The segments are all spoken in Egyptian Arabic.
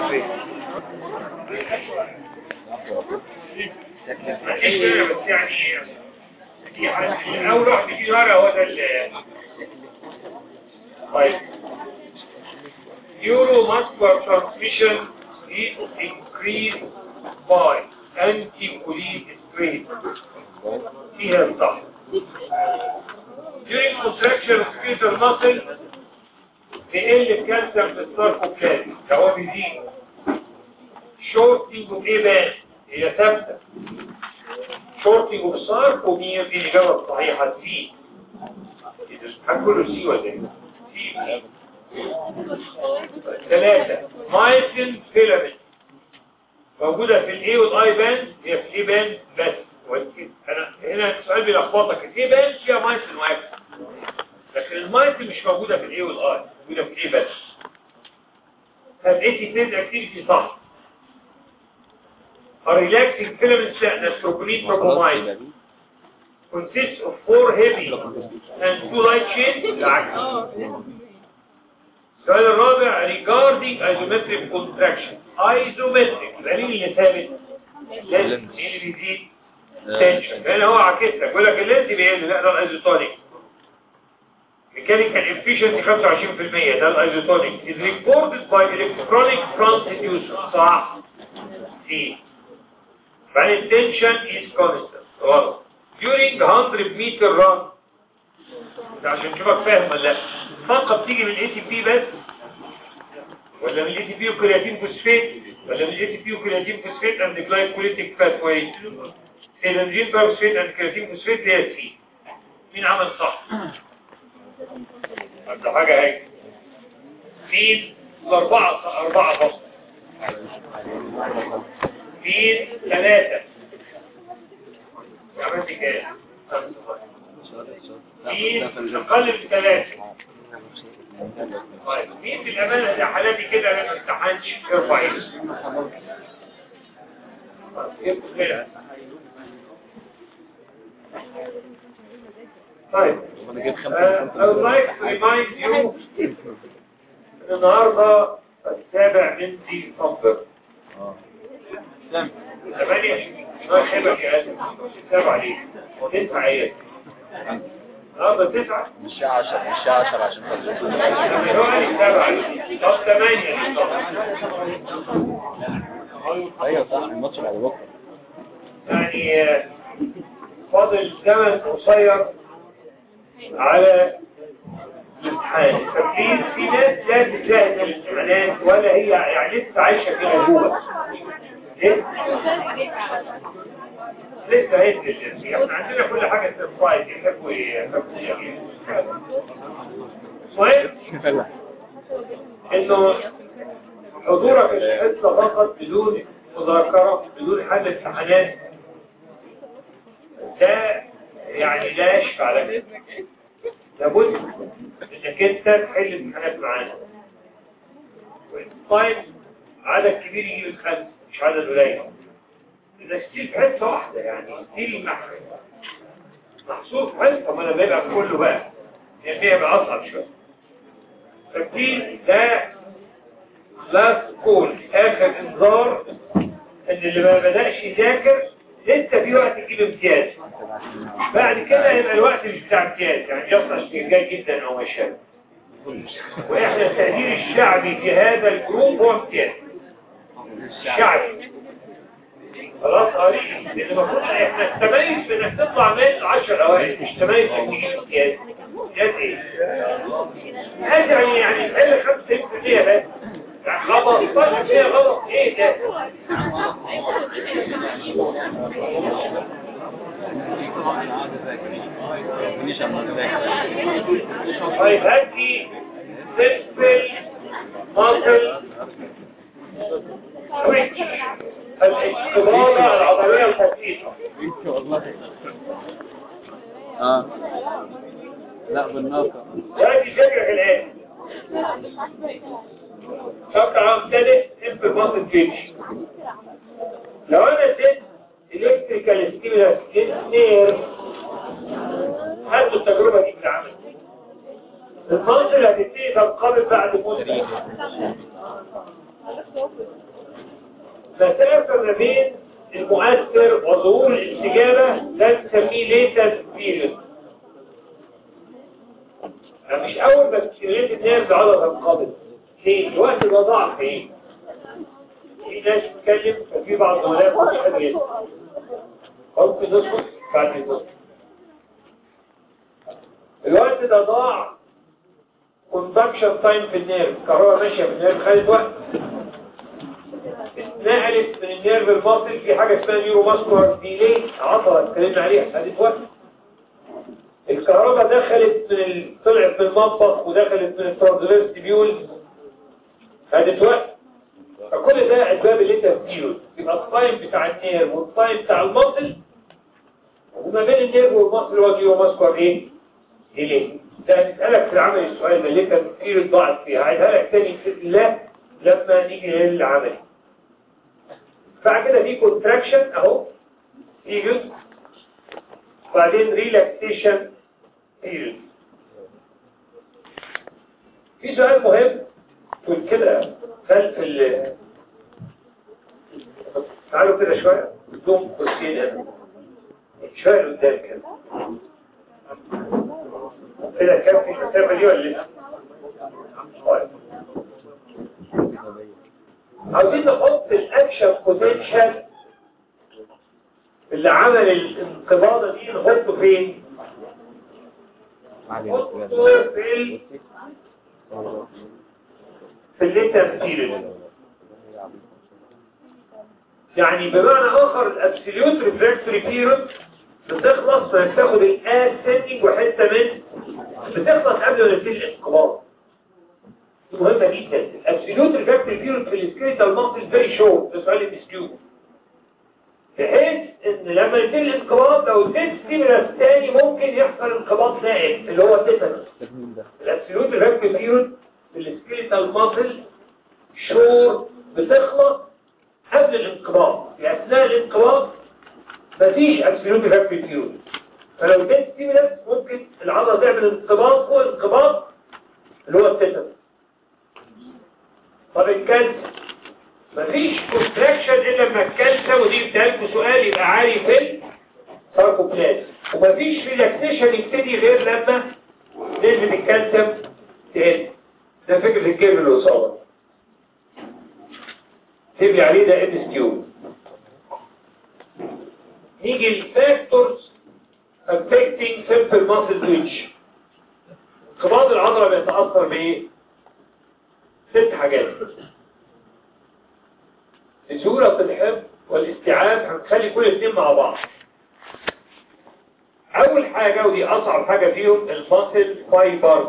فين مفيش بس يعني في حاجة أول واحد في ورا هو ده ال طيب neuromuscular transmission is increased by anticholine stress فيها الصح during contraction of skeletal muscle بيقل الكالسيوم في الساركوبلازم ده هو بيزيد شورتنج اوف ايه بقى هي ثابته شورتنج اوف ساركومير دي الاجابه الصحيحه سي هنقوله سي ولا ايه سي ثلاثة مايسين فيلامنت موجودة في الاي والاي باند هي في الاي باند بس انا هنا السؤال بيلخبطك الاي باند فيها مايسين واحد لكن المايسين مش موجودة في الاي والاي موجودة في الاي بس فالاي تي اكتيفيتي صح A relaxing filament nastrocolene tropomide consists of four heavy and two light chains العكس السؤال الرابع regarding isometric contraction isometric يبقى مين اللي ثابت لازم مين اللي بيزيد tension هنا هو عكسك بيقول لك اللينز بيقل لا ده الايزوتونيك mechanical efficiency 25% ده الايزوتونيك is reported by electronic transducer صح سي بعدين tension is constant غلط during 100 meter run ده عشان تشوفك فاهم ولا لا فقط تيجي من الاي تي بي بس ولا من الاي تي بي وكرياتين فوسفات ولا من الاي تي بي وكرياتين فوسفات اند جلايكوليتيك باثواي سيلانجين فوسفات اند كرياتين فوسفات هي سي مين عمل صح ده حاجه هيك مين الاربعه اربعه فقط مين ثلاثه عملت كام مين اقل من ثلاثه طيب مين في الأمانة اللي حالاتي كده لما امتحنش ارفع ايدك طيب I would like to remind you ان النهاردة السابع من ديسمبر ثمانية ما يحبك يا أدم سبعة ليه وتسعة ايه النهارده تسعة الساعة 10 الساعة 10 عشان يعني هو قال سبعة طب ثمانية ايوه صح الماتش بعد بكره يعني آه، فاضل زمن قصير على الامتحان فبليز في ناس لا تجاهد الامتحانات ولا هي يعني لسه عايشة في غيبوبة ليه؟ لسه هيدل احنا عندنا كل حاجة سربرايز يحبوا يحبوا يعملوا. المهم انه حضورك الحصة فقط بدون مذاكرة بدون حل امتحانات ده يعني لا يشفع لك لابد انك انت تحل امتحانات معانا طيب عدد كبير يجيب الخمس مش عدد قليل اذا ستيل في حصة واحدة يعني ستيل مح- محصور في حصة ما انا بيبقى في كله بقى يعني بيبقى اصعب شوية فبدي ده لاست كول اخر انذار ان اللي ما بدأش يذاكر لسه في وقت يجيب امتياز بعد كده يبقى الوقت مش بتاع امتياز يعني يصل جاي جدا او ما شابه واحنا التقدير الشعبي في هذا الجروب هو امتياز شعبي خلاص قريب لان المفروض احنا التميز في انك تطلع من 10 اوائل مش تميز انك تجيب امتياز امتياز ايه؟ هذا يعني يعني تحل 95% بس يعني 15% غلط ايه ده؟ طيب هاتي سيمبل ماسل سويتش الاستبارة العضلية البسيطة اه لا بالناقة هاتي فكرة الآن شرط عام ثالث سيمبل ماسل سويتش لو انا اديت الكتريكال ستيمولاس للنير هاتوا التجربة دي بتتعمل المنطقة هتبتدي تنقبض بعد مدة مسافة ما بين المؤثر وظهور الاستجابة ده نسميه ليتنت بيريود مش أول ما تشيلت النيرف عضلة تنقبض ليه؟ الوقت ده ضعف ايه؟ في ناس تتكلم ففي بعض الزملاء مش قادر يسمع ممكن نسكت بعد النص الوقت ده ضاع كوندكشن تايم في النيرف الكهرباء ماشيه في النيرف خدت وقت اتنقلت من النيرف المصري في حاجه اسمها نيورو ماسكولار ديلي عضله اتكلمنا عليها خدت وقت الكهرباء دخلت من ال... طلعت من المطبخ ودخلت من الترانزفيرس تيبيول خدت وقت فكل ده اسباب اللي انت بتجيله يبقى التايم بتاع النيرف والتايم بتاع المصل وما بين النيرف والمصل هو نيورو ماسكولار ايه؟ ديلي ده هنسألك في العمل السؤال ده اللي انت كتير الضعف فيه هعيدها لك تاني في الله لما نيجي للعمل بعد كده في كونتراكشن اهو في جزء بعدين ريلاكسيشن بيريود في سؤال مهم كنت كده خلف ال تعالوا كده شوية قدام كرسيين شوية قدام كده كده كام في المسافة دي ولا لسه؟ طيب. عاوزين نحط الاكشن بوتنشال اللي عمل الانقباضة دي نحطه فين؟ نحطه في ال في الليتر بيريد يعني بمعنى اخر الابسوليوت ريفراكتوري بيريد بتخلص فبتاخد الاسندنج وحته من بتخلص قبل ما نبتدي الانقباض دي مهمه جدا الابسوليوت ريفراكتوري بيريد في السكريتال ماسل فيري شورت ده سؤال الديسبيوت بحيث ان لما يبتدي الانقباض لو اديت ستيمولاس تاني ممكن يحصل انقباض نائم اللي هو التيتانوس الابسوليوت ريفراكتوري بيريد في السكريتال ماسل شور بتخلص قبل الانقباض في اثناء الانقباض مفيش ابسوليوت ريفراكتوري بيريد فلو اديت ستيمولاس ممكن العضله تعمل انقباض فوق الانقباض اللي هو التيتانوس طب الكالسيوم مفيش كونتراكشن الا لما الكالسيوم ودي بتاعتكم سؤال يبقى عالي في الساركوبلازم ومفيش ريلاكسيشن يبتدي غير لما نسبة الكالسيوم تقل ده فكرة الجيم الإصابة تبني عليه ده ام ستيو نيجي الفاكتورز affecting simple muscle twitch انقباض العضلة بيتأثر بإيه؟ ست حاجات لسهولة الحفظ والاستيعاب هنخلي كل الاثنين مع بعض أول حاجة ودي أصعب حاجة فيهم الماسل فايبرز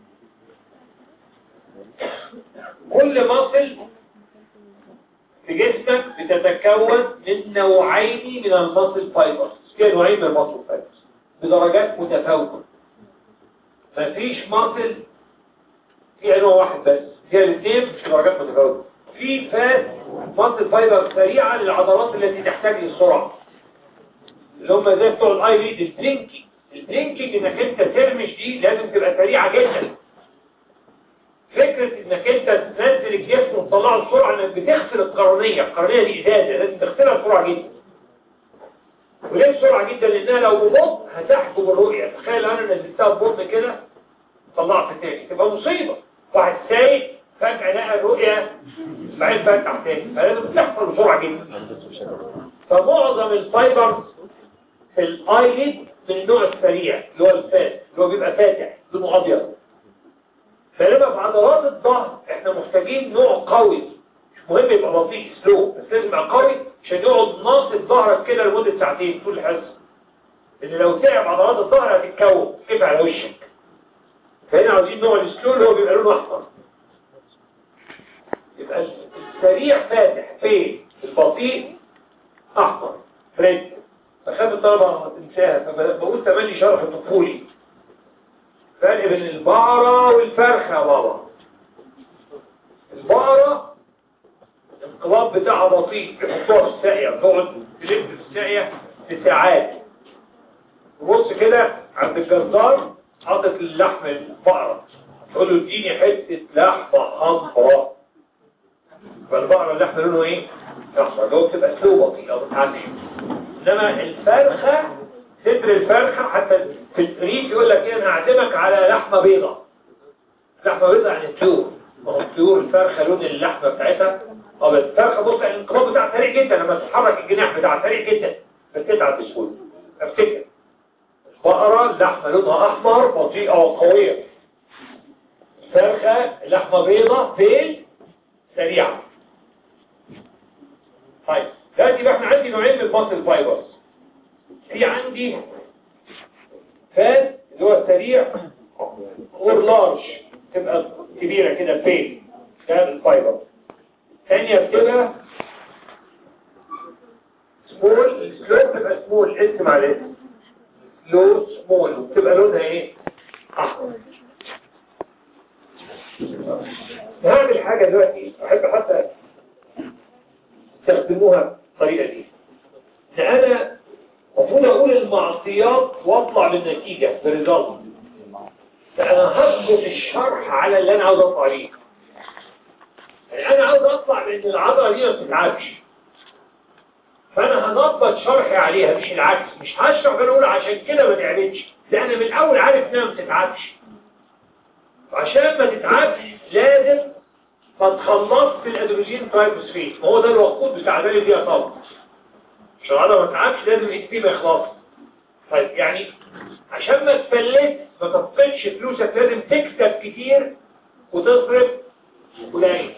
كل ماسل في جسمك بتتكون من نوعين من الماسل فايبرز فيها نوعين من الماسل فايبرز بدرجات متفاوتة مفيش ماسل فيها نوع واحد بس فيها الاثنين بدرجات متفاوتة في فات ماسل فايبر سريعة للعضلات التي تحتاج للسرعة اللي هم زي بتوع الاي ليد البلينكينج البلينكينج انك انت ترمش دي لازم تبقى سريعة جدا فكرة انك انت تنزل الجسم وتطلعه بسرعة انك بتغسل القرنية القرنية دي ازازة لازم تغسلها بسرعة جدا وليه بسرعة جدا لانها لو ببطء هتحجب الرؤية تخيل انا نزلتها ببطء كده طلعت تاني تبقى مصيبة واحد سايق فجأة لقى الرؤية بعدين فتح تاني فلازم تحصل بسرعة جدا فمعظم الفايبرز في الايليد من النوع السريع اللي هو الفات اللي هو بيبقى فاتح لونه ابيض فلما في عضلات الظهر احنا محتاجين نوع قوي مش مهم يبقى بطيء سلو بس لازم يبقى قوي عشان يقعد ناصب ظهرك كده لمدة ساعتين طول الحصة لان لو تعب عضلات الظهر هتتكون كيف على وشك فهنا عاوزين نوع السلو اللي هو بيبقى لونه احمر يبقى السريع فاتح فين البطيء احمر فريد فخاف الطلبة تنساها فبقول تملي شرح طفولي فرق بين البقرة والفرخة يا بابا البقرة الانقباض بتاعها بطيء بيحطوها في الساقية بتقعد تلف في الساقية بساعات تبص كده عند الجزار حاطط اللحم البقرة تقول له اديني حتة لحمة حمراء فالبقرة اللحمة لونه ايه؟ احمر اللي هو بتبقى سلو بطيئة او بتعدي انما الفرخة صدر الفرخة حتى في الريف يقول لك ايه انا هعزمك على لحمة بيضة لحمة بيضة يعني طيور ما هو الطيور الفرخة لون اللحمة بتاعتها اه بس الفرخة بص الانقباض بتاعها سريع جدا لما تتحرك الجناح بتاعها سريع جدا بتتعب بسهولة افتكر بقرة اللحمة لونها احمر بطيئة وقوية فرخة لحمة بيضة فين سريعة طيب دلوقتي بقى احنا عندي نوعين من الماسل فايبرز في عندي فات اللي هو سريع اور لارج تبقى كبيرة كده فين ده الفايبر الثانية بتبقى سمول سلو تبقى سمول اسم على اسم لو سمول وبتبقى لونها ايه احمر هعمل حاجة دلوقتي احب حتى تستخدموها بالطريقة دي ان انا المفروض اقول المعصيات واطلع بالنتيجة بريزلت فانا هضبط الشرح على اللي انا عاوز اطلع بيه يعني انا عاوز اطلع بان العضلة دي ما بتتعبش فانا هنضبط شرحي عليها مش العكس مش هشرح فانا اقول عشان كده ما تعبتش ده انا من الاول عارف انها ما بتتعبش وعشان ما تتعبش لازم ما تخلصش الادروجين ترايبوسفيت ما هو ده الوقود بتاع بالي دي طبعا عشان العضله ما تتعبش لازم الاي بي ما يخلص طيب يعني عشان ما تفلت ما تفقدش فلوسك لازم تكسب كتير وتصرف قليل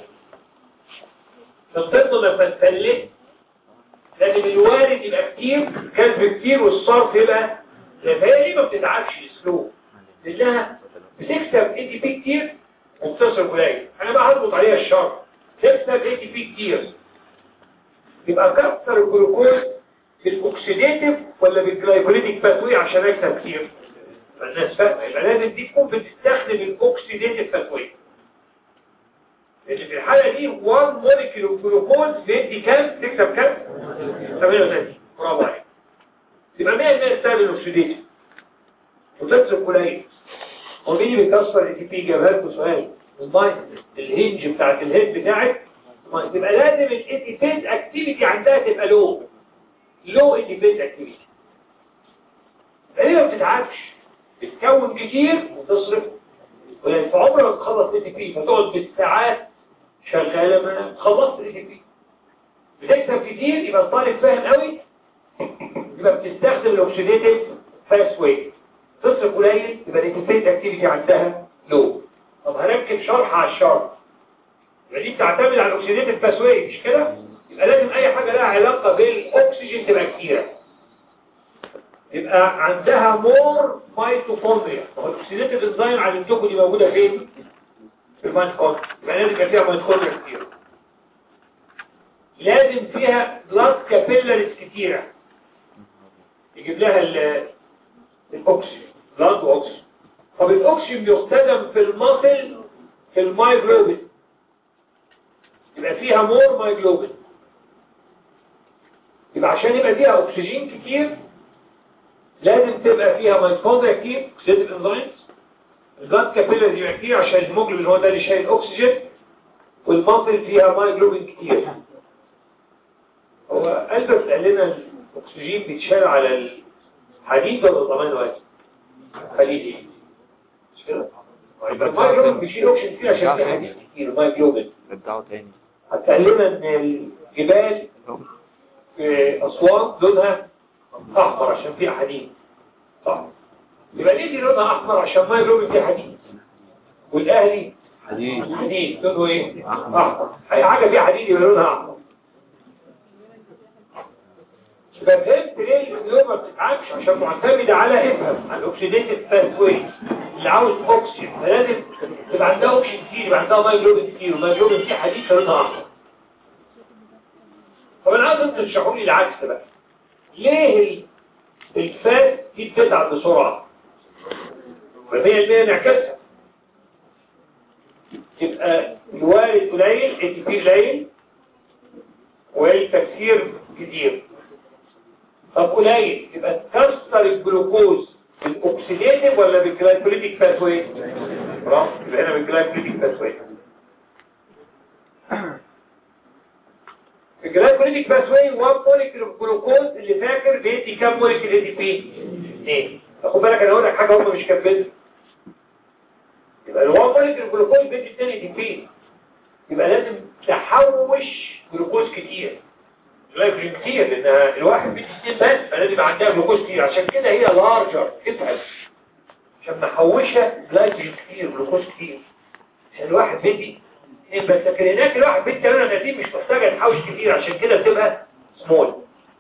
تفضل لما تفلت لازم الوارد يبقى كتير كسب كتير والصرف يبقى فهي ليه ما بتتعبش سلو لانها بتكسب اي تي بي كتير وبتصرف قليل انا بقى هضبط عليها الشرط تكسب اي تي بي كتير يبقى كسر الجلوكوز بالاكسيديتيف ولا بالجلايكوليتيك باثوي عشان اكسب كتير فالناس فاهمه يبقى لازم دي تكون بتستخدم الاكسيديتيف باثوي لان في الحاله دي 1 موليكيول جلوكوز بيدي كام تكسب كام 38 برافو عليك يبقى 100% تستخدم الاكسيديتيف وتصرف قليل هو مين اللي بيكسر الاي تي بي جابها لكم سؤال المايند الهنج بتاعت الهيد بتاعك يبقى لازم الاي تي بي اكتيفيتي عندها تبقى لو لو اي تي بي اكتيفيتي ليه ما بتتعبش بتكون كتير وتصرف ولان في عمرك ما تخلص اي تي بي فتقعد بالساعات شغاله ما خلصت الاي تي بي بتكسب كتير يبقى الطالب فاهم قوي يبقى بتستخدم الاكسيديتيف فاست واي تصرف قليل يبقى الانتفيت اكتيفيتي عندها لو طب هنركب شرح على الشرح يبقى دي بتعتمد على الاكسيديتيف باسوي مش كده يبقى لازم اي حاجه لها علاقه بالاكسجين تبقى كتيره يبقى عندها مور ميتوكوندريا هو الاكسيديتيف انزيم عندكم دي موجوده فين في الميتوكوندريا يبقى لازم يبقى فيها ميتوكوندريا كتير لازم فيها بلاد كابيلاريز كتيره يجيب لها الاكسجين بلاد واكسجين طب الاكسجين بيستخدم في المصل في المايجلوبين يبقى فيها مور مايجلوبين يبقى عشان يبقى فيها اكسجين كتير لازم تبقى فيها ميتوكوندريا كتير اكسيديف انزيمز البلاد كابيلاريز يبقى كتير عشان الهيموجلوبين هو ده اللي شايل اكسجين والمصل فيها مايجلوبين كتير هو ألبرت قال لنا الاكسجين بيتشال على الحديد ولا ضمان واحد خليجي مش كده يبقى المايجلوبين بيشيل اوكسجين كتير عشان في حديد كتير المايجلوبين رجعوا تاني حتى قال لنا ان الجبال في اسوان لونها احمر عشان فيها حديد صح يبقى ليه دي لونها احمر عشان مايجلوبين فيها حديد والاهلي حديد حديد لونه ايه أحمر. احمر اي حاجه فيها حديد يبقى لونها احمر يبقى فهمت ليه اليوم ما بتتعبش عشان معتمدة على افهم على الاكسيديتيف باثوي اللي عاوز اوكسجين فلازم يبقى عندها اوكسجين كتير يبقى عندها مايجلوبين كتير ومايجلوبين فيه حديد فلونها احمر طب انا عايز انتوا تشرحوا لي العكس بقى ليه ال- الفات دي بتتعب بسرعه؟ فهي المية نعكسها يبقى الوارد قليل التي قليل والتكسير كتير طب قليل يبقى تكسر الجلوكوز بالاكسيديتيف ولا بالجلايكوليتيك باثوي برافو يبقى هنا بالجلايكوليتيك باثوي الجلايكوليتيك باثواي 1 موليكيول جلوكوز اللي فاكر بيدي كام موليكيول اي دي بي؟ اثنين خد بالك انا اقول لك حاجه هم مش كاتبينها يبقى ال 1 موليكيول جلوكوز بيدي 2 اي دي بي يبقى لازم تحوش جلوكوز كتير جلايكولين كتير لان الواحد بيدي اثنين بس فلازم يبقى عندها جلوكوز كتير عشان كده هي لارجر اتقل عشان نحوشها جلايكولين كتير جلوكوز كتير عشان الواحد بيدي اثنين بس لكن هناك الواحد بيدي 38 مش محتاجه تحوش كتير عشان كده بتبقى سمول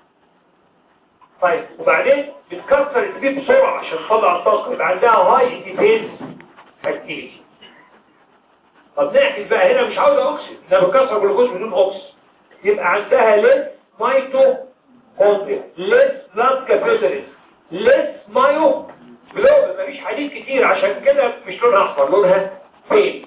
طيب وبعدين بتكسر التبيب بسرعه عشان تطلع الطاقه يبقى عندها هاي انتيفيز اكتيفيتي طب نعكس بقى هنا مش عاوزه اوكسيد ده بكسر جلوكوز بدون اوكسيد يبقى عندها ليس مايتو كوندريا ليس بلاد كابيتاليز ليس مايو جلوب مفيش حديد كتير عشان كده مش لونها احمر لونها فين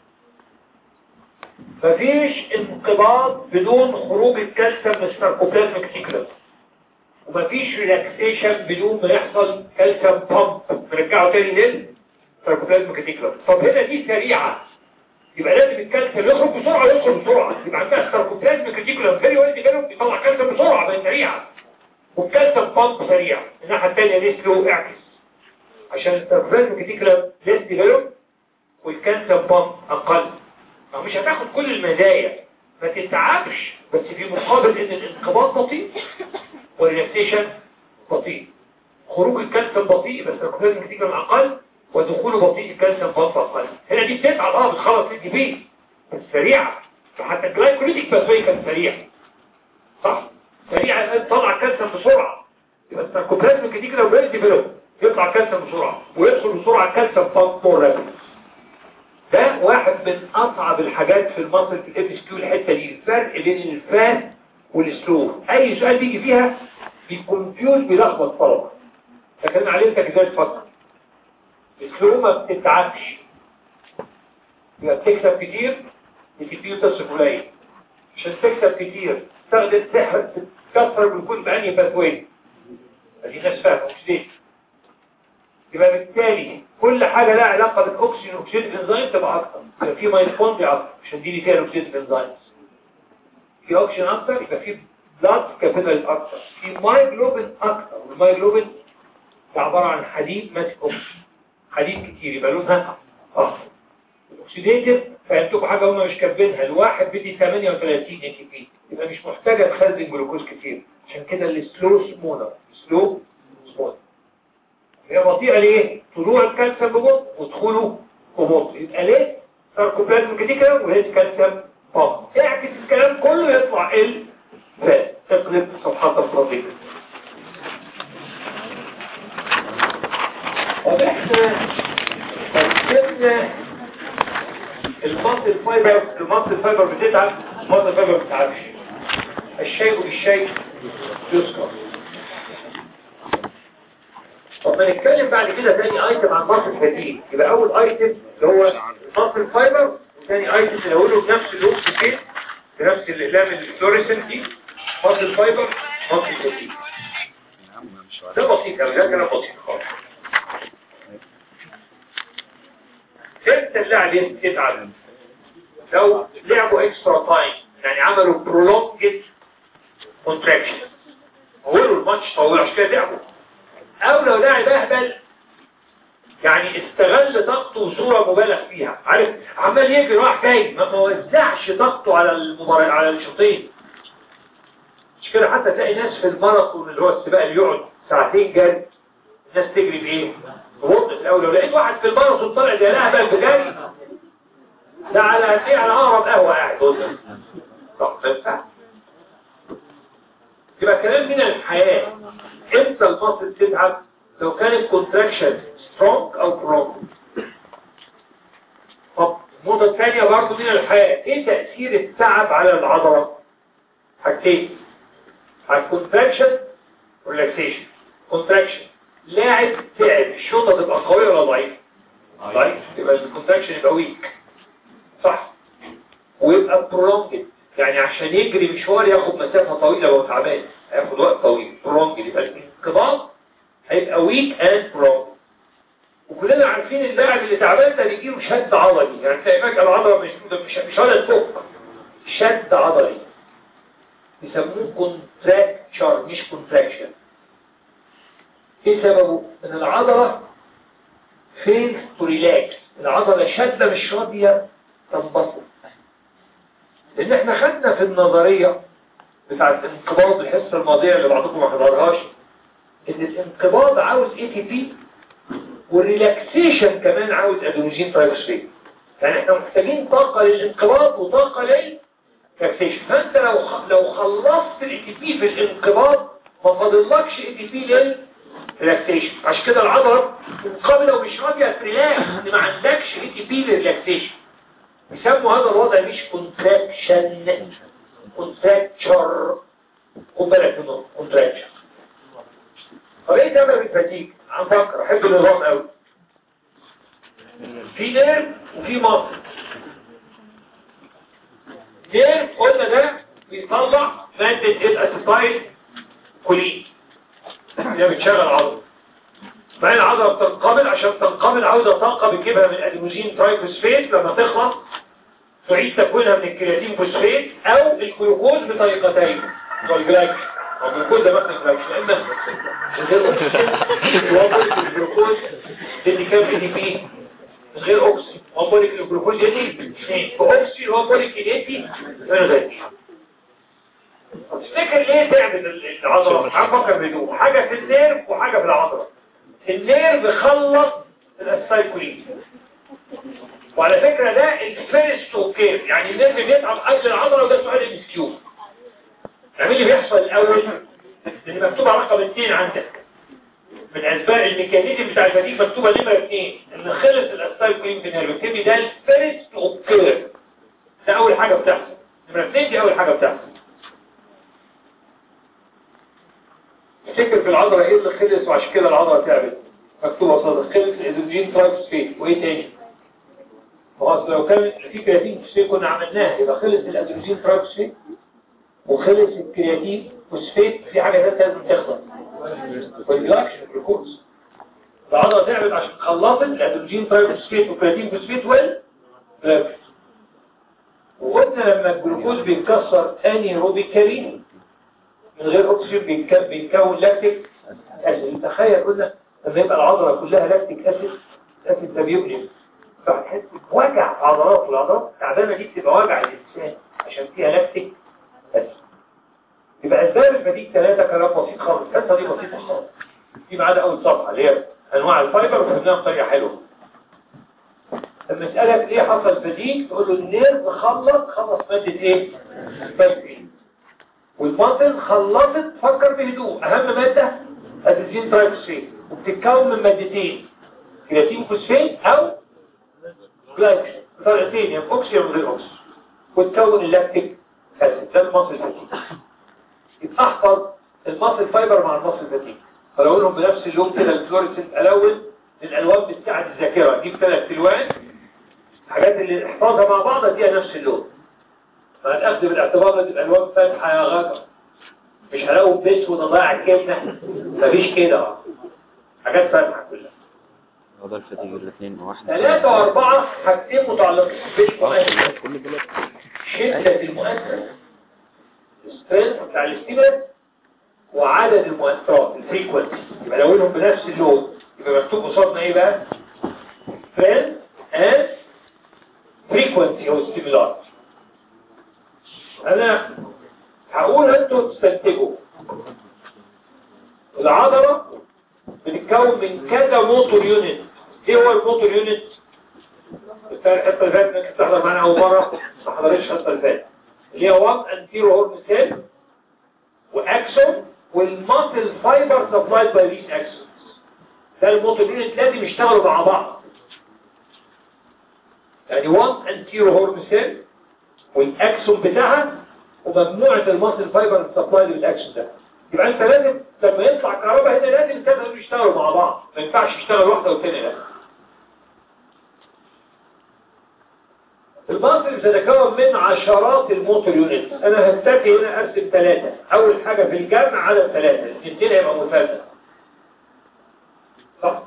مفيش انقباض بدون خروج الكالسيوم من الساركوبلازميك سيكلس ومفيش ريلاكسيشن بدون ما يحصل كالسيوم بامب نرجعه تاني للساركوبلازميك سيكلس طب هنا دي سريعه يبقى لازم الكالسيوم يخرج بسرعه يدخل بسرعه يبقى عندها ساركوبلازميك ريتيكولم فيري ويل ديفلوب يطلع كالسيوم بسرعه بقى سريعه والكالسيوم بامب سريع الناحيه الثانيه ليه سلو اعكس عشان الساركوبلازميك ريتيكولم ليس ديفلوب والكالسيوم بامب اقل ما مش هتاخد كل المزايا ما تتعبش بس في مقابل ان الانقباض بطيء والريلاكسيشن بطيء خروج الكالسيوم بطيء بس الساركوبلازميك ريتيكولم اقل ودخوله بطيء الكالسيوم بامب اقل هنا دي بتتعب اه بتخلص الدي بي بس سريعه فحتى الجلايكوليتيك باثوي كان سريع صح سريعه تطلع الكالسيوم بسرعه يبقى الساركوبلازميك ريتيكولم ويل ديفلوب يطلع الكالسيوم بسرعه ويدخل بسرعه الكالسيوم بامب مور رابيد ده واحد من اصعب الحاجات في المصل في الاف اس كيو الحته دي الفرق بين الفاست والسلو اي سؤال بيجي فيها بيكونفيوز بيلخبط الطلبه لكن علمتك ازاي تفكر السلو ما بتتعبش يبقى بتكسب كتير بتديه تصرف قليل عشان تكسب كتير تستخدم سحر تكسر بالكل بأنهي باثوي ادي ناس فاهمه مش دي يبقى بالتالي كل حاجة لها علاقة بالاكسجين والاكسجين انزيم تبقى اكتر يبقى في مايتوكوندري اكتر عشان دي اللي فيها الاكسجين انزيم في اوكسجين اكتر يبقى في بلاد كابيلاريز اكتر في مايجلوبين اكتر والمايجلوبين ده عبارة عن حديد ماسك اوكسجين حديد كتير يبقى لونها اخضر الاكسيديتيف فهمتكم حاجة هم مش كاتبينها الواحد بدي 38 اي تي بي يبقى مش محتاجة تخزن جلوكوز كتير عشان كده السلو سمونر سلو سمونر هي بطيئة ليه؟ طلوع الكالسيوم ببطء ودخوله ببطء يبقى ليه؟ ساركوبلازم كده وليه كالسيوم بامب اعكس الكلام كله يطلع ال فات تقلب صفحات الصديق طب احنا قسمنا المصل فايبر المصل فايبر بتتعب المصل فايبر ما بتتعبش الشيء بالشيء يذكر طب ما نتكلم بعد كده تاني ايتم عن مصل فتيل يبقى اول ايتم اللي هو مصل فايبر وثاني ايتم اللي هقوله بنفس اللون كده بنفس الاقلام الفلوريسنت دي مصل فايبر مصل فتيل ده بسيط قوي ده كلام بسيط خالص امتى اللاعب يتعب لو لعبوا اكسترا تايم يعني عملوا prolonged contraction طولوا الماتش طولوا عشان كده تعبوا او لو لاعب اهبل يعني استغل طاقته بصوره مبالغ فيها عارف عمال يجري راح جاي ما توزعش طاقته على المباراه على الشوطين مش كده حتى تلاقي ناس في الماراثون اللي هو السباق اللي يقعد ساعتين جري الناس تجري بايه ببطء في الاول لو لقيت واحد في الماراثون طالع زي لهبل بجري ده على هتلاقيه على اقرب قهوه قاعد قدام طب ما ينفعش يبقى كلام من الحياه امتى المصل تتعب لو كان الكونتراكشن سترونج او برونج طب النقطه الثانيه برضه من الحياه ايه تاثير التعب على العضله حاجتين على الكونتراكشن ريلاكسيشن كونتراكشن لاعب تعب الشوطه تبقى قويه ولا ضعيفه ضعيف يبقى الكونتراكشن يبقى ويك صح ويبقى برونجد يعني عشان يجري مشوار ياخد مسافه طويله وهو تعبان هياخد وقت طويل برونجد يبقى الانقباض هيبقى ويك اند برونج وكلنا عارفين اللاعب اللي تعبان ده بيجيله شد عضلي يعني تلاقي فجاه العضله مش مش مش ولا تفك شد عضلي بيسموه كونتراكتشر مش كونتراكشن ايه سببه ان العضلة فين تو ريلاكس العضلة شادة مش راضية تنبسط لان احنا خدنا في النظرية بتاعت الانقباض الحصة الماضية اللي بعضكم ما حضرهاش ان الانقباض عاوز اي تي بي والريلاكسيشن كمان عاوز ادينوجين ترايفوسفيت يعني احنا محتاجين طاقة للانقباض وطاقة للريلاكسيشن فانت لو خ... لو خلصت الاي تي بي في الانقباض ما فاضلكش اي تي بي للريلاكسيشن عشان كده العضلة منقبضة ومش راضية تريلاكس ان ما عندكش اي تي بي للريلاكسيشن بيسموا هذا الوضع مش كونتراكشن كونتراكتشر خد بالك منه كونتراكشن طب ايه سبب الفتيك عم فكر احب النظام قوي في نيرف وفي مصر نيرف قلنا ده بيطلع مادة الاسيتايل كولين اللي بتشغل عضله فهي العضله بتنقبض عشان تنقبض عاوزه طاقه بتجيبها من الادينوزين ترايفوسفيت لما تخلص تعيد تكوينها من الكرياتين فوسفيت او الجلوكوز بطريقتين والجلايكوز او الجلوكوز ده مثلا جلايكوز اما غير اكسجين وابوليك الجلوكوز اللي كان في دي بي غير اكسجين وابوليك الجلوكوز يدي اثنين واكسجين وابوليك يدي غير تفتكر ليه تعمل العضله هفكر بدون حاجه في النيرف وحاجه في العضله النيرف خلص الاسايكولين وعلى فكرة ده الفيرست اوكير يعني النيرف بيتعب قبل العضلة وده سؤال الاسكيو يعني اللي بيحصل الاول اللي مكتوب على رقم اثنين عندك من اسباب الميكانيزم بتاع الفتيك مكتوبة نمرة اثنين ان خلص الاسايكولين في النيرف تبي ده الفيرست اوكير ده اول حاجة بتحصل نمرة اثنين دي اول حاجة بتحصل افتكر في العضلة ايه اللي خلص وعشان كده العضلة تعبت مكتوبة صدق خلص الادوجين ترايفوسفيت وايه تاني خلاص لو كان في كرياتين فوسفيت كنا عملناها يبقى خلص الادروجين ترايفوسفيت وخلص الكرياتين فوسفيت في حاجه ثالثه لازم تخلص والجلاكشن الجلوكوز العضله تعبت عشان خلصت الادروجين ترايفوسفيت والكرياتين فوسفيت وال وقلنا لما الجلوكوز بيتكسر انيروبيكالي من غير اكسجين بيتكون لاكتيك اسيد تخيل قلنا لما يبقى العضله كلها لاكتيك اسيد الاسيد ده بيؤلم فهتحس بوجع عضلات والعضلات التعبانه دي بتبقى وجع الانسان عشان فيها لاكتيك بس يبقى اسباب الفتيك ثلاثه كلام بسيط خالص القصه دي بسيطه خالص دي بعد اول صفحه اللي هي انواع الفايبر وفهمناها بطريقه حلوه لما اسالك ليه حصل فتيك تقول له النيرف خلص خلص ماده ايه فايبرين والمصل خلصت فكر بهدوء اهم ماده ادرينالين ترايفوسفيت وبتتكون من مادتين كرياتين فوسفيت او جلايكوجين طريقتين يا اوكسي ولا غير اوكسي وتكون اللاكتيك اسيد ده المصل فتيك يبقى احفظ المصل فايبر مع المصل فتيك فلو لهم بنفس اللون كده الفلوريسنت الاول الالوان بتاعت الذاكره جيب ثلاث الوان الحاجات اللي احفظها مع بعض اديها نفس اللون فهنأخذ بالاعتبار ان الالوان فاتحه يا غدر مش هلاقوا بيت وضايع الجبنه مفيش كده حاجات فاتحه كلها هذا الفتيج الاثنين واحدة ثلاثة وأربعة حاجتين متعلقين بالمؤثر شدة المؤثر السترينث بتاع الاستيمر وعدد المؤثرات الفريكونسي يبقى لو لهم بنفس اللون يبقى مكتوب قصادنا ايه بقى؟ strength and frequency او ستيمولات انا هقول انتوا تستنتجوا العضلة بتتكون من كذا موتور يونت ايه هو الموتور يونت الحته اللي فاتت انك تحضر معانا اول مره ما حضرتش الحته اللي فاتت اللي هي 1 انتيرو هورن سيل واكسون والماسل فايبر سبلايد باي ذيس اكسونز ده الموتور يونت لازم يشتغلوا مع بعض يعني 1 انتيرو هورن سيل والاكسون بتاعها ومجموعه الماسل فايبر سبلايد بالاكسون ده يبقى انت لازم لما يطلع كهرباء هنا لازم الثلاثه يشتغلوا مع بعض ما ينفعش يشتغل واحده والثانيه لا المصرف سيتكون من عشرات الموتور يونت انا هستكي هنا ارسم ثلاثة اول حاجة في الجمع على ثلاثة الاثنين هيبقى مثلث صح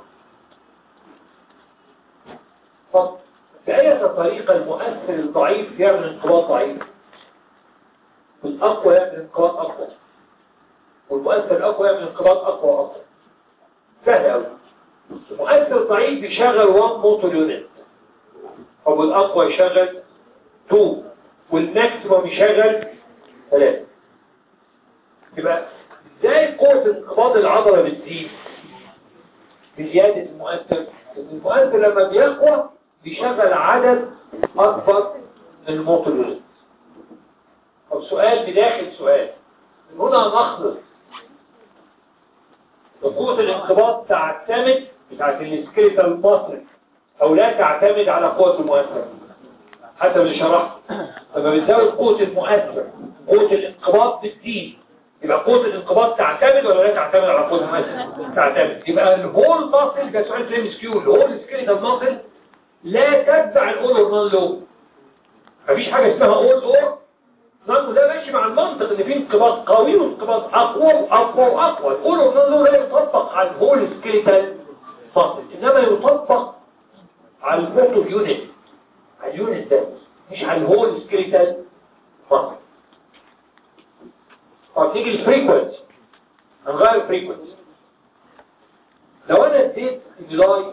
صح بأية طريقة المؤثر الضعيف يعمل انقباض ضعيف والأقوى يعمل انقباض أقوى والمؤثر الأقوى يعمل انقباض أقوى وأقوى سهل أوي المؤثر ضعيف بيشغل 1 موتور يونت أو الأقوى يشغل 2 والماكسيموم يشغل 3 يبقى ازاي قوة انقباض العضلة بتزيد بزيادة المؤثر المؤثر لما بيقوى بيشغل عدد أكبر من الموتور يونت أو سؤال بداخل سؤال من هنا نخلص قوة الانقباض تعتمد بتاعت السكيلتال ماسل أو لا تعتمد على قوة المؤثر حسب اللي شرحت لما بتزود قوة المؤثر قوة الانقباض بتزيد يبقى قوة الانقباض تعتمد ولا لا تعتمد على قوة المؤثر تعتمد يبقى الهول ماسل ده سؤال فريم سكيو الهول سكيلتال ماسل لا تتبع الاول اور نون لو مفيش حاجة اسمها اول اور نون ده ماشي مع المنطق ان في انقباض قوي وانقباض اقوى واقوى واقوى الاول اور نون لو لا يطبق على الهول سكيلتال ماسل انما يطبق على الموتور يونت على اليونت ده مش على الهول سكيلتال ماسل طب تيجي الفريكونسي هنغير الفريكونسي لو انا اديت ستيمولاي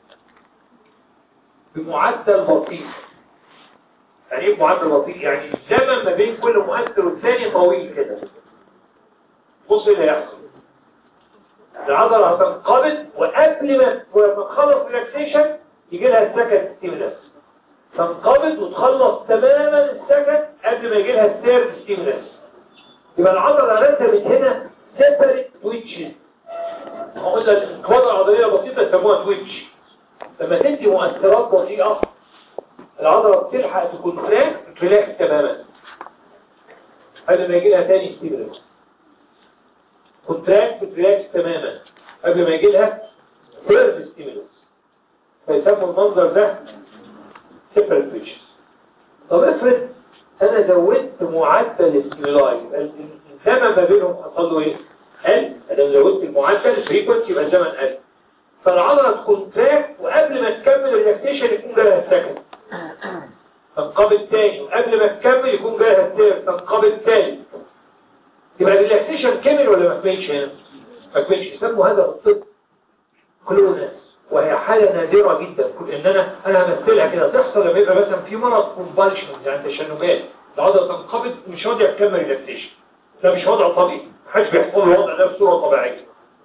بمعدل بطيء يعني ايه معدل بطيء يعني الزمن ما بين كل مؤثر والثاني طويل كده بص ايه اللي هيحصل العضله هتنقبض وقبل ما ما تخلص ريلاكسيشن يجي لها السكند ستيمولاس تنقبض وتخلص تماما السكند قبل ما يجي لها الثيرد ستيمولاس يبقى العضله رتبت هنا سيبريت تويتشز قلنا الانقباض العضليه بسيطه يسموها تويتش لما تدي مؤثرات بطيئة العضلة بتلحق تكون فلاك تريلاكس تماما قبل ما يجي لها تاني ستيبلس كونتراكت تريلاكس تماما قبل ما يجي لها ثيرد ستيبلس فيسموا المنظر ده سيبريت بيتشز طب افرض انا زودت معدل الستيبلاي الزمن ما بينهم حصل له ايه؟ قل انا زودت المعدل الفريكونسي يبقى الزمن قل فالعضلة تكون تراك وقبل ما تكمل الريلاكسيشن يكون جالها السكن تنقبض تاني وقبل ما تكمل يكون جالها الثير تنقبض تاني يبقى الريلاكسيشن كمل ولا ما كملش هنا؟ ما كملش يسموا هذا الطب كلونس وهي حالة نادرة جدا كل ان انا انا همثلها كده تحصل لما يبقى مثلا في مرض كونفالشنز يعني تشنجات العضلة تنقبض مش راضية تكمل ريلاكسيشن ده مش وضع طبيعي محدش بيحصل له الوضع ده بصورة طبيعية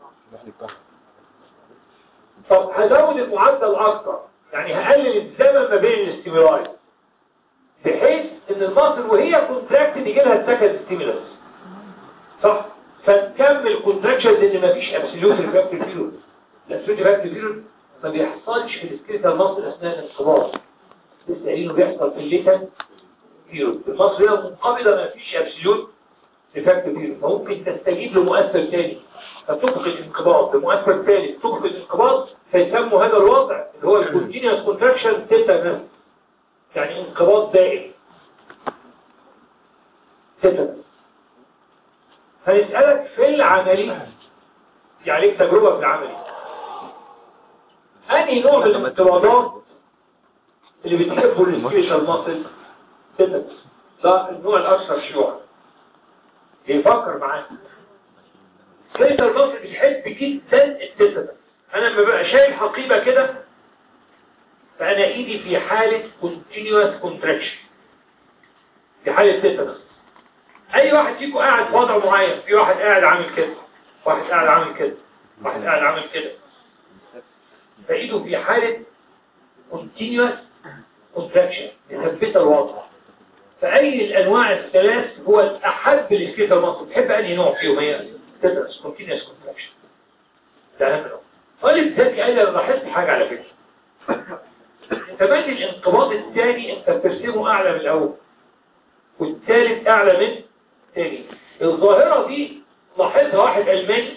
طب هزود المعدل اكتر يعني هقلل الزمن ما بين الاستيمولاي بحيث ان المصل وهي كونتراكت يجي لها السكند ستيمولس صح فتكمل كونتراكشن لان مفيش ابسوليوت ريفراكتيف بيريود الابسوليوت ريفراكتيف بيريود ما بيحصلش في السكريتال مصل اثناء الانقباض لسه قايلينه بيحصل في الليتن بيريود المصل هي منقبضه مفيش ابسوليوت ريفراكتيف بيريود فممكن تستجيب لمؤثر تاني فتفقد الانقباض بمؤثر ثالث تفقد الانقباض فيسموا هذا الوضع اللي هو الكونتينيوس كونتراكشن تيتانس يعني انقباض دائم تيتانس هنسألك في العملي يعني ليك تجربة في العملي أنهي نوع من الانقباضات اللي بتحبه السكيشال ماسل تيتانس ده النوع الأكثر شيوعا يفكر معاك كيف المصر بيحب جدا التيتانس انا لما بقى شايل حقيبة كده فانا ايدي في حالة continuous contraction في حالة تيتانس اي واحد فيكم قاعد في وضع معين في واحد قاعد عامل كده واحد قاعد عامل كده واحد قاعد عامل كده فايده في حالة continuous contraction مثبتة الوضع فأي الأنواع الثلاث هو الأحب للسكيتة المصر تحب أنهي نوع فيهم هي تدرس continuous contraction ده أهم نوع قال ذكي قال أنا لاحظت حاجة على فكرة انت بادي الانقباض الثاني انت بترسمه أعلى من الأول والثالث أعلى من الثاني الظاهرة دي لاحظها واحد ألماني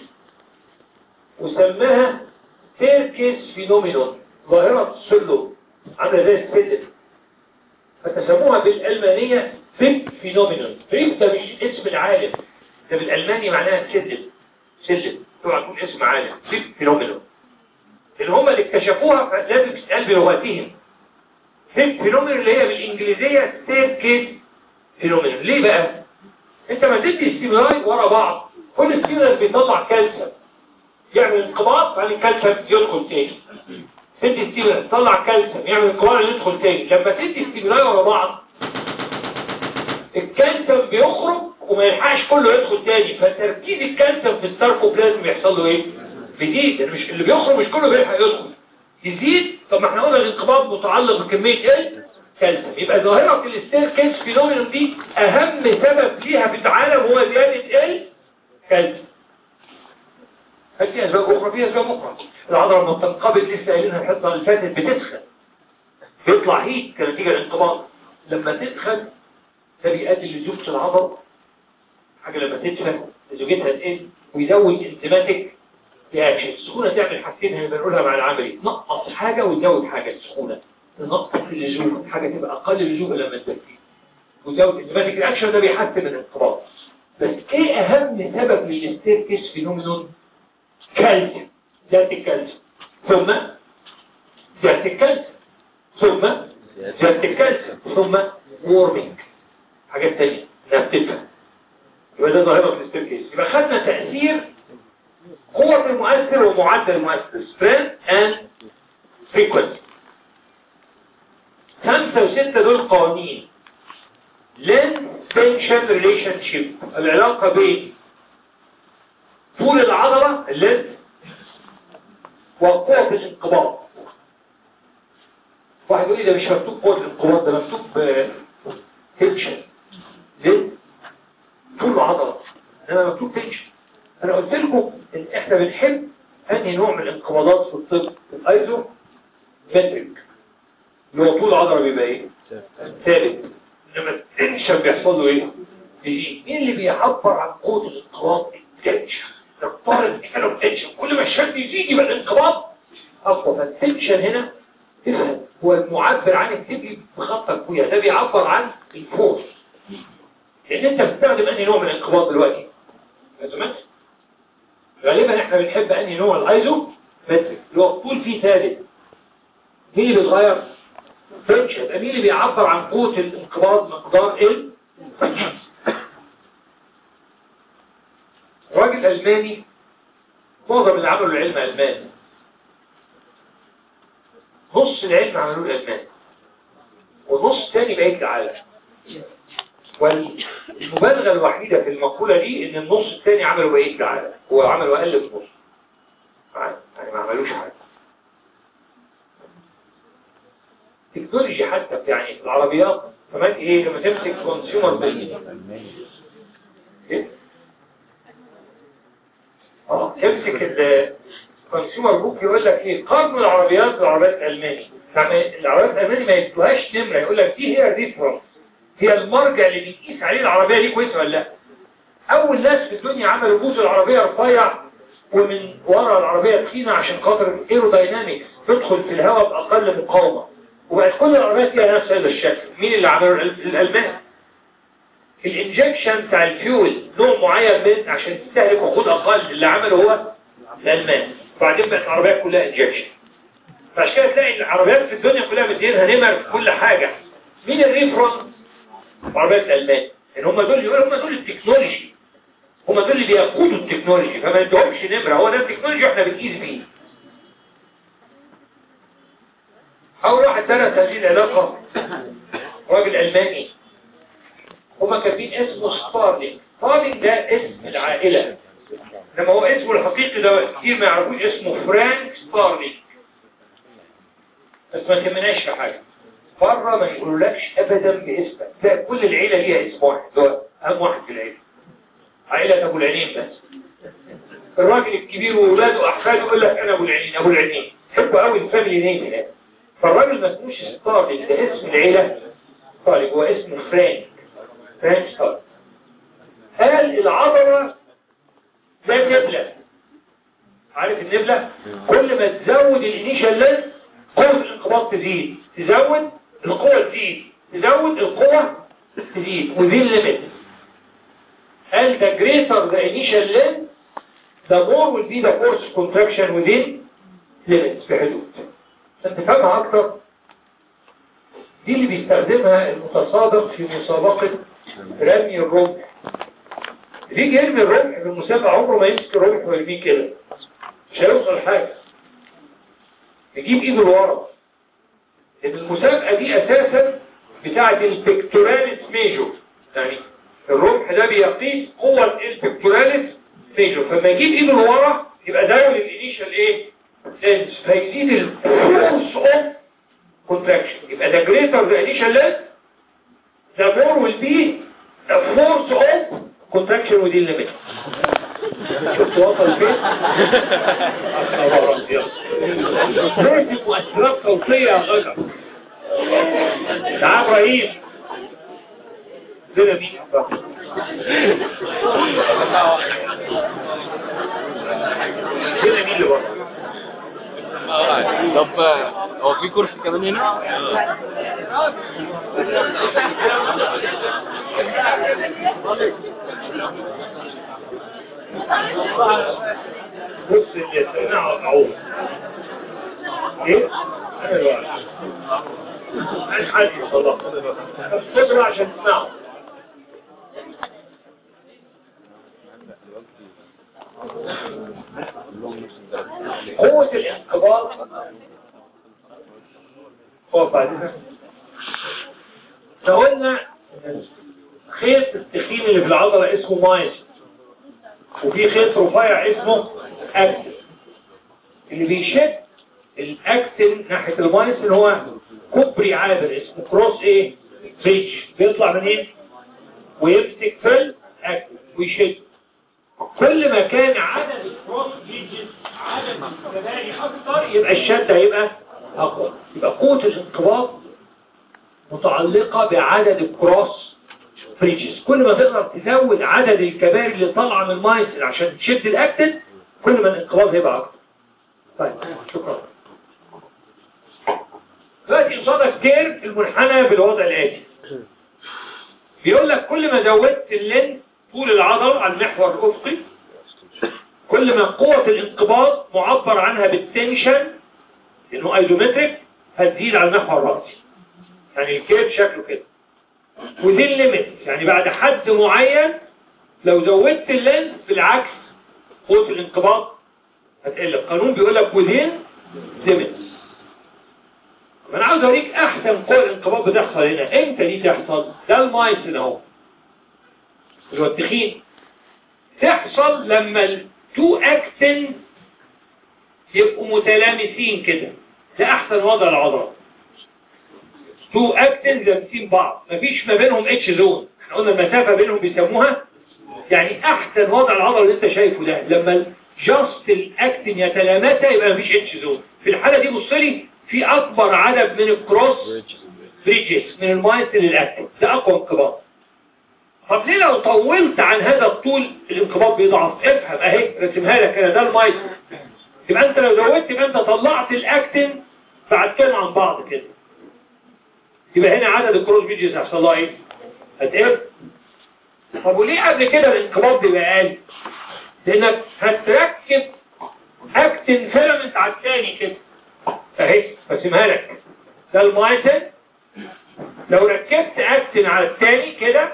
وسماها تيركيس فينومينون ظاهرة سلو عاملة زي السلم فتسموها بالألمانية فيك فينومينون فيك ده مش اسم العالم ده بالألماني معناها سلم سلم طبعا تقول اسم عالم فيك فينومينون اللي هم اللي اكتشفوها لازم تسأل بلغتهم فيك فينومينون اللي هي بالإنجليزية ستيركيس فينومينون ليه بقى؟ انت ما تدي ستيمولاي ورا بعض كل ستيمولاي بيطلع كالسيوم يعمل انقباض بعدين الكالسيوم يدخل تاني تدي ستيمولاي تطلع كالسيوم يعمل انقباض يدخل تاني لما تدي ستيمولاي ورا بعض الكالسيوم بيخرج وما يلحقش كله يدخل تاني فتركيز الكالسيوم في الساركوبلازم بيحصل له ايه بيزيد يعني مش اللي بيخرج مش كله بيلحق يدخل يزيد طب ما احنا قلنا الانقباض متعلق بكميه ايه كالسيوم يبقى ظاهره الستيركيس فينومينون دي اهم سبب ليها في العالم هو زياده ايه كالسيوم هل في اسباب اخرى في اسباب اخرى العضله لما بتنقبض لسه قايلينها الحصه اللي فاتت بتسخن بيطلع هيت كنتيجه الانقباض لما تدخل ده بيؤدي لزوجة العضل حاجة لما تدفن زوجتها تقل ويزود انتماتيك رياكشن السخونة تعمل حاجتين اللي بنقولها مع العملي نقص حاجة وتزود حاجة السخونة نقص اللزوم حاجة تبقى أقل لزوم لما تدفن وتزود انتماتيك رياكشن ده بيحسن الانقباض بس ايه أهم سبب للستيركس فينومينون كالسيوم زيادة الكالسيوم ثم زيادة الكالسيوم ثم زيادة الكالسيوم ثم وورمينج حاجات تانية نفتتها يبقى ده ظاهرة في الستيركيس يبقى خدنا تأثير قوة المؤثر ومعدل المؤثر strength and frequency خمسة وستة دول قوانين length tension relationship العلاقة بين طول العضلة اللينث وقوة الانقباض واحد يقول لي ده مش مكتوب قوة الانقباض ده مكتوب تنشن ليه؟ طول عضلة انما مكتوب تنشن انا قلت لكم ان احنا بنحب انهي نوع من الانقباضات في الطب الايزو متريك اللي هو طول عضلة بيبقى ايه ثابت انما التنشن بيحصل له ايه بيزيد مين اللي بيعبر عن قوة الانقباض التنشن نفترض احنا التنشن كل ما الشد يزيد يبقى الانقباض اقوى فالتنشن هنا تفهم هو المعبر عن التبي بخط الكوية ده بيعبر عن الفورس لان انت بتستخدم انهي نوع من الانقباض دلوقتي لازمت غالبا احنا بنحب انهي نوع الايزو مترك اللي هو الطول فيه ثابت مين اللي بيتغير تنشن مين اللي بيعبر عن قوة الانقباض مقدار ال راجل ألماني معظم اللي عملوا العلم ألماني نص العلم عملوه الألمان ونص تاني بقيت العالم والمبالغة الوحيدة في المقولة دي ان النص التاني عملوا بقية العالم هو عملوا اقل في نص يعني ما عملوش حاجة تكنولوجي حتى يعني العربيات كمان ايه لما تمسك كونسيومر بيزنس ايه اه تمسك الكونسيومر بوك يقول لك ايه قارن العربيات بالعربيات الالماني يعني العربيات الالماني ما يدوهاش نمره يقول لك دي هي ريفرنس هي المرجع اللي بيقيس عليه العربيه دي كويسه ولا لا اول ناس في الدنيا عملوا بوز العربيه رفيع ومن ورا العربيه تخينه عشان خاطر الايروداينامكس تدخل في الهواء باقل مقاومه وبقت كل العربيات فيها نفس هذا الشكل مين اللي عملوا الالمان الانجكشن بتاع الفيول نوع معين من عشان تستهلك وقود اقل اللي عمله هو الالمان وبعدين بقت العربيات كلها انجكشن فعشان كده تلاقي العربيات في الدنيا كلها مدينها نمر في كل حاجه مين الريفرنس عربيات الالمان ان هم دول يقولوا هم دول التكنولوجي هم دول اللي بيقودوا التكنولوجي فما ادهمش نمره هو ده التكنولوجي احنا بنقيس بيه اول واحد درس هذه العلاقه راجل الماني هما كاتبين اسمه ستارلينج ستارلينج ده اسم العائلة لما هو اسمه الحقيقي ده كتير ما يعرفوش اسمه فرانك ستارلينج بس ما تهمناش في حاجة بره ما يقولولكش ابدا باسمك لا كل العيلة ليها اسم واحد ده اهم واحد في العيلة عائلة ابو العينين بس الراجل الكبير وولاده واحفاده يقول لك انا ابو العينين ابو العينين حبوا قوي الفاميلي نيم هناك فالراجل ما اسموش ستارلينج ده اسم العيلة ستارلينج هو اسمه فرانك فرانك ستارلينج قال العضلة زي النبلة عارف النبلة كل ما تزود الانيشال لينس قوة الانقباض تزيد تزود القوة تزيد تزود القوة تزيد within limits قال the greater the initial length the more will be the force contraction within limits في حدود عشان تفهمها اكتر دي اللي بيستخدمها المتصادم في مسابقة رمي الرمح اللي يجي يرمي الرمح في المسابقة عمره ما يمسك الرمح ويرميه كده مش هيوصل حاجة يجيب ايده لورا لان المسابقة دي اساسا بتاعة البكتوراليس ميجور يعني الرمح ده بيقيس قوة البكتوراليس ميجور فما يجيب ايده لورا يبقى ده الانيشال ايه لينس فيزيد الفورس اوف كونتراكشن يبقى ده greater the initial length the more will be the force of contraction within limit شفت وصل فين؟ لازم مؤثرات صوتية يا غجر تعال ابراهيم زي مين زي مين اللي بره طب هو في كرسي كمان هنا؟ بص اللي سمعه قطعوه ايه؟ انا الوقت عايز حد والله بس خد عشان تسمعه قوة الانقباض هو بعدين فقلنا خيط التخين اللي في العضلة اسمه مايس وفي خيط رفيع اسمه اكتن اللي بيشد الاكتن ناحية المايس اللي هو كوبري عابر اسمه كروس ايه بريدج بيطلع من ايه ويمسك في الاكتن ويشد كل ما كان عدد الكروس بريدجز عدد الكباري اكتر يبقى الشد هيبقى اقوى يبقى قوة الانقباض متعلقة بعدد الكروس بريدجز كل ما تقدر تزود عدد الكباري اللي طالعه من المايسل عشان تشد الاكتن كل ما الانقباض هيبقى اكتر طيب شكرا دلوقتي قصادك كيرف المنحنى بالوضع الاتي بيقول لك كل ما زودت اللين طول العضل على المحور الافقي كل ما قوة الانقباض معبر عنها بالتنشن انه ايزومتريك هتزيد على المحور الرأسي يعني الكيرف شكله كده وذين ليميت يعني بعد حد معين لو زودت اللينس بالعكس قوة الانقباض هتقل القانون بيقول لك وذين ليميت انا عاوز اوريك احسن قوة الانقباض بتحصل هنا امتى دي تحصل ده المايسن اهو اللي هو التخين تحصل لما التو اكتن يبقوا متلامسين كده ده احسن وضع العضلة تو اكتن لامسين بعض مفيش ما بينهم اتش زون احنا قلنا المسافة بينهم بيسموها يعني احسن وضع العضلة اللي انت شايفه ده لما جاست الاكتن يتلامسا يبقى مفيش اتش زون في الحالة دي بص لي في اكبر عدد من الكروس بريدجز من المايسل للاكتن ده اقوى انقباض طب ليه لو طولت عن هذا الطول الانقباض بيضعف افهم اهي رسمها لك انا ده المايسل يبقى انت لو زودت يبقى انت طلعت الاكتن بعد كده عن بعض كده يبقى هنا عدد الكروس بيجز هيحصل لها ايه هتقل طب وليه قبل كده الانقباض بيبقى اقل لانك هتركب اكتن فيلمنت على الثاني كده اهي برسمها لك ده المايسن لو ركبت اكتن على الثاني كده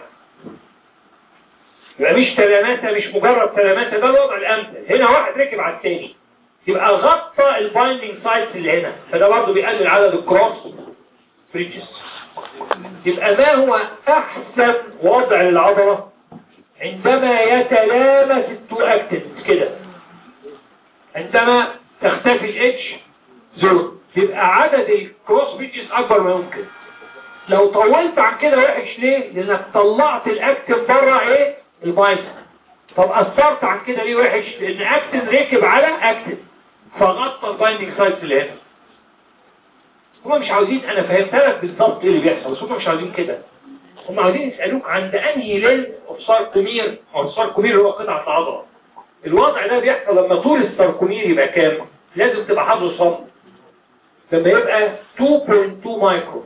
يبقى مش تلاماسة مش مجرد تلاماسة ده الوضع الامثل هنا واحد ركب على الثاني يبقى غطى البايندينج سايتس اللي هنا فده برضه بيقلل عدد الكروس بريدجز يبقى ما هو احسن وضع للعضلة عندما يتلامس التو اكتنز كده عندما تختفي الاتش زون يبقى عدد الكروس بريدجز اكبر ما يمكن لو طولت عن كده وحش ليه لانك طلعت الاكتن بره ايه البايسن طب اثرت عن كده ليه وحش لان اكتن ركب على اكتن فغطى البايندينج سايتس اللي هنا هم مش عاوزين انا فهمت لك بالظبط ايه اللي بيحصل بس هم مش عاوزين كده هم عاوزين يسالوك عند انهي ليل اوف ساركومير او الساركومير اللي هو قطعه العضله الوضع ده بيحصل لما طول الساركومير يبقى كام لازم تبقى حافظه صم لما يبقى 2.2 مايكرو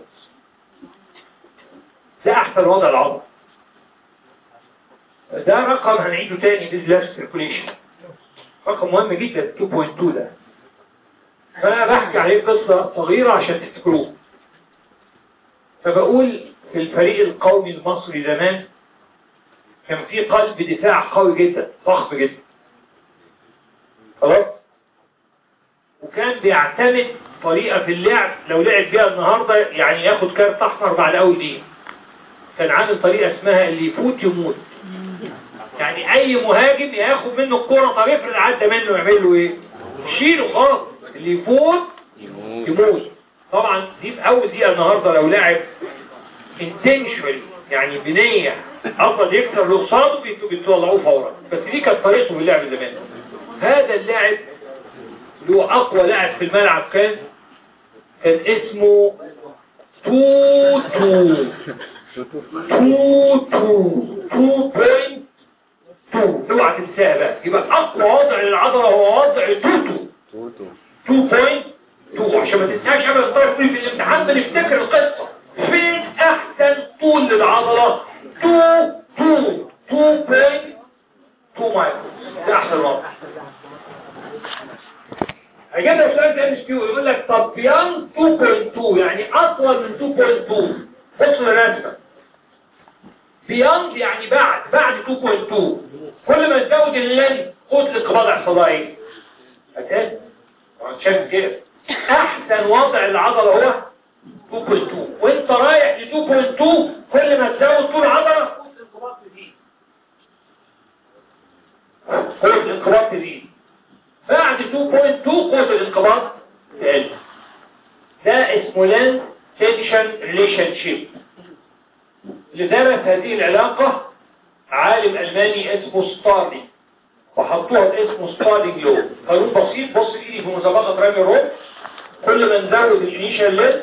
ده احسن وضع العضله ده رقم هنعيده تاني باللاش سيركوليشن رقم مهم جدا 2.2 ده فأنا بحكي عليه قصة صغيرة عشان تفتكروه فبقول في الفريق القومي المصري زمان كان في قلب دفاع قوي جدا ضخم جدا خلاص وكان بيعتمد طريقة في اللعب لو لعب بيها النهاردة يعني ياخد كارت احمر بعد اول دقيقة كان عامل طريقة اسمها اللي يفوت يموت يعني اي مهاجم ياخد منه الكرة طب افرض عدى منه يعمل له ايه شيله خالص اللي يفوت يموت طبعا دي في اول دقيقة النهاردة لو لاعب intentionally يعني بنية افضل يكسر اللي قصاده بيت- بيطلعوه فورا بس دي كانت طريقته في اللعب زمان هذا اللاعب له اقوى لاعب في الملعب كان كان اسمه توتو توتو تو بوينت تو اوعى تنساها بقى يبقى اقوى وضع للعضله هو وضع توتو 2.2 عشان ما تنساش ابدا طرف في الامتحان بنفتكر القصه فين احسن طول للعضله 2 2 2.2 مايكرو ده احسن وضع هيجيب لك سؤال ده مش كيو يقول لك طب بيان 2.2 يعني اطول من 2.2 بص للرسمه بياند يعني بعد بعد 2.2 كل ما تزود اللين قوه الانقباض يحصل لها ايه؟ هتقل شايف كده احسن وضع العضله هو 2.2 وانت رايح ل 2.2 كل ما تزود طول عضله قوه الانقباض تزيد قوه الانقباض تزيد بعد 2.2 قوه الانقباض تقل ده اسمه لان تنشن ريليشن شيب اللي درس هذه العلاقة عالم ألماني اسمه ستارلي وحطوها باسمه ستارلينج لو قانون بسيط بص ايدي في مسابقة رامي الروب كل ما نزود الانيشال ليست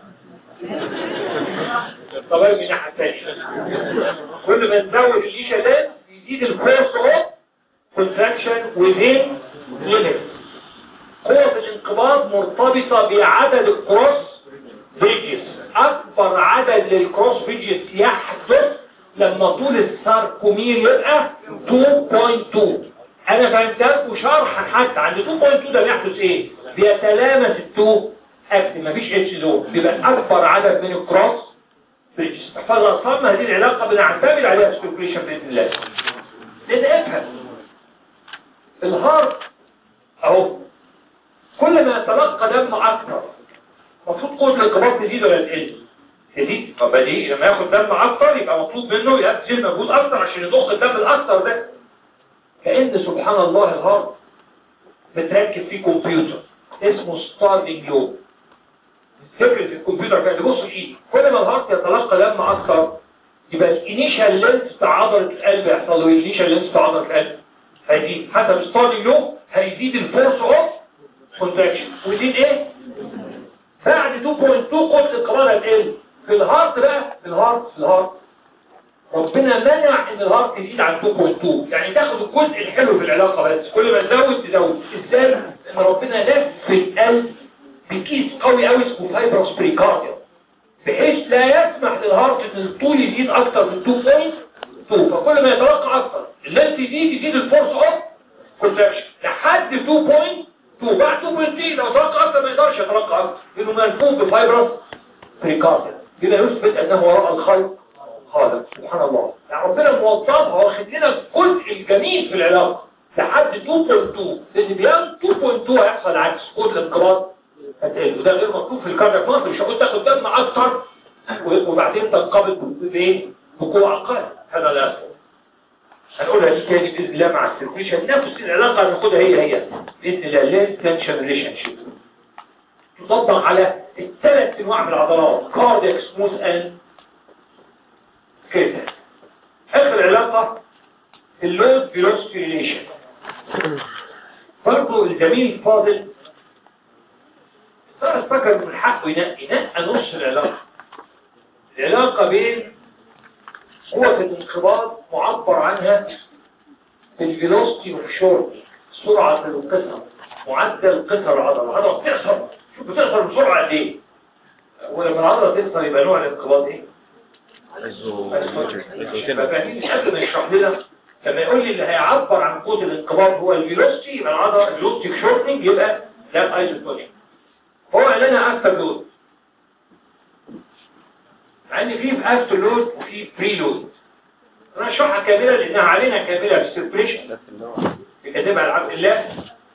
طبعا من الناحية الثانية كل ما نزود الانيشال ليست يزيد الفورس اوف كونتراكشن within limits قوة الانقباض مرتبطة بعدد الكروس بيجز اكبر عدد للكروس بيجز يحدث لما طول الساركومير يبقى 2.2 انا فهمتها وشرحا حتى عند 2.2 ده بيحدث ايه بيتلامس التو اكت مفيش اتش زون بيبقى اكبر عدد من الكروس بيجز فالارقام هذه العلاقه بنعتمد عليها سبيكوليشن باذن الله لان افهم الهارت اهو كل ما يتلقى دم اكتر المفروض قوة الانقباض تزيد ولا تقل؟ تزيد طب بديهي لما ياخد دم اكتر يبقى مطلوب منه يبذل مجهود اكتر عشان يضخ الدم الاكتر ده كأن سبحان الله الهارت متركب فيه كمبيوتر اسمه ستارلينج لوب فكرة الكمبيوتر كده بص الايد كل ما الهارت يتلقى دم اكتر يبقى الانيشال لينس بتاع عضلة القلب يحصل له الانيشال لينس بتاع عضلة القلب هيزيد حسب ستارلينج لوب هيزيد الفورس اوف كونتراكشن ويزيد ايه؟ بعد 2.2 قوة القرار هتقل في الهارت بقى في الهارت في الهارت ربنا منع ان الهارت يزيد عن 2.2 يعني تاخد الجزء الحلو في العلاقة بس كل ما تزود تزود ازاي ان ربنا لف القلب بكيس قوي قوي اسمه فايبروس بريكارديا بحيث لا يسمح للهارت ان الطول يزيد اكتر من 2.2 فكل ما يتوقع اكتر اللينس يزيد يزيد الفورس اوف كونتراكشن لحد 2.2 بعد 2.3 لو ترقى اكتر ما يقدرش يترقى اكتر لانه ملفوف بفايبروس بريكارديا كده يثبت انه وراء الخلق خالق سبحان الله يعني ربنا موظفها واخد لنا الجزء الجميل في العلاقه لحد 2.2 لان بيان 2.2 هيحصل عكس قوه الانقباض هتقل وده غير مطلوب في الكاردياك مصر مش هقول تاخد دم اكتر وبعدين تنقبض بايه بقوه اقل هذا لا يصلح هنقولها دي تاني باذن الله مع السيركيشن نفس العلاقه هناخدها هي هي باذن الله لين تنشن ريليشن شيب تطبق على الثلاث انواع من العضلات كاردياك سموث اند كده اخر علاقه اللود فيلوسيتي ريليشن برضه الزميل الفاضل صار فكر من حقه ينقي نقى نص العلاقه العلاقه بين قوة الانقباض معبر عنها بالفيلوستي اوف شورت سرعة القصر معدل قصر العضلة العضلة بتقصر شوف بتقصر بسرعة قد ايه ولما العضلة تقصر يبقى نوع الانقباض ايه فاهمين مش قد ما يشرح لنا لما يقول لي اللي هيعبر عن قوة الانقباض هو الفيلوستي يبقى العضلة الفيلوستي اوف شورتنج يبقى ده ايزوتونيك هو قال لنا افتر لود مع ان في افتر لود وفي بري لود انا اشرحها كامله لانها علينا كامله في السيركيشن بكتابها العبد الله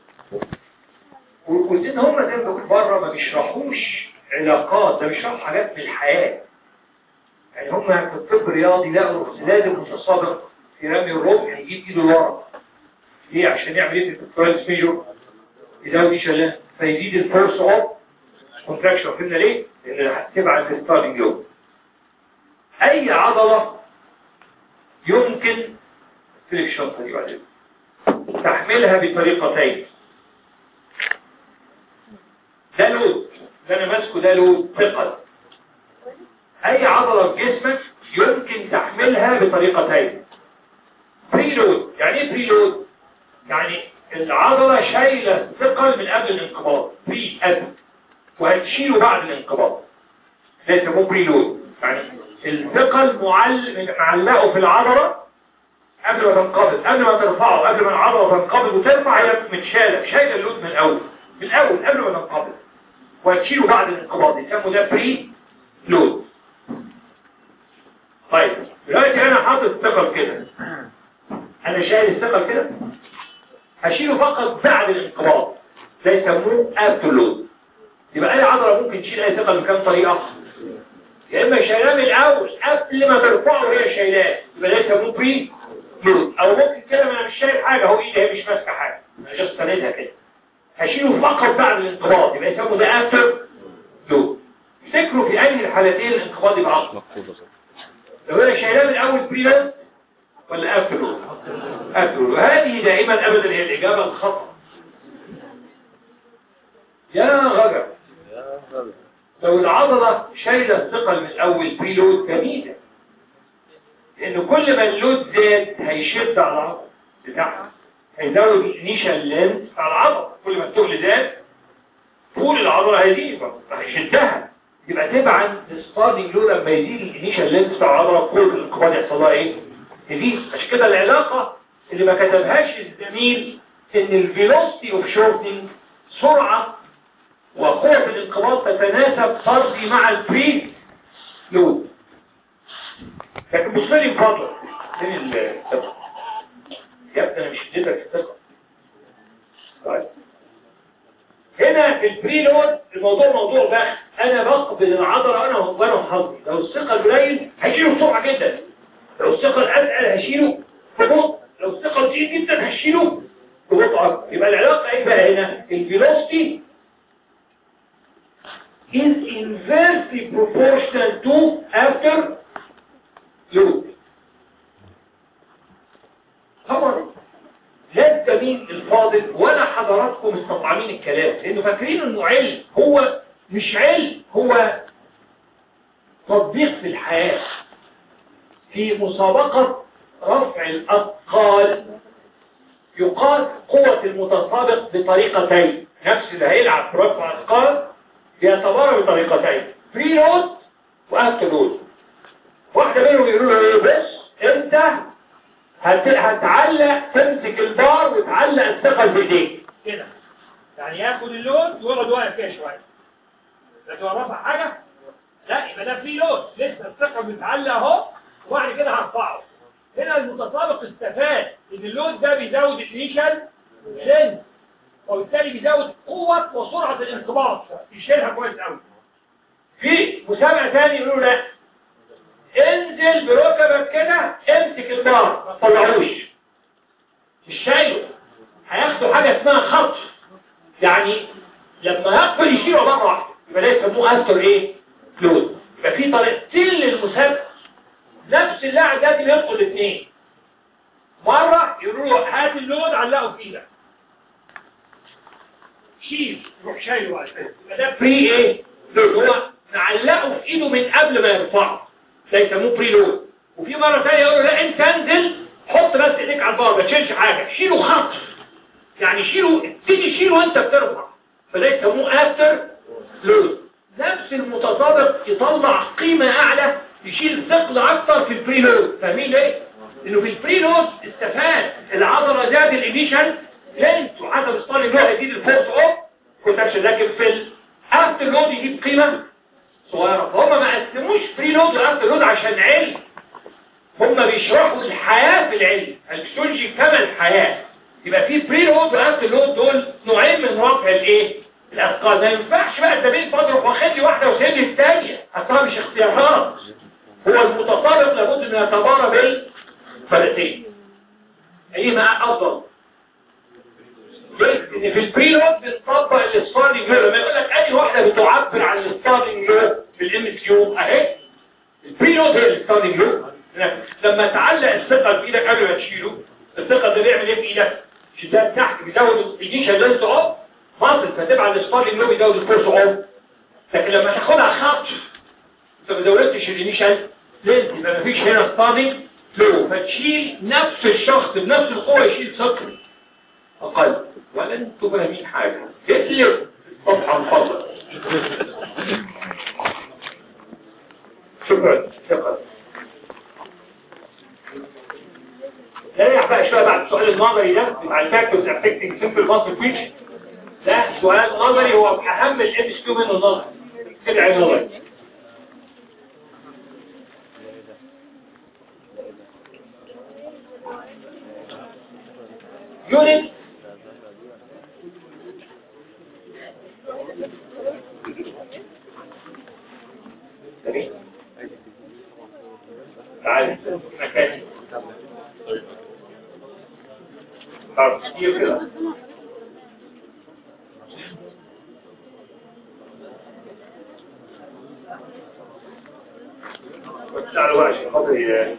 وقلت ان هم زي ما بقول بره ما بيشرحوش علاقات ده بيشرحوا حاجات من الحياه يعني هم في الطب الرياضي لقوا الزلال المتسابق في رمي الرمح يجيب ايده لورا ليه عشان يعمل ايه في الفرايز ميجور يزود ايه شلاه فيزيد الفورس اوف كونتراكشن فهمنا ليه؟ لان هتبعت الستارتنج لود اي عضله يمكن فليكشن دي بعدين تحملها بطريقتين ده لود ده انا ماسكه ده لود ثقل اي عضله في جسمك يمكن تحملها بطريقتين بري لود يعني ايه بري لود يعني العضله شايله ثقل من قبل الانقباض بري قبل وهتشيله بعد الانقباض ده يسموه بري لود يعني الثقل معل... معلقه في العضله قبل ما تنقبض قبل ما ترفعه قبل ما العضله تنقبض وترفع هي متشاله شايله اللود من الاول من الاول قبل ما تنقبض وهتشيله بعد الانقباض يسموا ده بري لود طيب دلوقتي انا حاطط الثقل كده انا شايل الثقل كده هشيله فقط بعد الانقباض ده يسموه افتر لود يبقى اي عضله ممكن تشيل اي ثقل بكام طريقه يا اما شايلاه من الاول قبل ما ترفعه وهي شايلاه يبقى ده يسموه بري لود او ممكن كده ما انا مش شايل حاجه هو ايدي هي مش ماسكه حاجه انا جاست ساندها كده هشيله فقط بعد الانقباض يبقى يسموه ده افتر لود افتكروا في اي الحالتين الانقباض يبقى اصلا لو انا شايلاه من الاول بري لود ولا افتر لود افتر لود وهذه دائما ابدا هي الاجابه الخطا يا غجر لو العضلة شايلة الثقل من الأول بريلود جميلة لأن كل ما اللود زاد هيشد على العضلة بتاعها هيزود الانيشال لينز على العضلة كل ما الثقل زاد طول العضلة هيزيد هيشدها يبقى تبعا الستارتنج لود لما يزيد الانيشال لينز بتاع العضلة قوة الانقباض يحصل لها ايه؟ يزيد عشان كده العلاقة اللي ما كتبهاش الزميل ان الفيلوسيتي اوف شورتنج سرعة وقوة الانقباض تتناسب طردي مع البري لود لكن بص لي بفضلك فين الثقة يا ابني انا مش اديتك الثقة طيب هنا في البري لود الموضوع موضوع بقى انا بقبض العضلة انا وانا وحظي لو الثقة قليل هشيله بسرعة جدا لو الثقة اتقل هشيله ببطء لو الثقة تقيل جدا هشيله ببطء اكتر يبقى العلاقة ايه بقى هنا الفيلوسيتي is inversely proportional to after load. طبعا لا الزميل الفاضل ولا حضراتكم مستطعمين الكلام لانه فاكرين انه علم هو مش علم هو تطبيق في الحياة في مسابقة رفع الأثقال يقاس قوة المتسابق بطريقتين نفس اللي هيلعب في رفع الأثقال بيعتبرها بطريقتين فري لود وافتر لود واحدة منهم يقولوا له ايه بس انت هت... هتعلق تمسك البار وتعلق الثقل بايديك كده يعني ياخد اللود ويقعد واقف فيها شويه لكن هو رفع حاجه لا يبقى ده فري لود لسه الثقل متعلق اهو وبعد كده هرفعه هنا المتسابق استفاد ان اللود ده بيزود الانيشال لينز وبالتالي بيزود قوة وسرعة الانقباض يشيلها كويس قوي في مسابقة تاني يقولوا لا انزل بركبك كده امسك البار ما تطلعوش مش شايله هياخدوا حاجة اسمها خطف يعني لما يقبل يشيله مرة واحدة يبقى ده يسموه اثر ايه لود يبقى في طريقتين للمسابقة نفس اللاعب ده بيدخل الاثنين مرة يقولوا له هات اللود علقه في ايدك شيل روح شايله على يبقى ده بري ايه لود هو نعلقه في ايده من قبل ما يرفعه ده يسموه بري لود وفي مرة ثانيه يقول له لا انت انزل حط بس ايديك على البار ما تشيلش حاجة شيله خط يعني شيله ابتدي شيله وانت بترفع فده يسموه افتر لود نفس المتسابق يطلع قيمة اعلى يشيل ثقل اكتر في البري لود فاهمين ليه؟ لانه في البري لود استفاد العضلة زاد الانيشن لينس وحسب ستايل اللي هو هيزيد الفورس اوف كونتاكشن لكن في الافتر لود يجيب قيمه صغيره فهم ما قسموش فري لود وافتر لود عشان علم هم بيشرحوا الحياة في العلم الفسيولوجي كما الحياة يبقى في بري لود وانت لود دول نوعين من رفع الايه الاثقال ما ينفعش بقى الدبيل فاضرب واخد لي واحده وسيب لي الثانيه اصلا مش اختيارات هو المتطابق لابد ان يتبارى بالفرقتين ايه ما افضل ان في البري لود بنطبق الستارلينج لو لما يقول لك ادي واحده بتعبر عن الستارلينج لو في الام كيو اهي البري لود هي الستارلينج لو لما تعلق الثقل في ايدك قبل ما تشيله الثقل ده بيعمل ايه في ايدك شداد تحت بيزود الانيشال لينس اوف ماسل فتبع السبارلينج لو بيزود الفورس اوف لكن لما تاخدها خط انت ما زودتش الانيشال لينس يبقى مفيش هنا سبارلينج لو فتشيل نفس الشخص بنفس القوه يشيل ثقل اقل ولا انتوا فاهمين حاجه هتلر طبعا فضل شكرا ثقل نرجع بقى شويه بعد السؤال النظري ده بتاع الفاكتورز افكتنج سمبل ماسل فيتش ده سؤال نظري هو اهم الام اس كيو منه نظري كده عين نظري يونت تعالى مكاني طب كتير كده وتسألوا بقى عشان خاطر ي-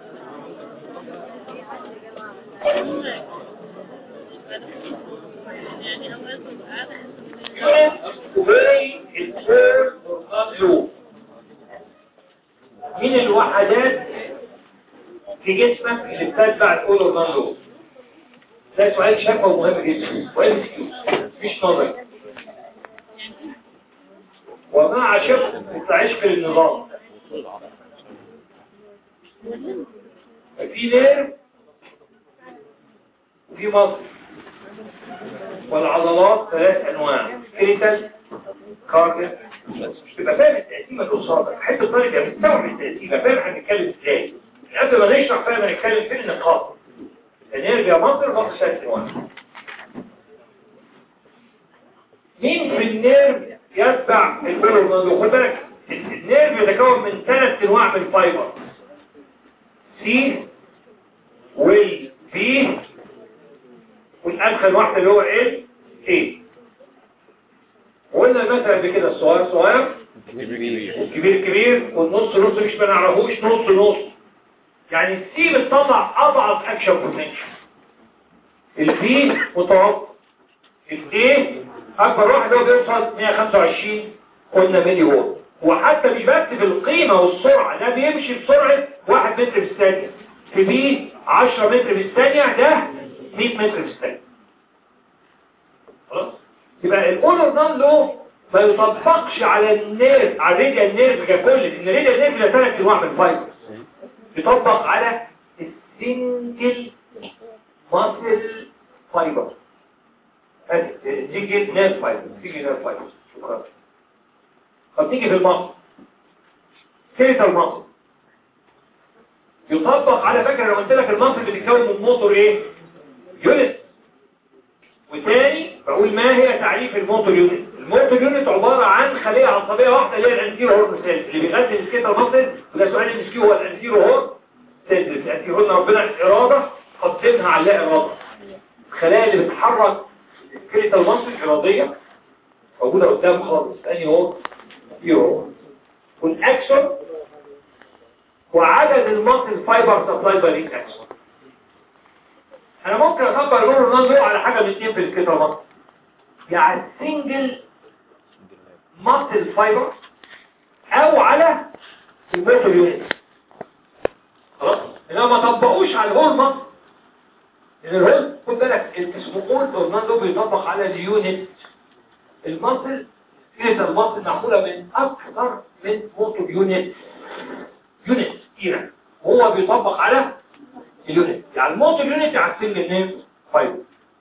وباقي الفور له مين الوحدات في جسمك اللي بتتبع الاول والنون لو ده سؤال شفوي ومهم جدا وام مش نظري ومع شفت عشق للنظام في نير وفي مصر والعضلات ثلاث انواع سكريتال كارديال تبقى فاهم التقسيمه اللي قصادك حته الطالب يبقى مستوعب التقسيمه فاهم هنتكلم ازاي قبل ما نشرح فاهم هنتكلم في النقاط نرجع مصر مصر ثلاث انواع مين في النيرف يتبع الكولوم خد بالك النيرف يتكون من ثلاث انواع من الفايبر سي والبي والادخل واحده اللي هو ال اي وقلنا المثل قبل كده الصغير صغير والكبير كبير والنص نص مش ما نعرفوش نص نص يعني السي بتطلع اضعف اكشن بوتنشال البي متوسط الايه اكبر واحد هو بيوصل 125 قلنا ملي وولت وحتى مش بس بالقيمه والسرعه ده بيمشي بسرعه 1 متر في الثانيه في بي 10 متر في الثانيه ده 100 متر في الثانيه خلاص يبقى الاولر دان لو ما يطبقش على النيرف على الريديال نيرف ككل لان الريديال نيرف له ثلاث انواع من الفايبر يطبق على السنجل ماسل فايبر سنجل نيرف فايبر سنجل نيرف فايبر شكرا طب نيجي في المصل سيريتال مصل يطبق على فكرة لو قلت لك المصل اللي بيتكون من موتور ايه يونت وتاني بقول ما هي تعريف الموتور يونت الموتور يونت عبارة عن خلية عصبية واحدة اللي هي الانتيرو هورن سيلز اللي بيغذي السكيتال مصل وده سؤال المسكيه هو الانتيرو هورن سيلز الانتيرو هورن ربنا الإرادة قدمها على لا إرادة الخلايا اللي بتحرك السكيتال مصل إرادية موجودة قدام خالص انهي هو يو والاكشن وعدد المصل فايبر سبلاي باي اكشن انا ممكن اطبق الرول نانو على حاجه من اثنين في الكتاب مصل يعني سنجل مصل فايبر او على الموتور يونت خلاص انما ما طبقوش على الهول مصل لان الهول خد بالك اسمه اولد اورناندو بيطبق على اليونت المصل كده المصل معمولة من أكثر من موتور يونت يونت كتيرة وهو بيطبق على اليونت يعني الموتور يونت على السن اثنين فايبر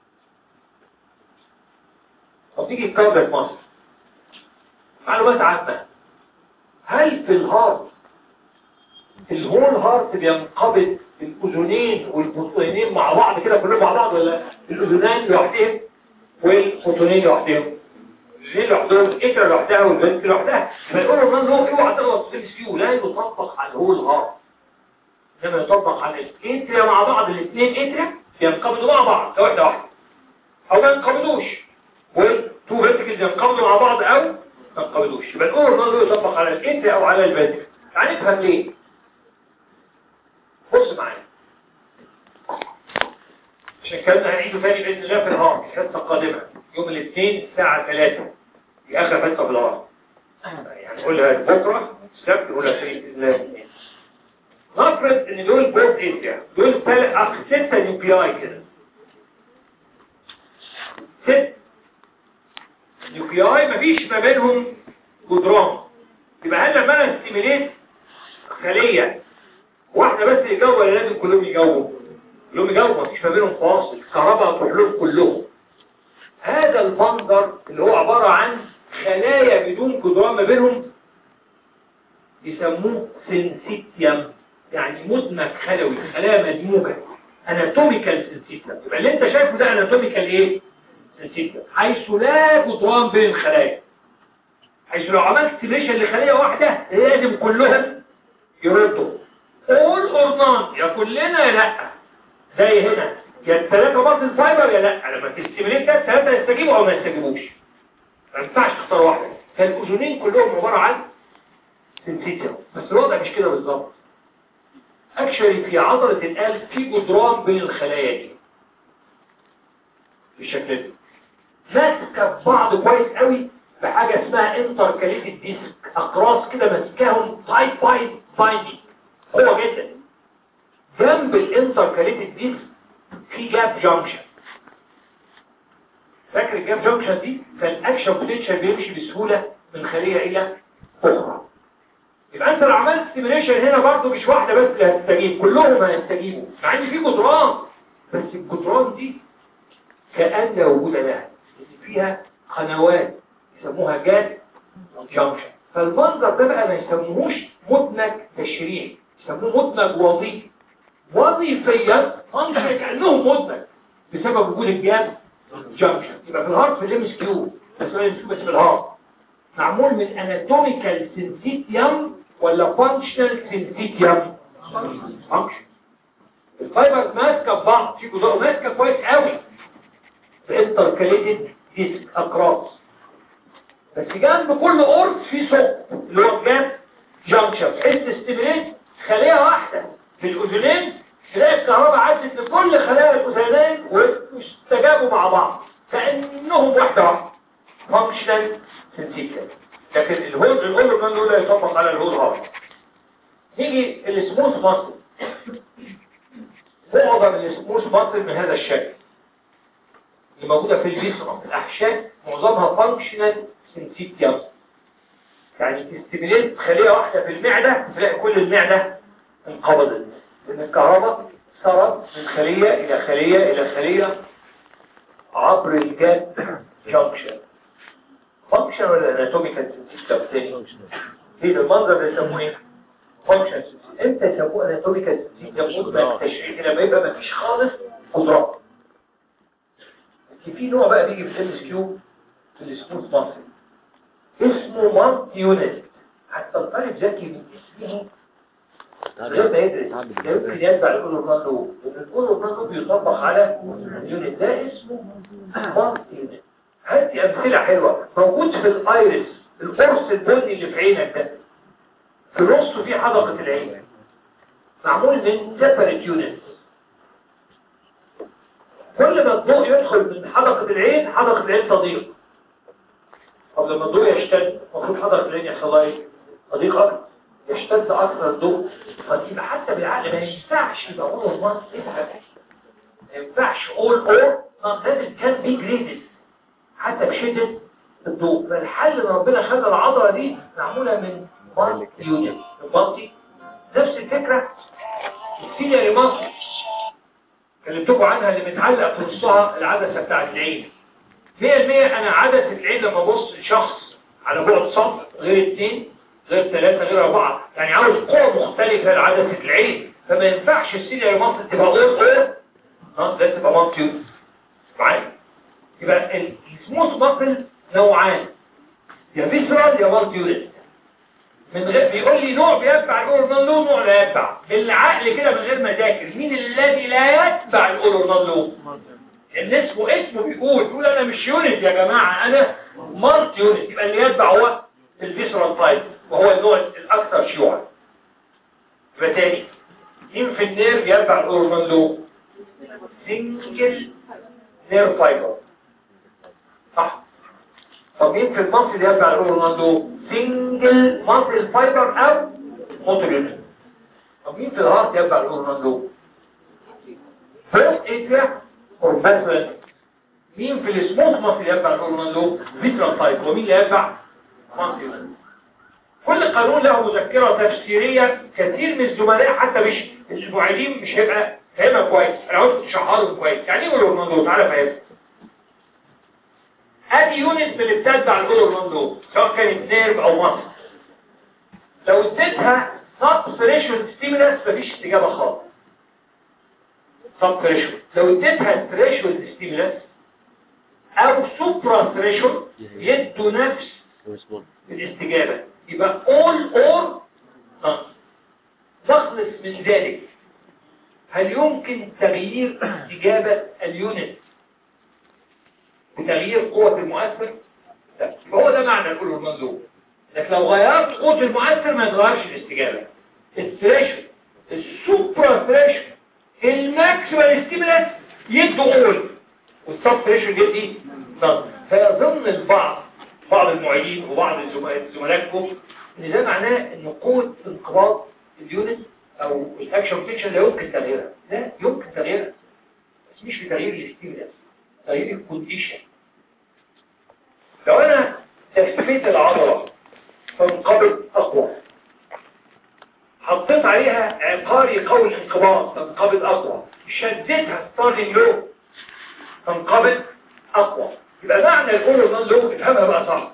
طب تيجي تكبر مصر معلومات عامة هل في الهارد الهول هارت بينقبض الاذنين والبطنين مع بعض كده كلهم مع بعض ولا الاذنين لوحدهم والبطنين لوحدهم الاثنين لوحدهم الاترا لوحدها والبنت لوحدها فيقولوا ان هو اوعى تغلط في فيو لا يطبق على الهول هارت انما يطبق على الاترا مع بعض الاثنين اترا ينقبضوا مع بعض كواحده واحده او ما ينقبضوش والتو فيرتيكلز ينقبضوا مع بعض او ما ينقبضوش يبقى الاول نظر يطبق على الاترا او على الفيرتيكل يعني نفهم ليه بص معايا عشان الكلام ده هنعيده تاني باذن الله في الهارت الحصه القادمه يوم الاثنين الساعه 3 دي اخر حصه في الهارت يعني قولها بكره السبت قولها في باذن الله نفرض ان دول بوت اريا دول تل... أخ ستة نيوكلياي كده ست نيوكلياي مفيش ما بينهم جدران يبقى هل لما انا استيميليت خلية واحدة بس اللي يجاوب ولا لازم كلهم يجاوبوا كلهم يجاوبوا مفيش ما بينهم فاصل الكهرباء هتروح لهم كلهم هذا المنظر اللي هو عبارة عن خلايا بدون جدران ما بينهم يسموه سنسيتيوم يعني مدمج خلوي خلايا مدموجة اناتوميكال سنسيتيوم يبقى اللي انت شايفه ده اناتوميكال ايه سنسيتيوم حيث لا جدران بين الخلايا حيث لو عملت ستيميشن لخلية واحدة لازم كلهم يردوا قول قرنان يا كلنا يا لا زي هنا يا الثلاثة باطل فايبر يا لا لما تستيميليت ده الثلاثة يستجيبوا او ما يستجيبوش ما ينفعش تختار واحدة فالاذنين كلهم عبارة عن سنسيتيوم بس الوضع مش كده بالظبط اكشلي في عضلة القلب في جدران بين الخلايا دي بالشكل ده ماسكه في بعض كويس قوي بحاجة اسمها انتركاليتد ديسك اقراص كده ماسكاهم تايب بايد بايندينج هو جدا جنب الانتركاليتد ديسك في جاب جانكشن فاكر الجاب جانكشن دي فالاكشن بوتنشال بيمشي بسهولة من خلية الى اخرى يبقى انت لو عملت ستيميليشن هنا برضو مش واحدة بس اللي هتستجيب كلهم هيستجيبوا مع ان في جدران بس الجدران دي كأن لا وجود لها لان فيها قنوات يسموها جاد جانكشن فالمنظر ده بقى ما يسموهوش مدمج تشريحي يسموه مدمج وظيفي وظيفيا فانكشن كانه مدمج بسبب وجود الجاد جانكشن يبقى في الهارت في الام اس كيو بس الام اس كيو بس في الهارت معمول من اناتوميكال سنسيتيوم ولا فانكشنال سنسيتيوم فانكشن الفايبر ماسكه في بعض في جزء ماسكه كويس قوي في انتركاليتد ديسك اقراص بس جنب كل قرص في ثقب اللي هو الجاب جانكشن بحيث تستمريت خليه واحده في الاذنين تلاقي الكهرباء عدت لكل خلايا الاذنين واستجابوا مع بعض كانهم واحده واحده فانكشنال سنسيتيف لكن الهول الهول كان دول يطبق على الهول هارد نيجي السموث ماسل معظم السموث ماسل من هذا الشكل اللي موجودة في الجسم في الأحشاء معظمها فانكشنال سنسيتيوم يعني تستميليت خلية واحدة في المعدة تلاقي كل المعدة انقبضت لأن الكهرباء سرت من خلية إلى خلية إلى خلية عبر الجاد جانكشن فانكشن ولا اناتوميكال سنسيتيوم تاني ايه ده المنظر اللي يسموه ايه فانكشن امتى يسموه اناتوميكال سنسيتيوم مطلق تشريحي لما يبقى مفيش خالص قدرات في نوع بقى بيجي في الام اس كيو في السموث ماسل اسمه مالت يونت حتى الطالب ذكي من اسمه غير ما يدرس يمكن يتبع الاولو بلان لوب لان الاولو بلان لوب يطبق على اليونت ده اسمه مالت يونت هاتي امثله حلوه موجود في الايرس القرص البني اللي في عينك ده في نصه في حدقه العين معمول من سيبريت يونتس كل ما الضوء يدخل من حلقة العين حلقة العين تضيق طب لما الضوء يشتد المفروض حلقة العين يحصل لها ايه؟ تضيق اكتر يشتد اكثر الضوء فيبقى حتى بالعقل ما ينفعش يبقى اول النص يتعب ما ينفعش اول اور لازم كان بي جريدد حتى بشدة الضوء فالحل ان ربنا خلى العضلة دي معمولة من مالتي يونت المالتي نفس الفكرة السيلياري مالتي كلمتكم عنها اللي متعلق في نصها العدسة بتاعت العين 100% انا عدسة العين لما ابص لشخص على بعد صف غير اثنين غير ثلاثة غير اربعة يعني عاوز قوة مختلفة لعدسة العين فما ينفعش السيليا مصر تبقى غير غير لازم تبقى مصر معايا يبقى السموث مصل نوعان يا فيسرال يا مالتيوريت من غير بيقول لي نوع بيتبع الاورنال لو نوع لا يتبع بالعقل كده من غير ما اذاكر مين الذي لا يتبع الاورنال لو ان اسمه اسمه بيقول بيقول انا مش يونت يا جماعه انا مالتي يونت يبقى اللي يتبع هو الفيسرال تايب وهو النوع الاكثر شيوعا يبقى تاني مين في النيرف يتبع الاورنال لو سنجل نير فايبر صح طب مين في المصل اللي يتبع الاورنال لو سنجل مصل فايبر او موتور يونت طب مين في الهارت يتبع الاورنال لو فيرست اتريا اور مثلا مين في السموث مصل يتبع الاورنال لو فيترال تايب ومين اللي يتبع مصل يونت كل قانون له مذكرة تفسيرية كثير من الزملاء حتى مش المعيدين مش هيبقى فاهمها كويس انا عاوز تشرحها لهم كويس يعني ايه الاورنال تعالى فاهمها ادي يونت من اللي بتتبع الاورنال سواء كانت نيرف او مصل لو اديتها سب ثريشولد ستيمولاس مفيش استجابه خالص سب ثريشولد لو اديتها ثريشولد ستيمولاس او سوبرا ثريشولد يدوا نفس الاستجابه يبقى all or none نخلص من ذلك هل يمكن تغيير استجابة اليونت بتغيير قوة المؤثر؟ لا هو ده معنى الأولو المنظور لكن لو غيرت قوة المؤثر ما يتغيرش الاستجابة الثريشن السوبرا ثريشن الماكسيمال ستيمولاس يدوا اول والسب ثريشن يدي نظر فيظن البعض بعض المعيدين وبعض زملائكم ان ده معناه ان قوة انقباض اليونت او الاكشن فيكشن لا يمكن تغييرها لا يمكن تغييرها بس مش بتغيير الاستيمولاس تغيير الكونديشن لو انا تثبيت العضلة تنقبض اقوى حطيت عليها عقار يقوي الانقباض تنقبض اقوى شدتها ستارلين لو تنقبض اقوى يبقى معنى الاولو نون لو افهمها بقى صح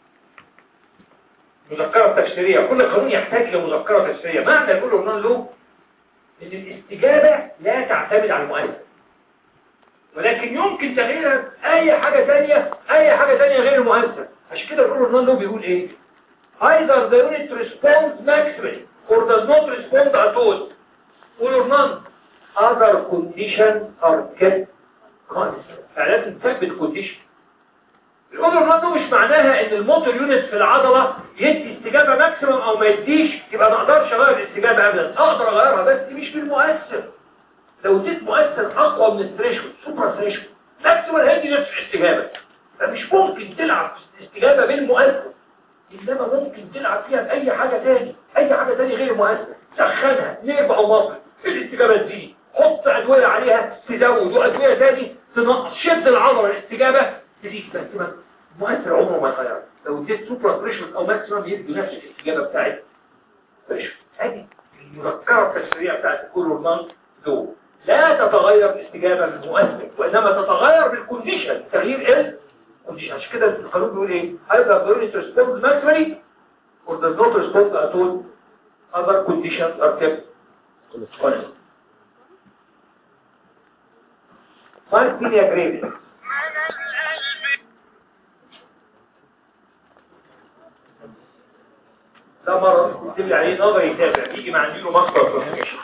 مذكرة تفسيرية كل قانون يحتاج لمذكرة تفسيرية معنى الاولو نون لو ان الاستجابة لا تعتمد على المؤثر ولكن يمكن تغييرها اي حاجة تانية اي حاجة تانية غير المؤثر عشان كده الاولو نون لو بيقول ايه either the unit responds maximally or does not respond at all or none other conditions are kept constant فلازم تثبت condition الأوردر نانو مش معناها ان الموتور يونت في العضلة يدي استجابة ماكسيمم او ما يديش يبقى ما اقدرش اغير الاستجابة ابدا اقدر اغيرها بس مش بالمؤثر لو اديت مؤثر اقوى من الثريشولد سوبر ثريشولد ماكسيمم هيدي نفس الاستجابة فمش ممكن تلعب في الاستجابة بالمؤثر انما ممكن تلعب فيها باي حاجة تاني اي حاجة تاني غير مؤثر سخنها نيرف او مصر الاستجابة دي حط ادوية عليها تزود وادوية تاني تنقص شد العضلة الاستجابة تزيد بس مؤثر عمره ما يغير لو اديت سوبر بريشن او ماكسيمم يدي نفس الاستجابة بتاعت بريشن ادي المذكرة التفسيرية بتاعت كل هرمون دول لا تتغير الاستجابة بالمؤثر وانما تتغير بالكونديشن تغيير ايه عشان كده القانون بيقول ايه either the unit responds maximally or does not respond at all other conditions are kept constant Martinia gravis ده مرض يكتب لي عليه نظر يتابع يجي مع عنده ماستر كونفيشن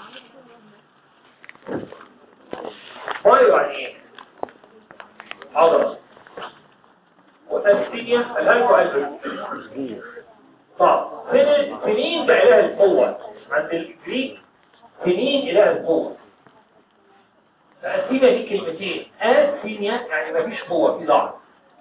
بايو يعني ايه عضله وتنسينيا الهلكو ألبرت طب فين فنين ده إله القوة عند الجريك فنين إله القوة فأثينا دي كلمتين أثينيا يعني مفيش قوة في ضعف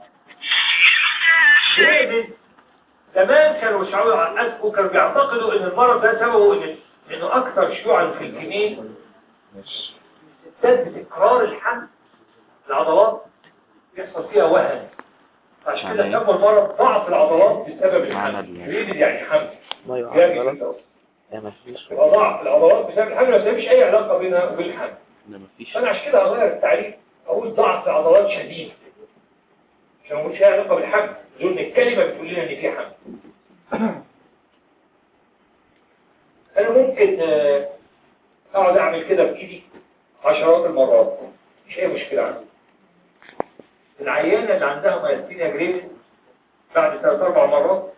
ديفيد زمان كانوا شعور عن أسفه كانوا بيعتقدوا ان المرض ده سببه إن انه اكثر شيوعا في الجنين الستات بتكرار الحمل العضلات بيحصل فيها وهن عشان كده يكبر مرض ضعف العضلات بسبب الحمل يريد يعني حمل جامد جدا يبقى ضعف العضلات بسبب الحمل بس مفيش اي علاقه بينها وبين الحمل فانا عشان كده هغير التعريف اقول ضعف العضلات شديد عشان ما اقولش اي علاقه بالحمل دول الكلمه بتقول لنا ان في حمل ممكن آه، اقعد اعمل كده بايدي عشرات المرات مش اي مشكله عندي العيانه اللي عندها مايستينيا جريفز بعد ثلاث اربع مرات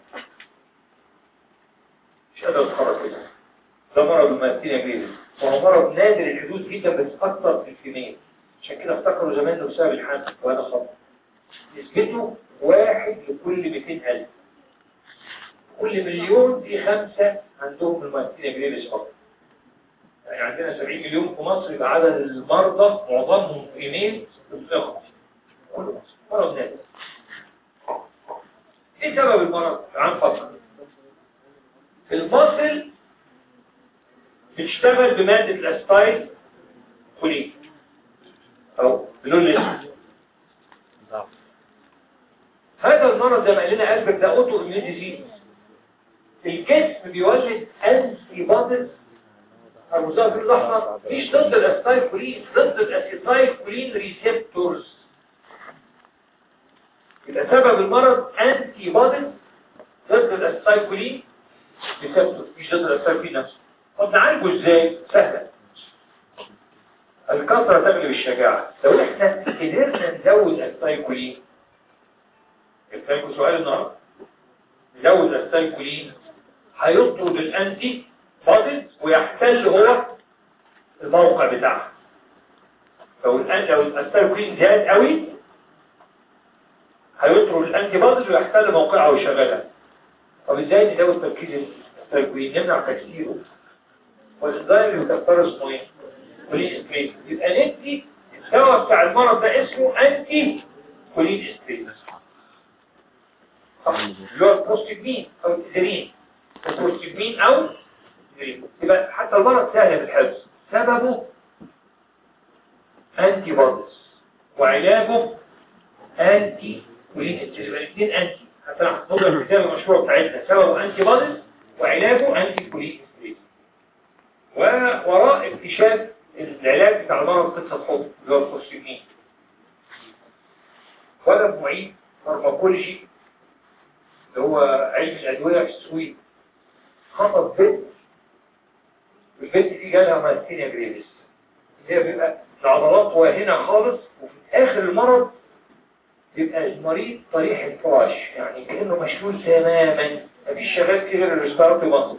مش قادره تتحرك كده ده مرض المايستينيا جريفز وهو مرض نادر الحدوث جدا بس اكثر في الفيميل عشان كده افتكروا زمان انه بسبب الحمل وهذا خطأ نسبته واحد لكل 200000 كل مليون في خمسة عندهم المايستينيا جريفز فقط يعني عندنا 70 مليون في مصر يبقى عدد المرضى معظمهم فيميل 350 كل مصر مرض نادر ايه سبب المرض؟ تعال نفكر المصل بتشتغل بمادة الاسبايل كولين او بلون الاسود هذا المرض زي ما قال لنا ألبرت ده اوتو اميون ديزيز الجسم بيولد انتي بوديز المزار في الاحمر مش ضد الاسيتايل كولين ضد الاسيتايل كولين ريسبتورز يبقى سبب المرض انتي بوديز ضد الاسيتايل كولين ريسبتورز مش ضد الاسيتايل كولين نفسه طب نعالجه ازاي سهله الكثره تغلب الشجاعه لو احنا قدرنا نزود الاسيتايل كولين لكم سؤال النهارده نزود الاسيتايل كولين هيطرد الانتي بوديز ويحتل هو الموقع بتاعها لو الان لو الاسيتايل زاد قوي هيطرد الانتي بوديز ويحتل موقعها ويشغلها طب ازاي نزود تركيز الاسيتايل نمنع تكسيره والانزيم اللي بيكسره اسمه ايه؟ كولين ستريت يبقى ندي الدواء بتاع المرض ده اسمه انتي كولين ستريت صح اللي هو البروستجمين او التزرين البروستجمين او التزرين يبقى حتى المرض سهل في الحفظ سببه انتي بوديز وعلاجه انتي كولين ستريت يبقى الاثنين انتي حتى نحفظ الكتاب المشهور بتاعتنا سببه انتي بوديز وعلاجه انتي كولين ستريت ووراء اكتشاف العلاج بتاع المرض قصة حب اللي هو البروستجمين ولد معيد فارماكولوجي اللي هو علم الأدوية في السويد خطط بنت والبنت دي جالها ماستينيا جريفيس هي بيبقى العضلات واهنة خالص وفي آخر المرض يبقى المريض طريح الفراش يعني كأنه مشلول تماما مفيش شغال فيه غير الريسبيراتوري ماسل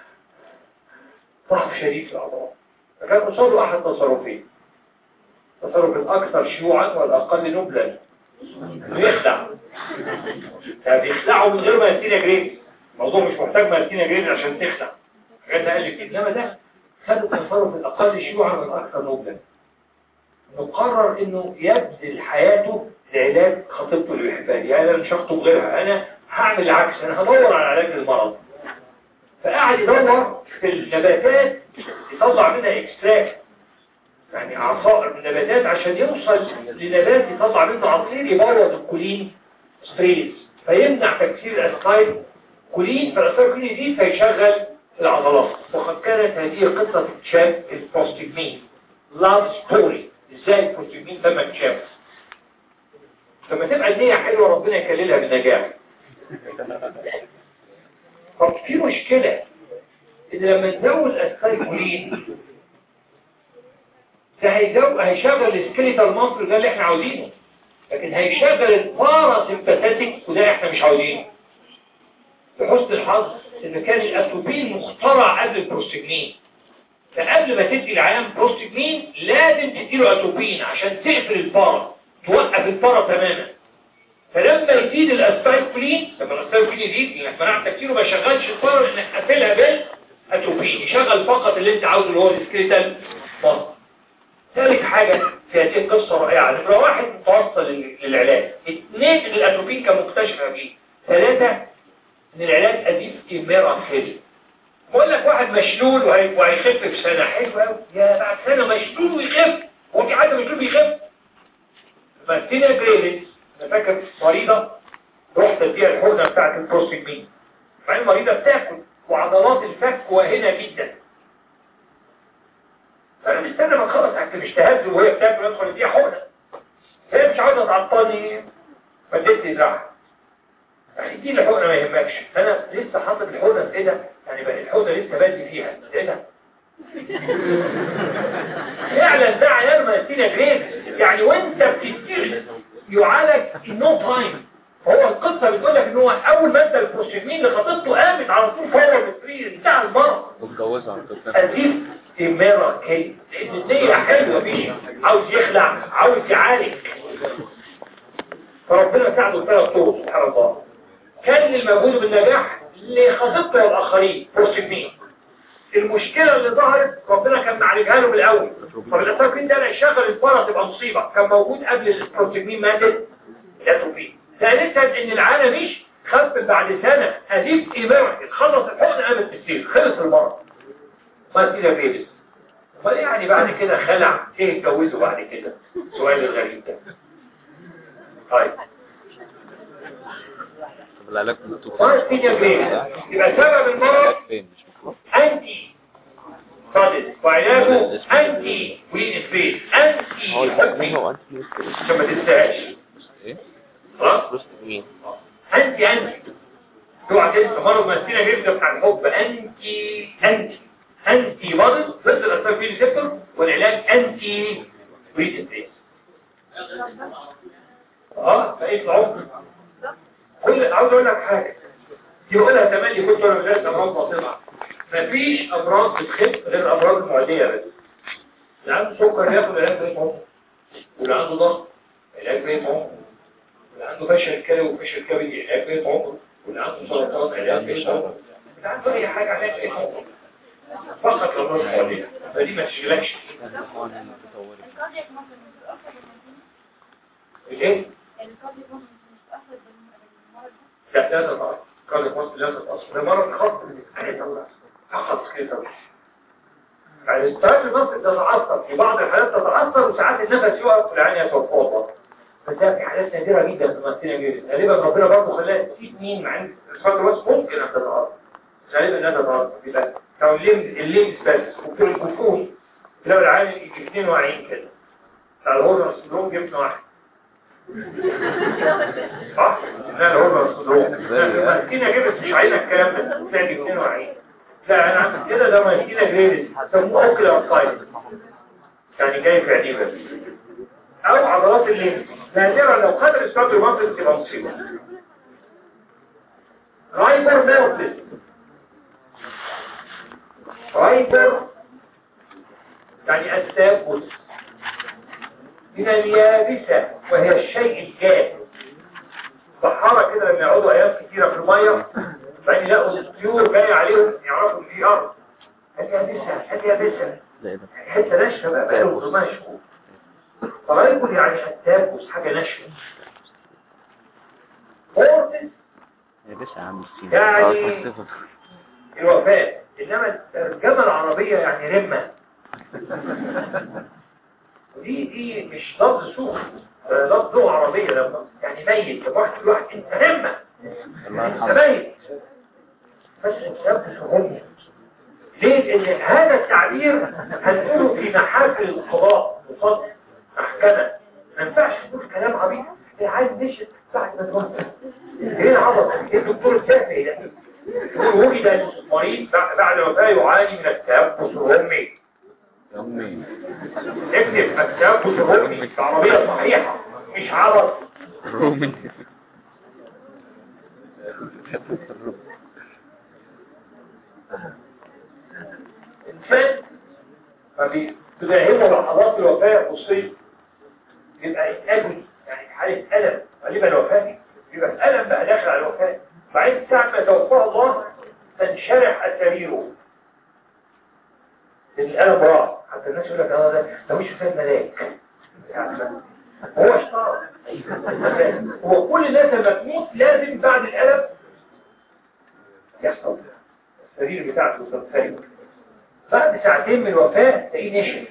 ضعف شديد في العضلات فكان قصاده أحد تصرفين التصرف الأكثر شيوعا والأقل نبلا انه يخدع فبيخدعوا من غير ما يستينا جريد الموضوع مش محتاج ما يستينا جريد عشان تخدع حاجات اقل كده انما ده خد التصرف الاقل شيوعا والاكثر نبلا انه قرر انه يبذل حياته لعلاج خطيبته اللي بيحبها يعني انا مش هخطب غيرها انا هعمل العكس انا هدور على علاج المرض فقعد يدور في النباتات يطلع منها اكستراكت يعني عصائر من النباتات عشان يوصل لنبات يطلع منه عصير يبوظ الكولين ستريس فيمنع تكسير الاسقايل كولين فالاسقايل كولين دي فيشغل العضلات وقد كانت هذه قصة اكتشاف البروستجمين لاف ستوري ازاي البروستجمين تم اكتشافه لما تبقى النية حلوة ربنا يكللها بالنجاح طب في مشكلة ان لما نزود الاسقايل كولين ده هيزو... هيشغل السكيليتال مصر ده اللي احنا عاوزينه لكن هيشغل الباراسمباتيك وده احنا مش عاوزينه بحسن الحظ ان كان الاتروبين مخترع قبل البروستجمين فقبل ما تدي العيان بروستجمين لازم تديله اتروبين عشان تقفل البارا توقف البارا تماما فلما يزيد الاسبايكولين لما الاسبايكولين يزيد لانك منعت تكتيره ما يشغلش البارا لانك قافلها بالاتروبين يشغل فقط اللي انت عاوزه اللي هو السكيليتال مصر ثالث حاجة في هذه القصة رائعة نمرة واحد متوصل للعلاج اثنين ان الاتروبين كان مكتشف قبليه ثلاثة ان العلاج اديب اميرا خيري بقول لك واحد مشلول وهي- وهيخف في سنة حلو قوي يا بعد سنة مشلول ويخف هو في حد مشلول بيخف مارتينا جريليس انا فاكر مريضة رحت اديها الحقنة بتاعت البروستجمين مع المريضة بتاكل وعضلات الفك واهنة جدا فانا مستنى ما تخلص حتى مش تهز وهي بتاكل ادخل اديها حقنه هي مش عاوزه تعطلني فديت لي زعل يعني دي الحقنه ما يهمكش انا لسه حاطط الحقنه في ايه ده يعني بقى الحقنه لسه بدي فيها ايه ده فعلا ده عيان مايستينيا جريد يعني وانت بتديه يعالج نو تايم هو القصة بتقول لك ان هو اول ما انت البروشيمين اللي خطيبته قامت على طول فورا بالفري انتهى المرض متجوزة عن كده أزيد إمارة كي لأن النية حلوة بيه عاوز يخلع عاوز يعالج فربنا ساعده بثلاث طرق سبحان الله كان المجهود بالنجاح لخطيبته والآخرين بروسيمين المشكلة اللي ظهرت ربنا كان معالجها له بالأول فبالأسفل ده لا يشغل الفرع تبقى مصيبة كان موجود قبل البروسيمين ماتت لا تفيد ثالثا ان العالم مش خف بعد سنة أزيد إمارة اتخلص الحقن قامت بالسير خلص المرض ما كده بيبس امال يعني بعد كده خلع ايه اتجوزوا بعد كده السؤال الغريب ده طيب طب العلاج مكتوب ما الدنيا فين يبقى سبب المرض فين مش مكتوب انتي صادد وعلاجه انتي وين سبيس انتي هو الفرق حبي منه وانت عشان ما تنساش ايه خلاص بص مين انتي انتي اوعى تنسى مرض ماستينا جدا بتاع الحب انتي انتي انتي مرض ضد الاسباب في ريسبتور والعلاج انتي وين سبيس اه بقيت العمر كل عاوز اقول لك حاجه يقولها تملي كنت ولا غير امراض باطنه مفيش امراض بتخف غير الامراض المعديه بس اللي عنده سكر ياخد علاج بقيت عمر واللي عنده ضغط علاج بقيت عمر واللي عنده فشل كلوي وفشل كبدي علاج بقيت عمر واللي عنده سرطان علاج بقيت عمر اللي عنده اي حاجه علاج بقيت عمر فقط الامراض المعديه فدي ما تشغلكش الكاردياك ممكن يتأثر بالمنزل الايه؟ الكاردياك ممكن يتأثر بالمرض لا لا تتأثر قال مصر لا تتأثر ده مرض خاص بالإنسان أخص كده يعني اضطراب النص تتعثر في بعض الحالات تتعثر وساعات النفس يقف والعين يتوفى بس ده في حالات نادرة جدا في مصرنا جدا غالبا ربنا برضه خلاها تسيب مين مع ان الصدر بس ممكن ان تتعثر غالبا انها تتعثر يبقى لو الليمز الليمز بس وكل الجفون لو العين يجي اثنين واعيين كده بتاع الهورمون سندروم جبنا واحد صح؟ لا الهورمون سندروم ماسكينة جبت مش عايزة الكلام ده تعدي اثنين واعيين لا انا عندي كده ده ماسكينة جبت سموه اوكلر سايد يعني جاي في عينيه بس او عضلات الليمف نادرا لو قدر الصدر مصر تبقى مصيبة رايبر ميلتس رايبر يعني التابوس من اليابسة وهي الشيء الجاف صحارى كده لما يقعدوا ايام كتيرة في المية بعدين يلاقوا الطيور جاية عليهم يعرفوا ان في ارض اليابسة اليابسة حتة ناشفة بقى بقالهم 12 شهور فرايبل يعني التابوس حاجة ناشفة فورتس يا باشا يا عم السين يعني الوفاة انما الترجمة العربية يعني رمة ودي دي مش لفظ سوء ده لفظ لغة عربية لما يعني ميت لما واحد يقول واحد انت رمة الله انت يرحمه ميت بس السبب سهولة ليه؟ لان هذا التعبير هنقوله في محافل القضاء وفضل محكمة ما ينفعش تقول كلام عبيط ايه عايز نشت بعد ما تموت ايه العبط ايه الدكتور التافه ده يقول وجد المريض بعد وفاة يعاني من التيبس الرمي يا امي اكتب التيبس الرمي بعربية صحيحة مش عبط رومي الإنسان ما بتداهمه لحظات الوفاة والصيف يبقى يتأجل يعني في حالة ألم غالبا الوفاة يبقى الألم بقى داخل على الوفاة بعدين ساعة ما توفاه الله تنشرح أساريره لأن الألم راح حتى الناس يقول لك اه ده ده مش وفاة ملاك يعني هو اشترط هو كل الناس لما تموت لازم بعد الألم يحصل السرير بتاعته تنفرد بعد ساعتين من الوفاة تلاقيه نشف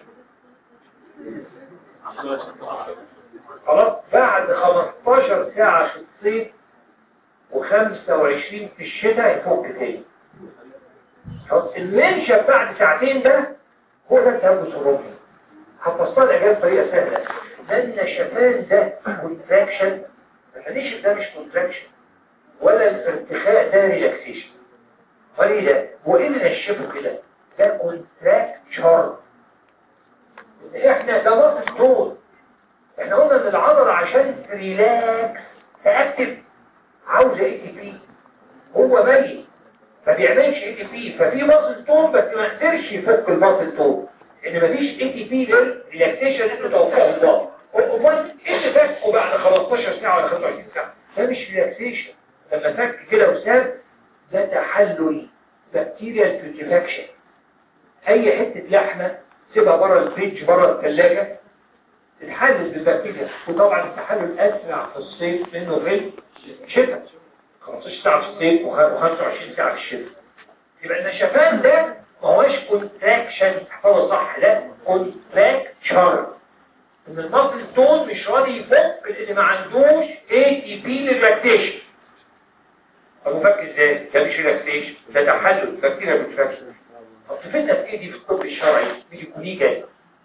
خلاص بعد 15 ساعة في الصيف و25 في الشتاء يفك تاني خلاص المنشف بعد ساعتين ده هو ده التهبس الرومي هتفصل اجاب بطريقة سهلة ده النشفان ده كونتراكشن النشف ده مش كونتراكشن ولا الارتخاء ده ريلاكسيشن وليه ده هو ايه اللي نشفه كده ده كونتراكشر احنا ده نقص طول احنا قلنا ان العضلة عشان ريلاكس تأكتف عاوزة اي تي بي هو ميت ما بيعملش اي تي بي ففي مصل طول بس ما قدرش يفك المصل طول ان مفيش اي تي بي للريلاكسيشن اللي توفاه الله امال ايه اللي فكه بعد 15 ساعة ولا 25 ساعة ده مش ريلاكسيشن لما فك كده وساب ده تحلل بكتيريال بيوتيفاكشن اي حتة لحمة سيبها بره الفريج بره الثلاجة تتحلل بالبكتيريا وطبعا التحلل اسرع في الصيف منه في الشتاء 15 ساعة في الصيف و25 ساعة في الشتاء يبقى النشفان ده ما هوش كونتراكشن تحفظه صح لا كونتراكشر ان المصل التون مش راضي يفك لان ما عندوش اي تي بي للريلاكسيشن طب مفك ازاي؟ ده مش ريلاكسيشن ده تحلل بكتيريا بتفكشن طب تفيدنا في ايه دي في الطب الشرعي دي كونيه جاي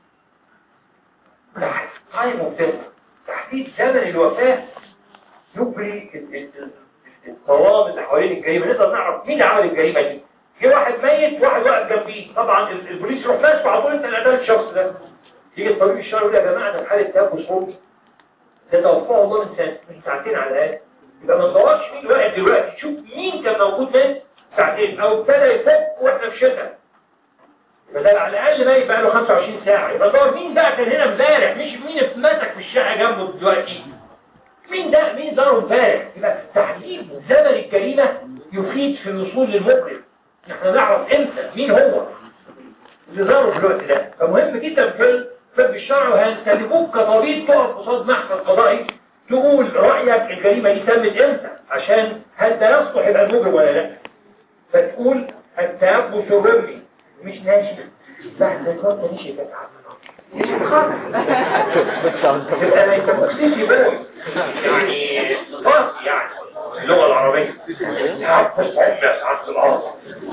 تايم اوف ديث تحديد زمن الوفاة يجري ال- ال- ال- الضوابط حوالين الجريمة نقدر نعرف مين اللي عمل الجريمة دي في واحد ميت واحد واقف جنبيه طبعا ال- البوليس يروح ماسكه على طول انت اللي قتلت الشخص ده يجي الطبيب الشرعي يقول يا جماعه ده في حاله تيبس رومي ده توفاه الله من ساعة من ساعتين على الاقل يبقى ما ندورش مين واقف دلوقتي تشوف مين كان موجود من ساعتين او ابتدى يفك واحنا في شتاء يبقى ده على الاقل ميت بقى له 25 ساعه يبقى دور مين بقى كان هنا امبارح مش مين اتمسك في الشقه جنبه دلوقتي مين ده مين زاره امبارح يبقى تحديد زمن الجريمه يفيد في الوصول للمجرم احنا نعرف امتى مين هو اللي زاره في الوقت ده فمهم جدا في الطب الشرعي وهنسلموك كطبيب تقف قصاد محكم قضائي تقول رأيك الجريمة دي تمت امتى عشان هل ده يصلح يبقى المجرم ولا لا فتقول التيبس الرمي مش ناشف لا ده كنت ناشف يا عم تبقى ما يسموكسيش بوي يعني خاص يعني اللغة العربية تعبس هم يا سعادة العرب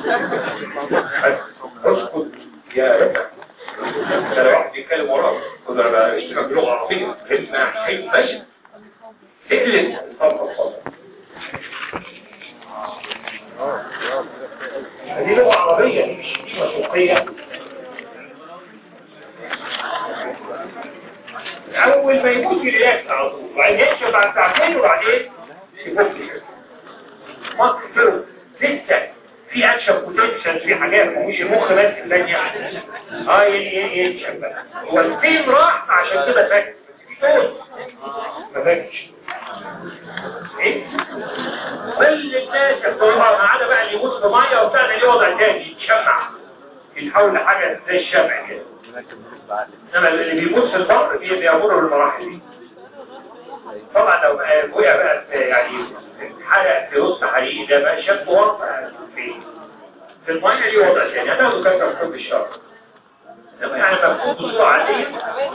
اسكت يا رفع ده لو واحد بيتكلم وراك كنا بقى اشتغل بلغة عربية كلمة حي ماشي اقلب اتفضل اتفضل دي لغة عربية دي مش دي مسوقية أول ما يموت يريلاكس على طول وبعدين يمشي بعد ساعتين وبعدين يفك مصر كده لسه في اكشن بوتنشال في حاجات مش المخ بس اللي يعني اه ينشف بقى هو الفيلم راح عشان كده فاكر طول ما فاكرش ايه كل الناس يختارها ما عدا بقى اللي يموت في ميه وبتاع ده ليه وضع تاني يتشمع يتحول لحاجه زي الشمع كده انما اللي بيموت في البحر بي- بيمر بالمراحل دي طبعا لو بقى وقع بقى في- يعني حرق في وسط حريقي ده بقى شاب وضع في في الميه دي وضع تاني هتاخده كان في حب الشر انما يعني مفهوم بصورة عادية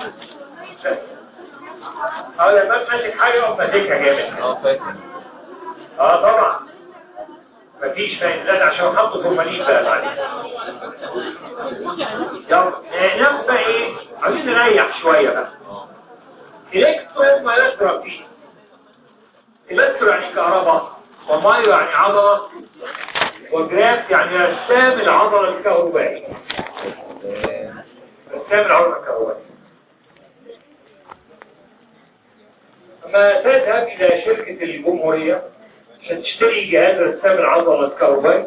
اه لما ماسك حاجة يقوم ماسكها جامد اه فاكر اه طبعا مفيش فايدة لا ده عشان حطه فورمالين بقى بعدين يلا آه، ناخد بقى ايه عايزين نريح شوية بقى الكتروميوجرافي الكترو يعني كهرباء ومايو يعني عضلة وجراف يعني رسام العضلة الكهربائية رسام العضلة الكهربائية لما تذهب إلى شركة الجمهورية عشان تشتري جهاز رسام العضلة الكهربائي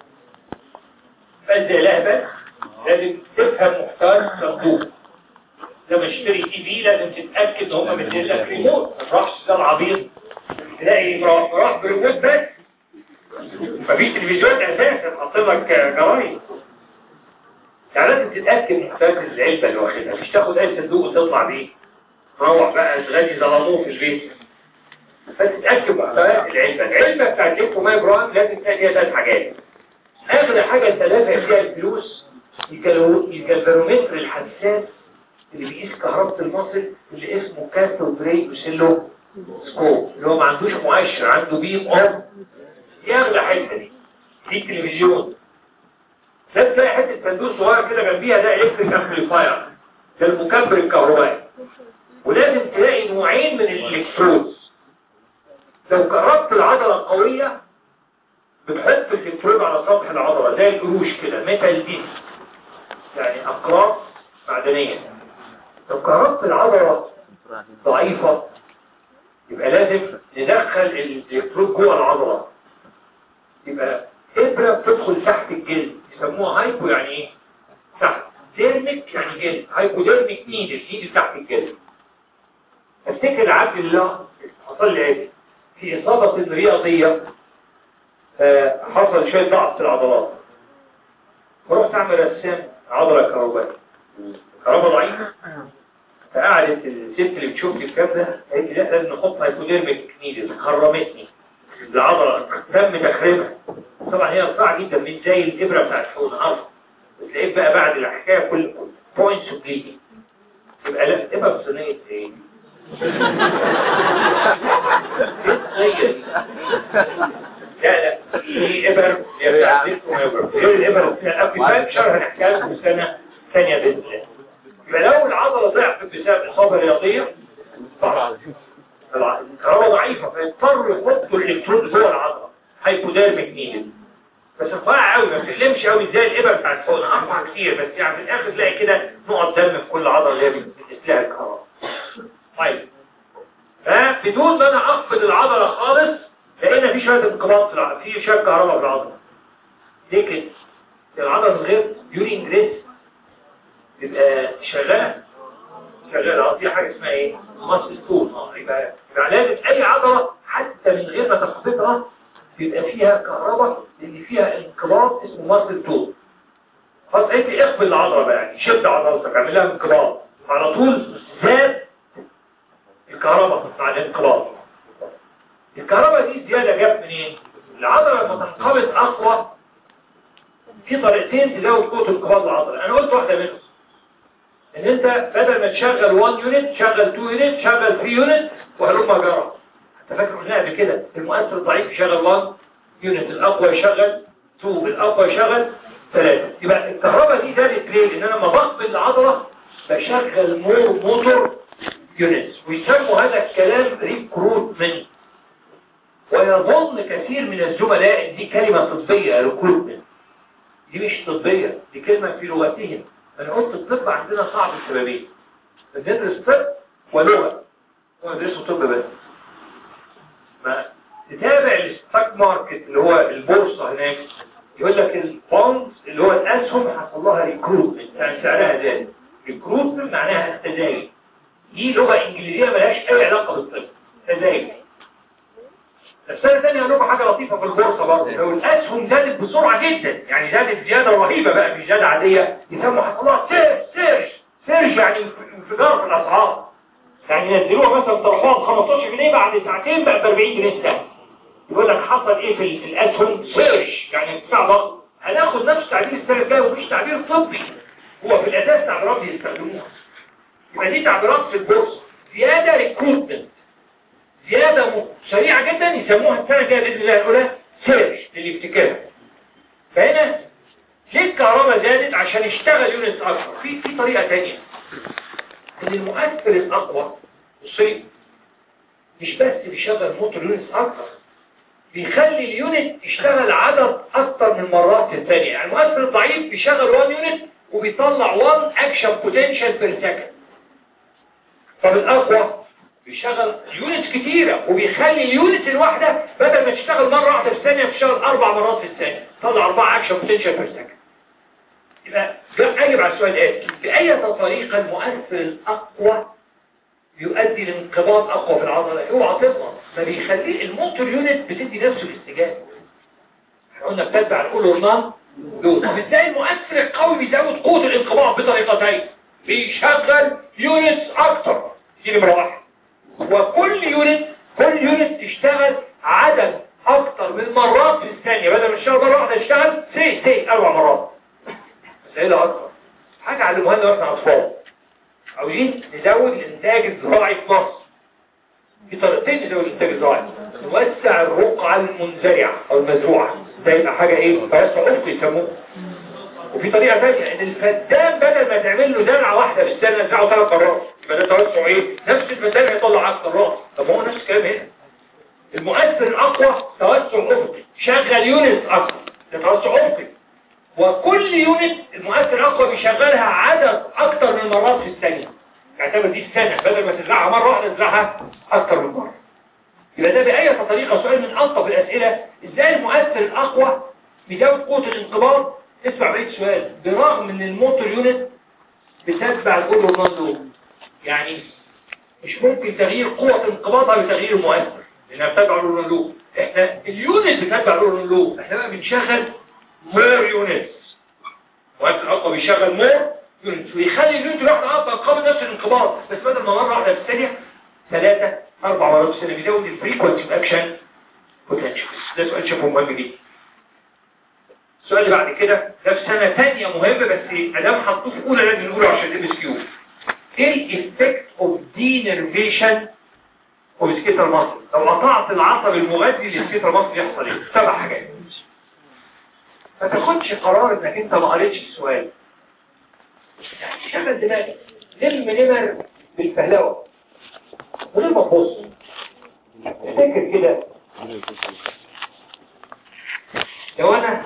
فانت لهبة لازم تفهم محتاج مخدوم لما تشتري تي في لازم تتأكد ان هم مدين لك ريموت ما تروحش ده العبيط تلاقي راح راح بريموت بس مفيش تلفزيون اساسا حاطين لك جرايد يعني لازم تتأكد من محتاج العلبة اللي واخدها مش تاخد اي صندوق وتطلع بيه تروح بقى تغني ظلموه في البيت فتتأكد بقى العلبة العلبة بتاعت ليكو ماي جرام لازم تلاقي فيها ثلاث حاجات آخر حاجة انت دافع فيها الفلوس الكالو- الكالبرومتر الحساس اللي بيقيس كهربة المصل اللي اسمه كاثو بري وسيلو سكوب اللي هو ما عندوش مؤشر عنده بيم اوف دي اغلى حته دي دي التلفزيون ده تلاقي حته صندوق صغير كده جنبيها ده الكتريك امبليفاير ده المكبر الكهربائي ولازم تلاقي نوعين من الالكترودز لو كهربت العضله القويه بتحط الالكترود على سطح العضله زي القروش كده ميتال ديسك يعني اقراص معدنيه لو كهربة العضله ضعيفه يبقى لازم ندخل الالكترود جوه العضله يبقى ابره بتدخل تحت الجلد يسموها هايبو يعني ايه تحت ديرميك يعني جلد هايبوديرميك نيدل نيدل تحت الجلد افتكر عبد الله حصل لي عيب في اصابه رياضيه آه، حصل شويه ضعف في العضلات فرحت اعمل رسام عضله كهربائيه كهرباء ضعيفه فقعدت الست اللي بتشوف لي الكلام ده قالت لي لا لازم نحط هايبوديرميك نيدل خرمتني العضله تم تخريبها طبعا هي رفيعه جدا مش زي الابره بتاعت حوض عرض تلاقيه بقى بعد الحكايه كل بوينتس بليدنج يبقى لا ابره صينيه ايه؟ ايه لا لا في ابر هي بتاعت زيت وما يبر غير الابر بتاع الابتسام شهر هنحكيها لكم سنه ثانيه باذن الله يبقى لو العضله ضعفت بسبب اصابه رياضيه طبعا الكهرباء ضعيفه فيضطر يحطوا الالكترود جوه العضله هايبوديرميك نيدل بس رفيع قوي ما بتلمش قوي زي الابر بتاعت فوق ارفع كتير بس يعني في الاخر تلاقي كده نقط دم في كل عضله اللي هي بتقيس لها الكهرباء طيب فبدون ما انا اخفض العضله خالص لقينا في شويه انقباض في العضله في شويه كهرباء في العضله ليه كده؟ العضله من غير يورين جريس تبقى شغاله شغاله اه في حاجه اسمها ايه؟ ماسل تون اه يبقى يبقى لازم اي عضله حتى من غير ما تخفضها بيبقى فيها كهرباء اللي فيها انقباض اسمه ماسل تون خلاص انت اقبل العضله بقى يعني شد عضلتك اعمل لها انقباض على طول زاد الكهرباء مع الانقباض الكهرباء دي زيادة جت منين؟ العضلة لما تنقبض أقوى في طريقتين تزود قوة انقباض العضلة أنا قلت واحدة منهم إن أنت بدل ما تشغل 1 يونت شغل 2 يونت شغل 3 يونت وهلما جرى أنت فاكر قلنا قبل كده المؤثر الضعيف يشغل 1 يونت الأقوى يشغل 2 الأقوى يشغل 3 يبقى الكهرباء دي زادت ليه؟ لأن أنا لما بقبض العضلة بشغل مور موتور يونتس ويسموا هذا الكلام ريكروتمنت ويظن كثير من الزملاء دي كلمة طبية ريكروتمنت دي مش طبية دي كلمة في لغتهم انا قلت الطب عندنا صعب السببين بندرس طب ولغة وندرسه طب بس ما تتابع الستاك ماركت اللي هو البورصة هناك يقول لك البونز اللي هو الاسهم حصل لها ريكروتمنت يعني سعرها زاد ريكروتمنت معناها التزايد دي لغة انجليزية ملهاش اي علاقة بالطب تزايد السنة الثانية هنقول حاجة لطيفة في البورصة برضه لو الأسهم زادت بسرعة جدا يعني زادت زيادة رهيبة بقى مش زيادة عادية يسموا حصل لها سيرج سيرج سيرج يعني انفجار في الأسعار يعني ينزلوها مثلا طرحوها ب 15 جنيه بعد ساعتين بقى ب 40 جنيه سنة يقول لك حصل ايه في ال- الأسهم سيرج يعني ارتفاع ضخم هناخد نفس تعبير السنة الجاية ومفيش تعبير طبي هو في الأساس تعبيرات بيستخدموها يبقى دي تعبيرات في البورصة زيادة ريكروتمنت زيادة م- سريعة جدا يسموها السنة الجاية بإذن الله الأولى سيرش للافتكار فهنا ليه الكهرباء زادت عشان يشتغل يونت أكثر في في طريقة تانية إن المؤثر الأقوى الصيب مش بس بيشغل موتور يونت أكثر بيخلي اليونت يشتغل عدد أكثر من مرات في الثانية يعني المؤثر الضعيف بيشغل 1 يونت وبيطلع 1 اكشن بوتنشال بير سكند طب الأقوى بيشغل يونت كتيرة وبيخلي اليونت الواحدة بدل ما تشتغل مرة واحدة في الثانية بتشتغل أربع مرات في الثانية طلع أربعة أكشن بوتنشال بير سكند يبقى ده أجب على السؤال ده بأي طريقة المؤثر الأقوى يؤدي لانقباض أقوى في العضلة اوعى تضمن فبيخليه الموتور يونت بتدي نفسه الاستجابة احنا قلنا بتتبع الأولورنان دول طب ازاي المؤثر القوي بيزود قوة الانقباض بطريقتين بيشغل يونتس أكتر دي نمرة واحد وكل يونت كل يونت تشتغل عدد اكتر من مرات في الثانية بدل ما تشتغل مرة واحدة تشتغل سي سي اربع مرات مسألة اكتر حاجة علموها لنا واحنا اطفال عاوزين نزود الانتاج الزراعي في مصر في طريقتين نزود الانتاج الزراعي نوسع الرقعة المنزرعة او المزروعة ده يبقى حاجة ايه توسع افقي يسموه وفي طريقة ثانية ان الفدان بدل ما تعمل له زرعة واحدة في السنة يزرعه ثلاث مرات يبقى ده توسع ايه نفس الفدان هيطلع اكتر راس طب ما هو نفس الكلام هنا المؤثر الاقوى توسع افقي شغل يونت اكتر ده توسع افقي وكل يونت المؤثر الاقوى بيشغلها عدد اكتر من مرات في الثانيه اعتبر دي السنه بدل ما تزرعها مره واحده تزرعها اكتر من مره يبقى ده بأي طريقة سؤال من ألطف الأسئلة إزاي المؤثر الأقوى بيزود قوة الانقباض اسمع بقية السؤال برغم ان الموتور يونت بتتبع الأولو نون يعني مش ممكن تغيير قوة انقباضها بتغيير المؤثر لأنها بتتبع الأولو نون احنا اليونت بتتبع الأولو نون احنا بقى بنشغل مور يونت المؤثر الأقوى بيشغل مور يونت ويخلي اليونت الواحدة أقوى قابل نفس الانقباض بس بدل ما مرة واحدة في الثانية ثلاثة أربع مرات في السنة بيزود الفريكونسي اوف اكشن بوتنشال ده سؤال شافه مهم جدا السؤال اللي بعد كده ده في سنة تانية مهم بس ادام حطوه في اولى لازم نقوله عشان ام اس كيو ايه الايفكت اوف دينرفيشن اوف سكيتر مصر لو قطعت العصب المغذي للسكيتر مصر يحصل ايه سبع حاجات ما تاخدش قرار انك انت ما قريتش السؤال يعني شغل دماغك لم نمر بالفهلوه وليه ما تبص افتكر كده لو انا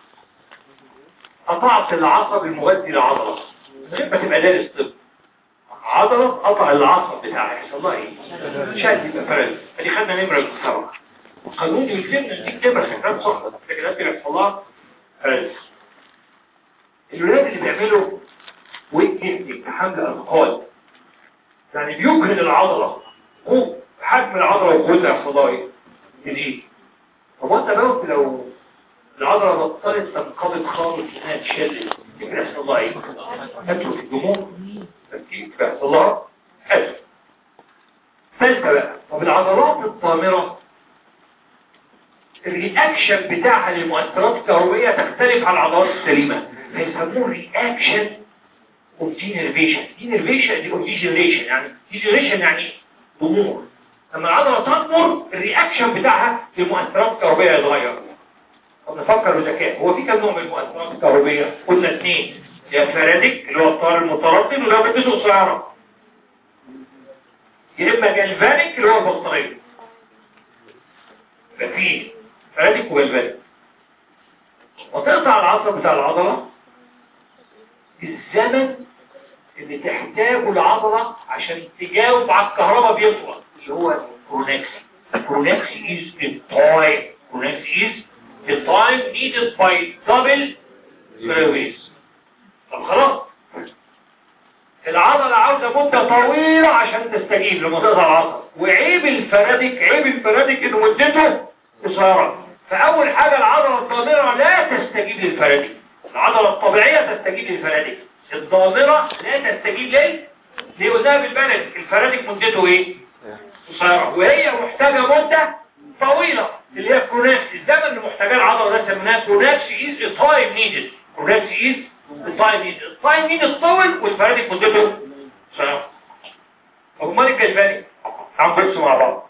قطعت العصب المغذي لعضلة غير ما تبقى دارس طب عضلة قطع العصب بتاعها يحصل لها ايه؟ شد يبقى فرد ادي خدنا نمرة المحترمة القانون يلزمنا نديك نمرة خدناها صح لكن لازم يحصل لها فرد الولاد اللي بيعملوا ويت ليفتنج حمل اثقال يعني بيجهد العضلة هو حجم العضلة وقوتها يحصل لها ايه؟ ايه؟ طب وانت بقى لو العضلة بطلت تنقبض خالص انها تشلل يبقى يحصل لها ايه؟ هاتوا في الجمهور تركيب يحصل لها حلو ثالثة بقى طب العضلات الطامرة الرياكشن بتاعها للمؤثرات الكهربائية تختلف عن العضلات السليمة فيسموه رياكشن اوف دينرفيشن دينرفيشن دي اوف ديجنريشن يعني ديجنريشن يعني ضمور لما العضلة تضمر الرياكشن بتاعها للمؤثرات الكهربائية يتغير طب نفكر بذكاء هو في كم نوع من المؤثرات الكهربائية قلنا اثنين يا فراديك اللي هو الطار المتردد وده مدته قصيرة يا اما جلفانيك اللي هو البطارية ففي فراديك وجلفانيك وتقطع العصب بتاع العضلة الزمن اللي تحتاجه العضلة عشان تجاوب على الكهرباء بيطول اللي هو الكرونكس الكرونكس is the time كرونكس is the time needed by double service طب خلاص العضلة عاوزة مدة طويلة عشان تستجيب لما تقطع العصب وعيب الفرادك عيب الفرادك ان مدته قصيرة فأول حاجة العضلة الضامرة لا تستجيب للفرادك العضلة الطبيعية تستجيب للفرادك الضامرة لا تستجيب ليه؟ ليه قلناها بالبلد الفرادك مدته ايه؟ قصيرة وهي محتاجة مدة طويلة اللي هي كروناكس الزمن اللي محتاجاه العضلة ده سميناها كروناكس از تايم نيدد كروناكس از التايم نيدد التايم نيدد طول والفرادك مدته قصيرة طب امال الجلباني تعالوا نبصوا مع بعض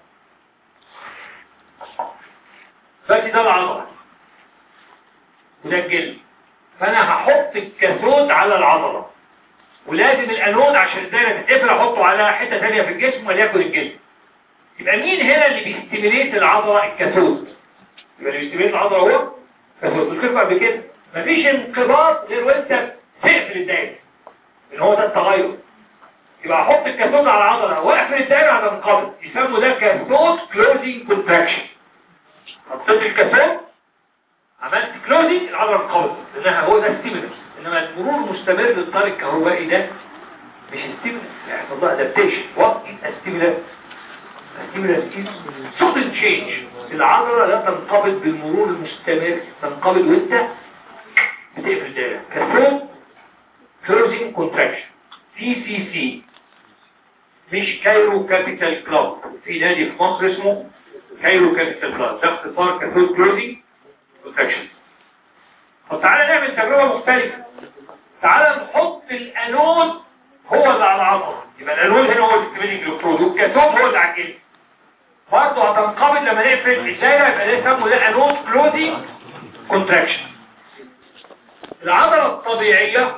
دلوقتي ده العضلة وده الجلد فانا هحط الكاثود على العضلة ولازم الانود عشان الدايره تتقفل احطه على حته ثانيه في الجسم وليكن الجلد يبقى مين هنا اللي بيستيميليت العضله الكاثود يبقى اللي بيستيميليت العضله هو كاثود مش كده قبل كده مفيش انقباض غير وانت تقفل الدايره اللي هو ده التغير يبقى احط الكاثود على العضله واقفل الدايره هتنقبض يسموا ده كاثود كلوزنج كونتراكشن حطيت الكاثود عملت كلوزنج العضله انقبضت لانها هو ده ستيمولس انما المرور المستمر للطار الكهربائي ده مش ستيمولس يحصل له ادابتيشن وات از ستيمولس ستيمولس از سودن تشينج العضله لا تنقبض بالمرور المستمر تنقبض وانت بتقفل الدايره كاثود كلوزنج كونتراكشن سي سي سي مش كايرو كابيتال كلاب في نادي في مصر اسمه كايرو كابيتال كلاب ده اختصار كاثود كلوزنج كونتراكشن طب تعالى نعمل تجربة مختلفة تعالى نحط الانود هو اللي على العضلة يبقى الانود هنا هو الاستيميلينج الكترود والكاثود هو اللي على الجلد برضه هتنقبض لما نقفل الدايره يبقى ده يسموه ده انود كلوزنج كونتراكشن العضلة الطبيعية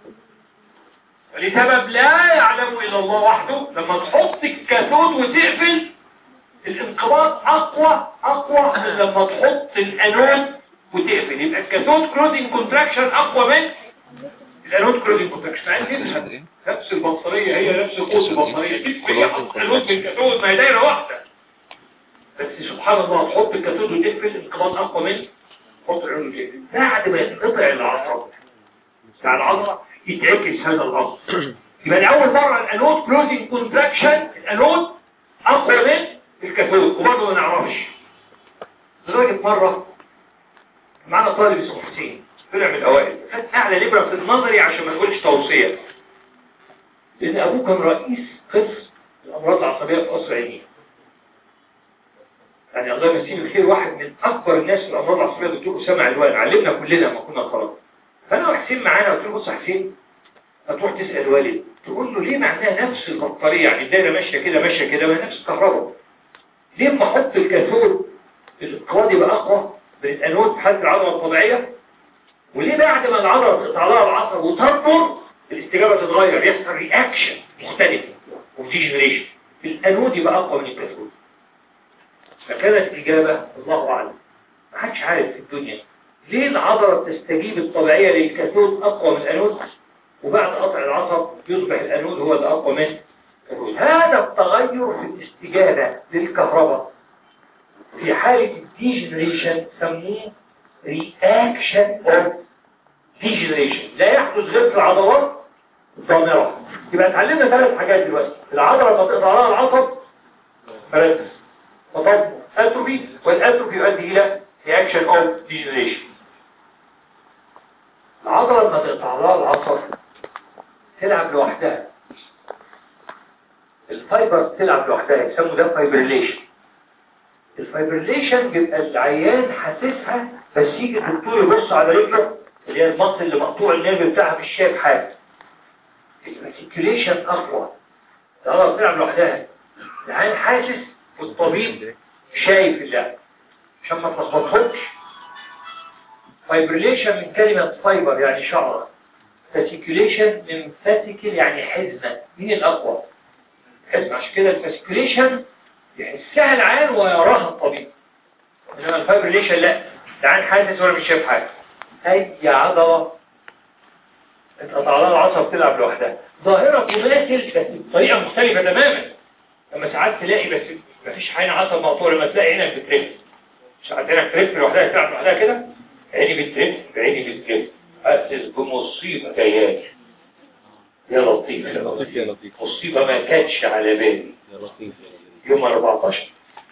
لسبب لا يعلمه الا الله وحده لما تحط الكاثود وتقفل الانقباض اقوى اقوى من لما تحط الانود وتقفل يبقى الكاثود كلوزنج كونتراكشن اقوى من الانود كلوزنج كونتراكشن يعني نفس البطاريه هي نفس قوس البطاريه دي هي الانود بالكاثود ما هي دايره واحده بس سبحان الله تحط الكاثود وتقفل الانقباض اقوى من تحط الانود وتقفل بعد ما ينقطع العصب بتاع العضله يتعكس هذا الامر يبقى لأول مرة الانود كلوزنج كونتراكشن الانود اقوى من الكاثود وبرضه ما نعرفش لدرجة مرة معنا طالب اسمه حسين طلع من الاوائل خد اعلى نبرة في النظري عشان ما نقولش توصية لان ابوه كان رئيس قسم الامراض العصبية في قصر عينيه يعني الله يمسيه بالخير واحد من اكبر الناس في الامراض العصبية دكتور اسامه علوان علمنا كلنا لما كنا طلبه فانا وحسين معانا قلت له بص يا حسين هتروح تسأل والد تقول له ليه معناها نفس البطارية يعني الدايرة ماشية كده ماشية كده ما هي نفس الكهرباء ليه ما احط الكاثود القواد يبقى اقوى من الانود في حالة العضلة الطبيعية وليه بعد ما العضلة تقطع لها العصب وتربط الاستجابة تتغير يحصل رياكشن مختلف وديجنريشن الانود يبقى اقوى من الكاثود فكانت الإجابة الله أعلم ما حدش عارف في الدنيا ليه العضلة بتستجيب الطبيعية للكاثود أقوى من الأنود وبعد قطع العصب يصبح الأنود هو الأقوى من الكاثود هذا التغير في الاستجابة للكهرباء في حالة الديجنريشن سموه reaction of degeneration لا يحدث غير في العضلات الضامرة يبقى اتعلمنا ثلاث حاجات دلوقتي العضلة لما تقطع لها العصب فركز وطب اتروبي والاتروبي يؤدي الى reaction of degeneration العضلة لما تقطع لها العصب تلعب لوحدها الفايبر تلعب لوحدها يسموا ده فايبريليشن الفايبريليشن بيبقى العيان حاسسها بس يجي الدكتور يبص على رجله اللي هي المصل اللي مقطوع النيرف بتاعها مش شايف حاجه الارتكيوليشن اقوى العضله بتلعب لوحدها العيان حاسس والطبيب شايف اللعب عشان ما تلخبطهمش فايبريليشن من كلمة فايبر يعني شعرة فاسيكوليشن من فاسيكل يعني حزمة مين الأقوى؟ حزمة عشان كده الفاسيكوليشن يحسها العيان ويراها الطبيب إنما الفايبريليشن لا العيان حاسس ولا مش شايف حاجة أي عضلة اتقطع لها العصب تلعب لوحدها ظاهرة تماثل بس بطريقة مختلفة تماما لما ساعات تلاقي بس مفيش عين عصب مقطوع لما تلاقي عينك بترف مش عندنا ترف لوحدها تلعب لوحدها كده عيني بترف عيني بترف حاسس بمصيبة جايالي يا لطيف يا لطيف يا لطيف مصيبة ما كانتش على بالي يا لطيف يوم 14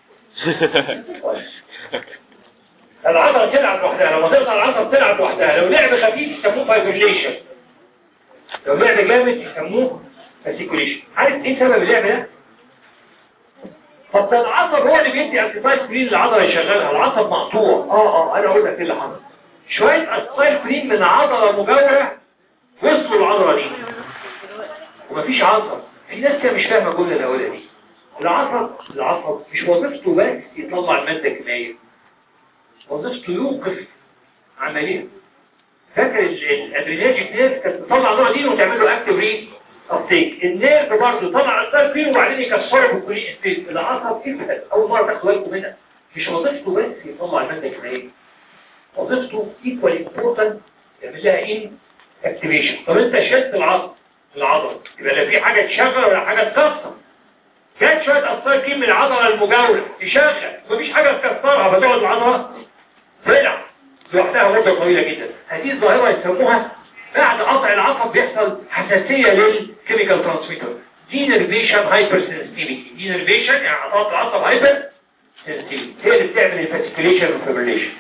العضلة تلعب لوحدها لما تقطع العصب تلعب لوحدها لو لعب خفيف يسموه فايبريليشن لو لعب جامد يسموه فاسيكوليشن عارف ايه سبب اللعب ده؟ طب ده العصب هو اللي بيدي اسيتايل كلين للعضله يشغلها العصب مقطوع اه اه انا اقول لك ايه اللي حصل شويه اسيتايل كلين من عضله مجاوره وصلوا العضله دي ومفيش عصب في ناس كده مش فاهمه الجمله الاولى دي العصب العصب مش وظيفته بس يطلع الماده الكيميائيه وظيفته يوقف عمليه فاكر الادريناجيك نيرف كانت بتطلع نوع دين وتعمل له اكتف ري ابتيك النيرف برضه طلع اثار فيه وبعدين يكسره بالكولين ستيت العصب كده اول مره تاخدوا بالكم منها مش وظيفته بس يطلع الماده الكيميائيه وظيفته ايكوال امبورتنت يعمل لها ان اكتيفيشن طب انت شلت العصب العضله يبقى لا في حاجه تشغل ولا حاجه تكسر جت شويه اثار فيه من العضله المجاوره تشغل مفيش حاجه تكسرها فتقعد العضله تلعب لوحدها مده طويله جدا هذه الظاهره يسموها بعد قطع العصب بيحصل حساسية للكيميكال ترانسميتر دينرفيشن هايبر سنسيتيفيتي دينرفيشن يعني قطع العصب هايبر سنسيتيفيتي هي اللي بتعمل الفاسيكوليشن والفيبريليشن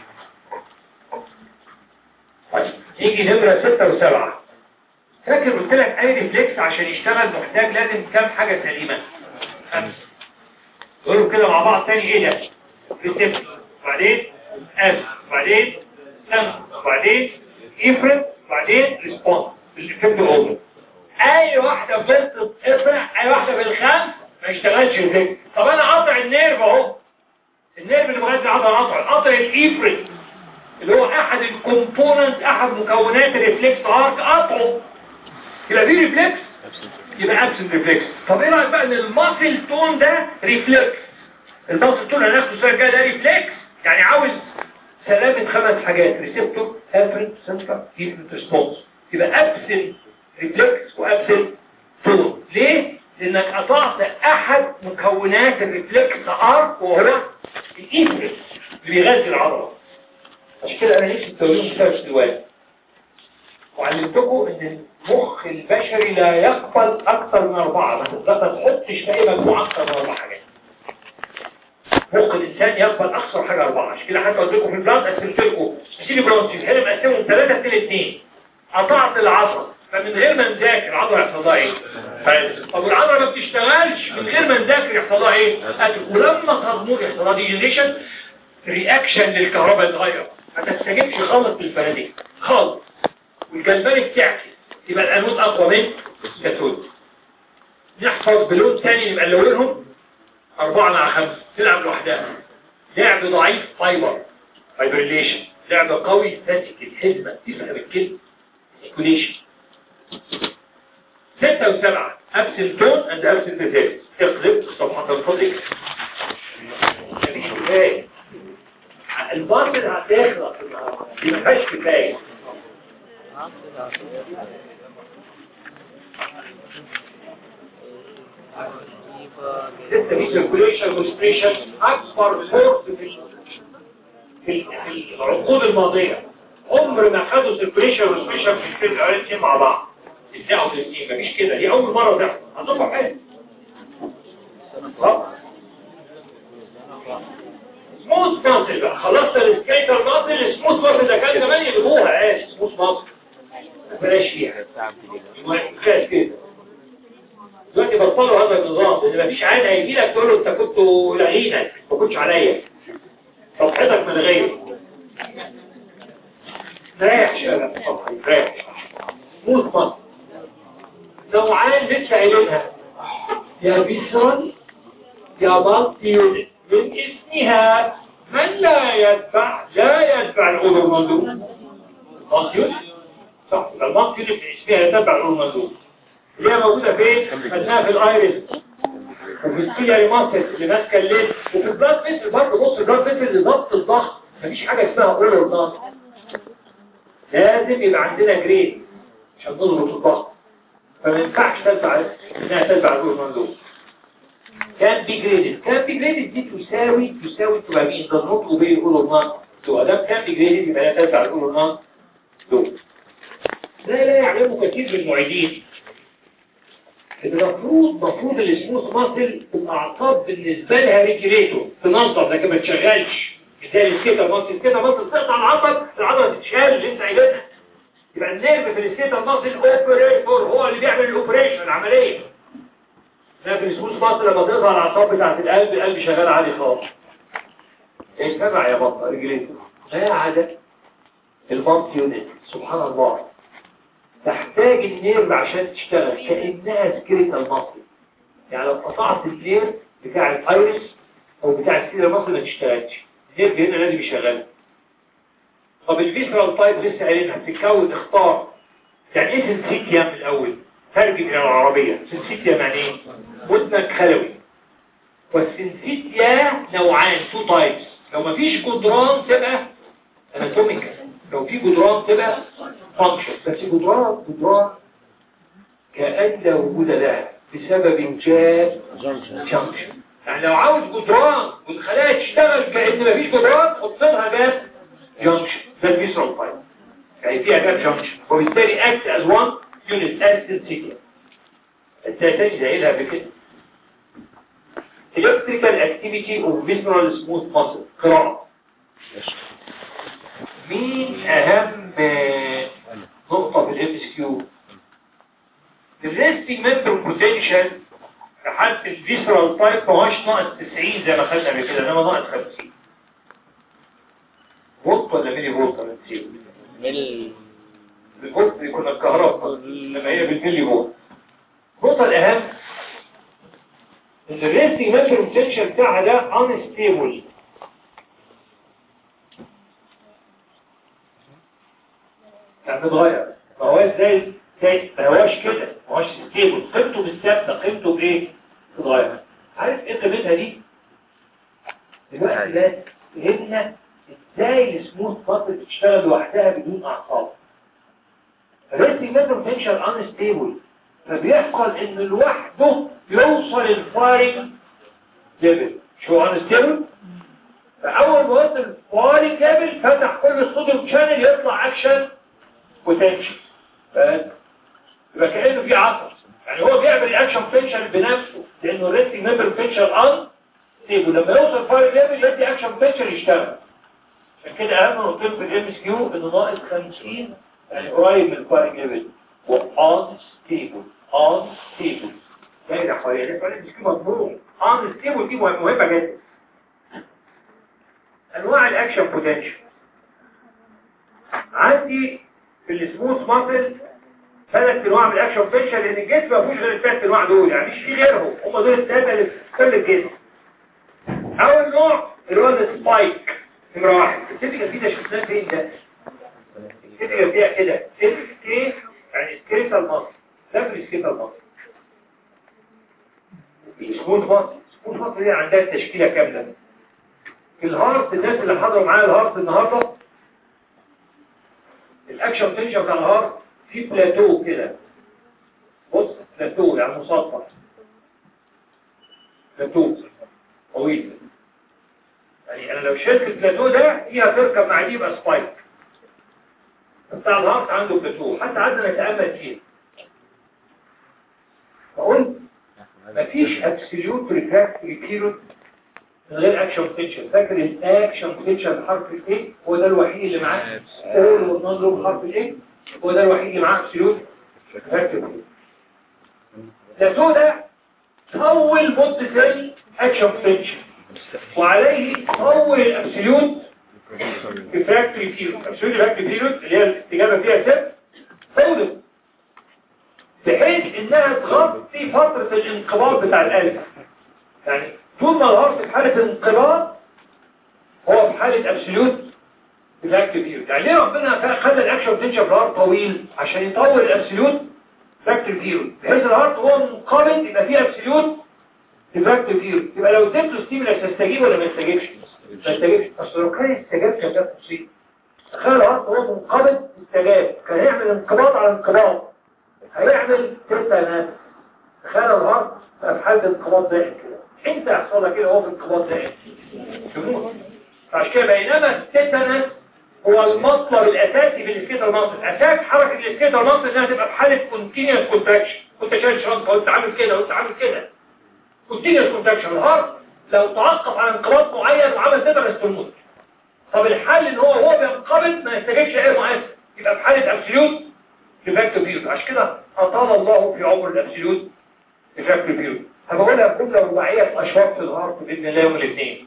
طيب يجي نمرة ستة وسبعة فاكر قلت لك اي ريفلكس عشان يشتغل محتاج لازم كام حاجة سليمة خمسة قولوا كده مع بعض تاني ايه ده ريسبت وبعدين اف وبعدين سم وبعدين يفرد وبعدين ريسبونس بالافكت الاوفر اي واحده فلت تقطع اي واحده في الخمس ما يشتغلش الفكت طب انا قاطع النيرف اهو النيرف اللي بغير العضله قاطع قاطع الايفرد اللي هو احد الكومبوننت احد مكونات الريفلكس ارك قاطعه يبقى دي ريفلكس يبقى ابسنت ريفلكس طب ايه رايك بقى ان الماسل تون ده ريفلكس الماسل تون هناخده السنه الجايه ده ريفلكس يعني عاوز سلامة خمس حاجات ريسبتور افرنت سنتر هيفنت ريسبونس يبقى ابسل ريفلكس وابسل تون ليه؟ لانك قطعت احد مكونات الريفلكس ارك وهو الايفرنت اللي بيغذي العضله عشان كده انا نفسي التوريد بتاعش دلوقتي وعلمتكم ان المخ البشري لا يقبل اكثر من اربعه ما تحطش في اي مجموعه اكثر من اربع حاجات مخ الانسان يقبل اكثر حاجه اربعه عشان كده حتى قلت لكم في البلاد قسمت لكم سيلي برونز في الحلم قسمهم ثلاثه في اثنين قطعت العضله فمن غير ما نذاكر العضله يحصل لها ايه؟ طب العضله ما بتشتغلش من غير ما نذاكر يحصل لها ايه؟ ولما تضمر يحصل لها ديجنريشن رياكشن للكهرباء يتغير ما تستجبش خالص بالفنادق خالص والجلبان بتعكس يبقى الانود اقوى من كاتود نحفظ بلون ثاني يبقى نلونهم أربعة مع خمسة تلعب لوحدها لعب ضعيف فايبر فايبريليشن لعب قوي ستاتيك الحزمة تفهم الكلمة سيكوليشن ستة وسبعة أبسل تون أند أبسل تزال اقلب صفحة الفضل مفيش كفاية الباطل هتخلص مفيش كفاية لسه في سيركوليشن وسبريشن اكبر فورس في في العقود الماضيه عمر ما خدوا سيركوليشن وسبريشن في الفيلم الاولاني مع بعض ازاي الاثنين مفيش كده دي اول مره تحصل عندكم حاجه سموث ماسل بقى خلصت السكيتر ماسل سموث ماسل ده كان زمان يجيبوها ايه سموث ماسل بلاش فيها ما ينفعش كده دلوقتي بطلوا هذا النظام لان مفيش عين هيجي لك تقول له انت كنت لعينك ما كنتش عليا صفحتك من غير ريح شباب صفحي ريح موت مصر نوعان لسه قايلينها يا بيسرا يا بلطي من اسمها من لا يدفع لا يدفع الأولى المندوب بلطي صح البلطي من اسمها يدفع الأولى المندوب اللي هي موجودة فين؟ خدناها في الايرس وفي السيلياري ماسل اللي ماسكه الليل وفي البلاد فيسل برضه بص البلاد فيسل لضبط الضغط مفيش حاجة اسمها اول اور نون لازم يبقى عندنا جريد عشان نظبط الضغط فما ينفعش تدفع انها تدفع الاول نون دول كان بي جريدد كان بي جريدد دي تساوي تساوي تبقى مين ده نوت وبين الاول اور نون دول ده كان بي جريدد يبقى لا تدفع الاول اور نون دول ده لا يعلمه كثير من المعيدين المفروض مفروض السموث ماسل الاعصاب بالنسبه لها ريجريتور تنظف لكن ما تشغلش زي السكيتر ماسل السكيتر ماسل تقطع العضل العضله تتشال اللي انت عايزها يبقى النيرف في السكيتر ماسل اوبريتور هو اللي بيعمل الاوبريشن العمليه لكن السموث ماسل لما تقطع الاعصاب بتاعت القلب القلب شغال عادي خالص ايه تبع يا بطل ريجريتور هي عاده البامب يونت سبحان الله تحتاج النيرف عشان تشتغل كأنها سكريتال مصر يعني لو قطعت النيرف بتاع الايرس او بتاع السيرة مصر ما تشتغلش النيرف هنا لازم يشغل طب الفيسرال تايب لسه قايلينها بتتكون اختار يعني ايه سنسيتيا من الاول ترجم الى العربية سنسيتيا معنى ايه ودنك خلوي والسنسيتيا نوعان تو تايبس لو مفيش جدران تبقى اناتوميكال لو في جدران تبقى فانكشن بس جدران جدران كأن لا وجود لها بسبب جاد جنكشن يعني لو عاوز جدران والخلايا تشتغل كأن مفيش جدران حط لها جاد جنكشن ده الفيسرال تايب يعني فيها جاد جنكشن وبالتالي اكت از وان يونت از سنسيتيا التاتاني زائلها بكده electrical activity of visceral smooth muscle قراءة مين اهم نقطة في الام اس كيو الريستنج ممبر بوتنشال لحد الفيسرال تايب ما هوش ناقص 90 زي ما خدنا قبل كده انما ناقص 50 فولت ولا ميلي فولت ولا نسيب مل الفولت بيكون الكهرباء لما هي بالميلي فولت النقطة الأهم ان الريستنج ممبر بوتنشال بتاعها ده unstable يعني بتغير ما هواش زي زي ما هواش كده ما هواش ستيبل قيمته مش ثابته قيمته بايه بتتغير عارف ايه قيمتها دي دلوقتي لا فهمنا ازاي السموث ماسل تشتغل لوحدها بدون اعصاب الريتنج نيرف تنشن انستيبل فبيحصل ان لوحده يوصل الفايرنج ليفل شو انستيبل فاول ما وصل الفايرنج ليفل فتح كل الصوديوم شانل يطلع اكشن وتنشن يبقى كانه في عصر يعني هو بيعمل الاكشن بوتنشال بنفسه لانه الريتنج نيرف بوتنشال ان ستيبل لما يوصل فايرنج ليفل يدي اكشن بوتنشال يشتغل عشان كده اهم نقطتين في الام اس كيو انه ناقص 50 يعني قريب من الفايرنج ليفل وان ستيبل ان ستيبل دايره حوالين الفايرنج مش مضمون ان ستيبل دي مهمه جدا انواع الاكشن بوتنشال عندي في السموث ماسل ثلاث انواع من الاكشن بوتنشال لان الجسم ما فيهوش غير الثلاث انواع دول يعني مش في غيرهم هم دول الثلاثه اللي في كل الجسم اول نوع اللي هو السبايك نمره واحد التيبيكال دي ده شفناه فين ده التيبيكال فيها كده سكي يعني سكيتال ماسل ده في السكيتال ماسل السموث ماسل السموث ماسل دي عندها تشكيله كامله في الهارت الناس اللي حضروا معايا الهارت النهارده الاكشن بوتنشال بتاع الهارت في بلاتو كده بص بلاتو يعني مسطح بلاتو طويل يعني انا لو شلت البلاتو ده هي هتركب مع دي يبقى سبايك بتاع الهارت عنده بلاتو حتى عندنا نتامل فيه فقلت مفيش ابسوليوت ريفراكتوري بيريود من غير اكشن بوتنشال فاكر الاكشن بوتنشال بحرف الايه هو ده الوحيد اللي معاه اول ونظره بحرف الايه هو ده الوحيد اللي معاه ابسوليوت ريفراكتوري بلاتو ده اول مده ثاني اكشن بوتنشال وعليه اول الابسوليوت ريفراكتوري بيريود ابسوليوت ريفراكتوري بيريود اللي هي الاستجابه فيها ست طولت بحيث انها تغطي فتره الانقباض بتاع القلب يعني طول ما الهارت في حاله انقباض هو في حاله ابسوليوت ريفراكتوري بيريود يعني ليه ربنا خلى الاكشن بوتنشال في الهارت طويل عشان يطول الابسوليوت ريفراكتوري بيريود بحيث الهارت هو منقبض يبقى فيه ابسوليوت ديفاكت فيرو يبقى لو اديت له ستيمولاس يستجيب ولا ما يستجيبش ما يستجيبش اصل لو كان استجاب كان ده مصيبه تخيل الهارت هو منقبض استجاب كان هيعمل انقباض على انقباض هيعمل تيتانات تخيل الهارت بقى في حاله انقباض دائم كده انت يحصل لك كده هو في انقباض دائم تموت عشان كده بينما التيتانات هو المصدر الاساسي في الاسكيتر مصر اساس حركه الاسكيتر مصر انها تبقى في حاله كونتينيوس كونتراكشن كنت شايل شنطه وانت عامل كده وانت عامل كده continuous contraction الهارت لو توقف على انقباض معين وعمل تقدر تموت طب الحل ان هو هو بينقبض ما يستجيبش اي مؤثر يبقى في حاله ابسوليوت ديفاكتو بيريود عشان كده اطال الله في عمر الابسوليوت ديفاكتو بيريود هبقولها بجمله رباعيه في اشواط في الهارت باذن الله يوم الاثنين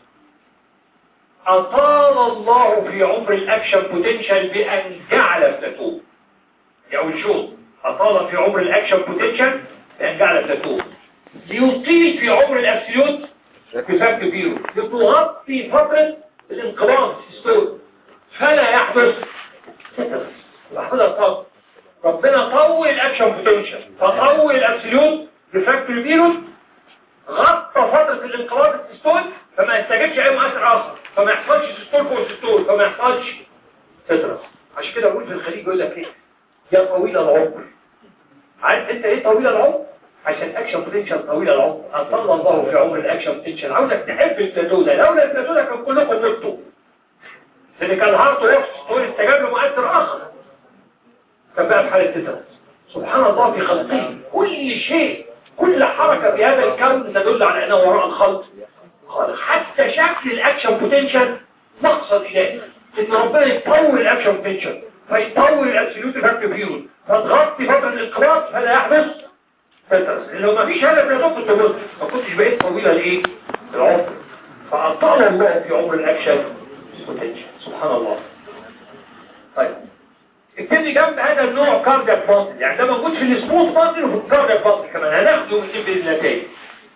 اطال الله في عمر الاكشن بوتنشال بان جعل بلاتو دي اول شوط اطال في عمر الاكشن بوتنشال بان جعل بلاتو ليطيل في عمر الابسوليوت بفك بيرو لتغطي فترة الانقباض في السود فلا يحدث لحظة طب ربنا طول الاكشن بوتنشال فطول الابسوليوت بفك بيرو غطى فترة الانقباض في السود فما يستجبش اي مؤثر اخر فما يحصلش سيستول فوق سيستول فما يحصلش تترس عشان كده اقول في الخليج يقول لك ايه يا طويل العمر عارف انت ايه طويل العمر عشان اكشن بوتنشال طويل العمر اطلع الله في عمر الاكشن بوتنشال عاوزك تحب البلاتو ده لولا البلاتو ده كان كلكم متوا لان كان هارت نفس طول استجاب لمؤثر اخر كان بقى في حاله تترس سبحان الله في خلقه كل شيء كل حركه في هذا الكون تدل على انه وراء الخلق خالق حتى شكل الاكشن بوتنشال مقصد الهي ان ربنا يطول الاكشن بوتنشال فيطول الابسوليوت فاكتور بيرود فتغطي فتره الانقباض فلا يحدث فترس لو ما فيش هدف لو كنت بص ما كنتش بقيت طويلة لايه العمر فأطال الله في عمر الأكشن بوتنشال سبحان الله طيب اكتبني جنب هذا النوع كاردياك ماسل يعني ده موجود في السموث ماسل وفي الكاردياك ماسل كمان هناخده من باذن الله تاني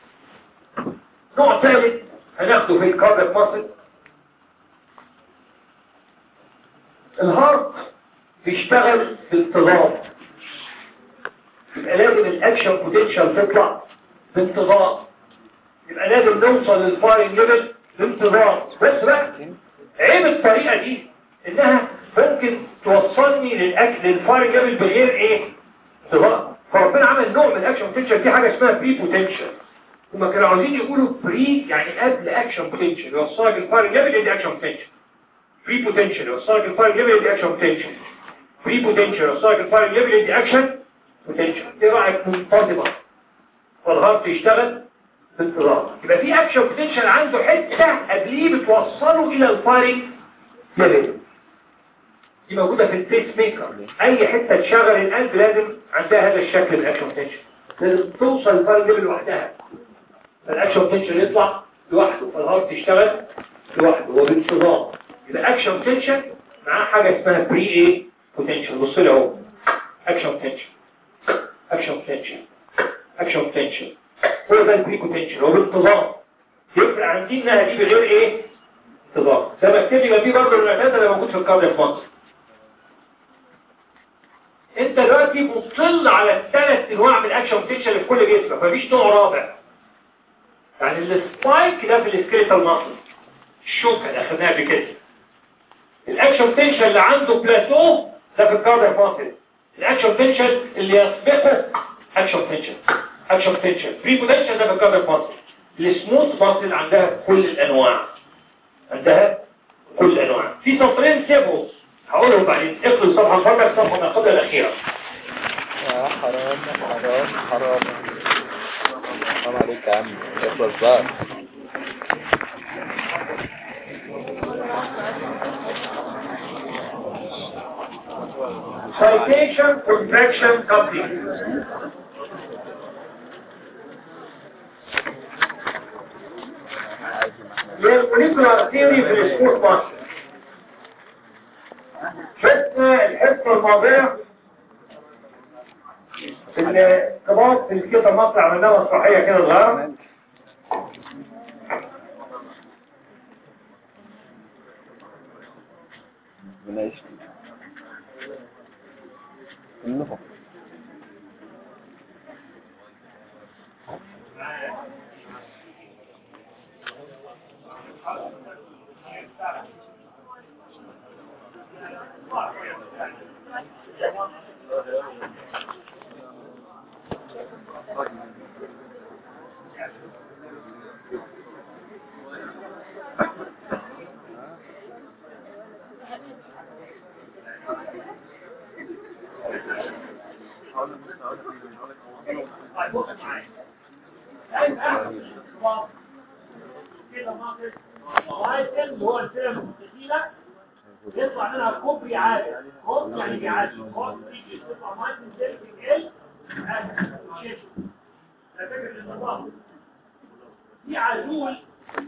نوع ثالث هناخده في الكاردياك ماسل الهارت بيشتغل بانتظام يبقى لازم الاكشن بوتنشال تطلع بانتظام يبقى لازم نوصل للفايرنج ليفل بانتظام بس بقى عيب الطريقة دي انها ممكن توصلني للاكل للفارج قبل بغير ايه انتظار فربنا عمل نوع من الاكشن بوتنشال في حاجة اسمها بري بوتنشال هما كانوا عاوزين يقولوا بري يعني قبل اكشن بوتنشال يوصلك الفارج قبل يدي اكشن بوتنشال بري بوتنشال يوصلك الفارج قبل يدي اكشن بوتنشال بري بوتنشال يوصلك الفارج قبل يدي اكشن بوتنشال ايه رايك منتظمه فالهارت يشتغل بانتظام يبقى في اكشن بوتنشال عنده حته قبليه بتوصله الى الفارج ليفل دي موجودة في البيس ميكر اي حتة تشغل القلب لازم عندها هذا الشكل من الاكشن بوتنشال لازم توصل الفارج ليفل لوحدها فالاكشن بوتنشال يطلع لوحده فالهارت يشتغل لوحده وبانتظام يبقى اكشن بوتنشال معاه حاجة اسمها بري ايه بوتنشال بص لي اهو اكشن بوتنشال اكشن بوتنشال اكشن بوتنشال هو ده البري بوتنشال هو بانتظام يبقى عندي انها دي بغير ايه انتظام ده بكتب لي جنبيه برضه المعتاد اللي موجود في الكارد في مصر انت دلوقتي مطل على الثلاث انواع من الاكشن بوتنشال اللي في كل جسمك مفيش نوع رابع يعني السبايك ده في السكيلتال ماسل الشوكه اللي اخدناها قبل كده الاكشن بوتنشال اللي عنده بلاتو ده في الكارد ماسل الاكشن بوتنشال اللي يسبقه اكشن بوتنشال اكشن بوتنشال بري بوتنشال ده في الكارد ماسل السموث ماسل عندها كل الانواع عندها كل الانواع في سطرين سيبهم هقولهم بعدين اقرا الصفحه فرجك الصفحه ما قبل الاخيره يا حرام حرام حرام حرام عليك يا عم اخلص بقى citation contraction coupling للموليكولار ثيوري في السموث ماسل شفنا الحصة الماضية في الارتباط في الكتاب مصر عملناها مسرحية كده صغيرة ربنا يشفي كلهم هو الفيلم المستطيلة يطلع منها كوبري عادي كوبري يعني بيعادي كوبري يطلع مايك من سيلف ال ده فكرة النظام في عزول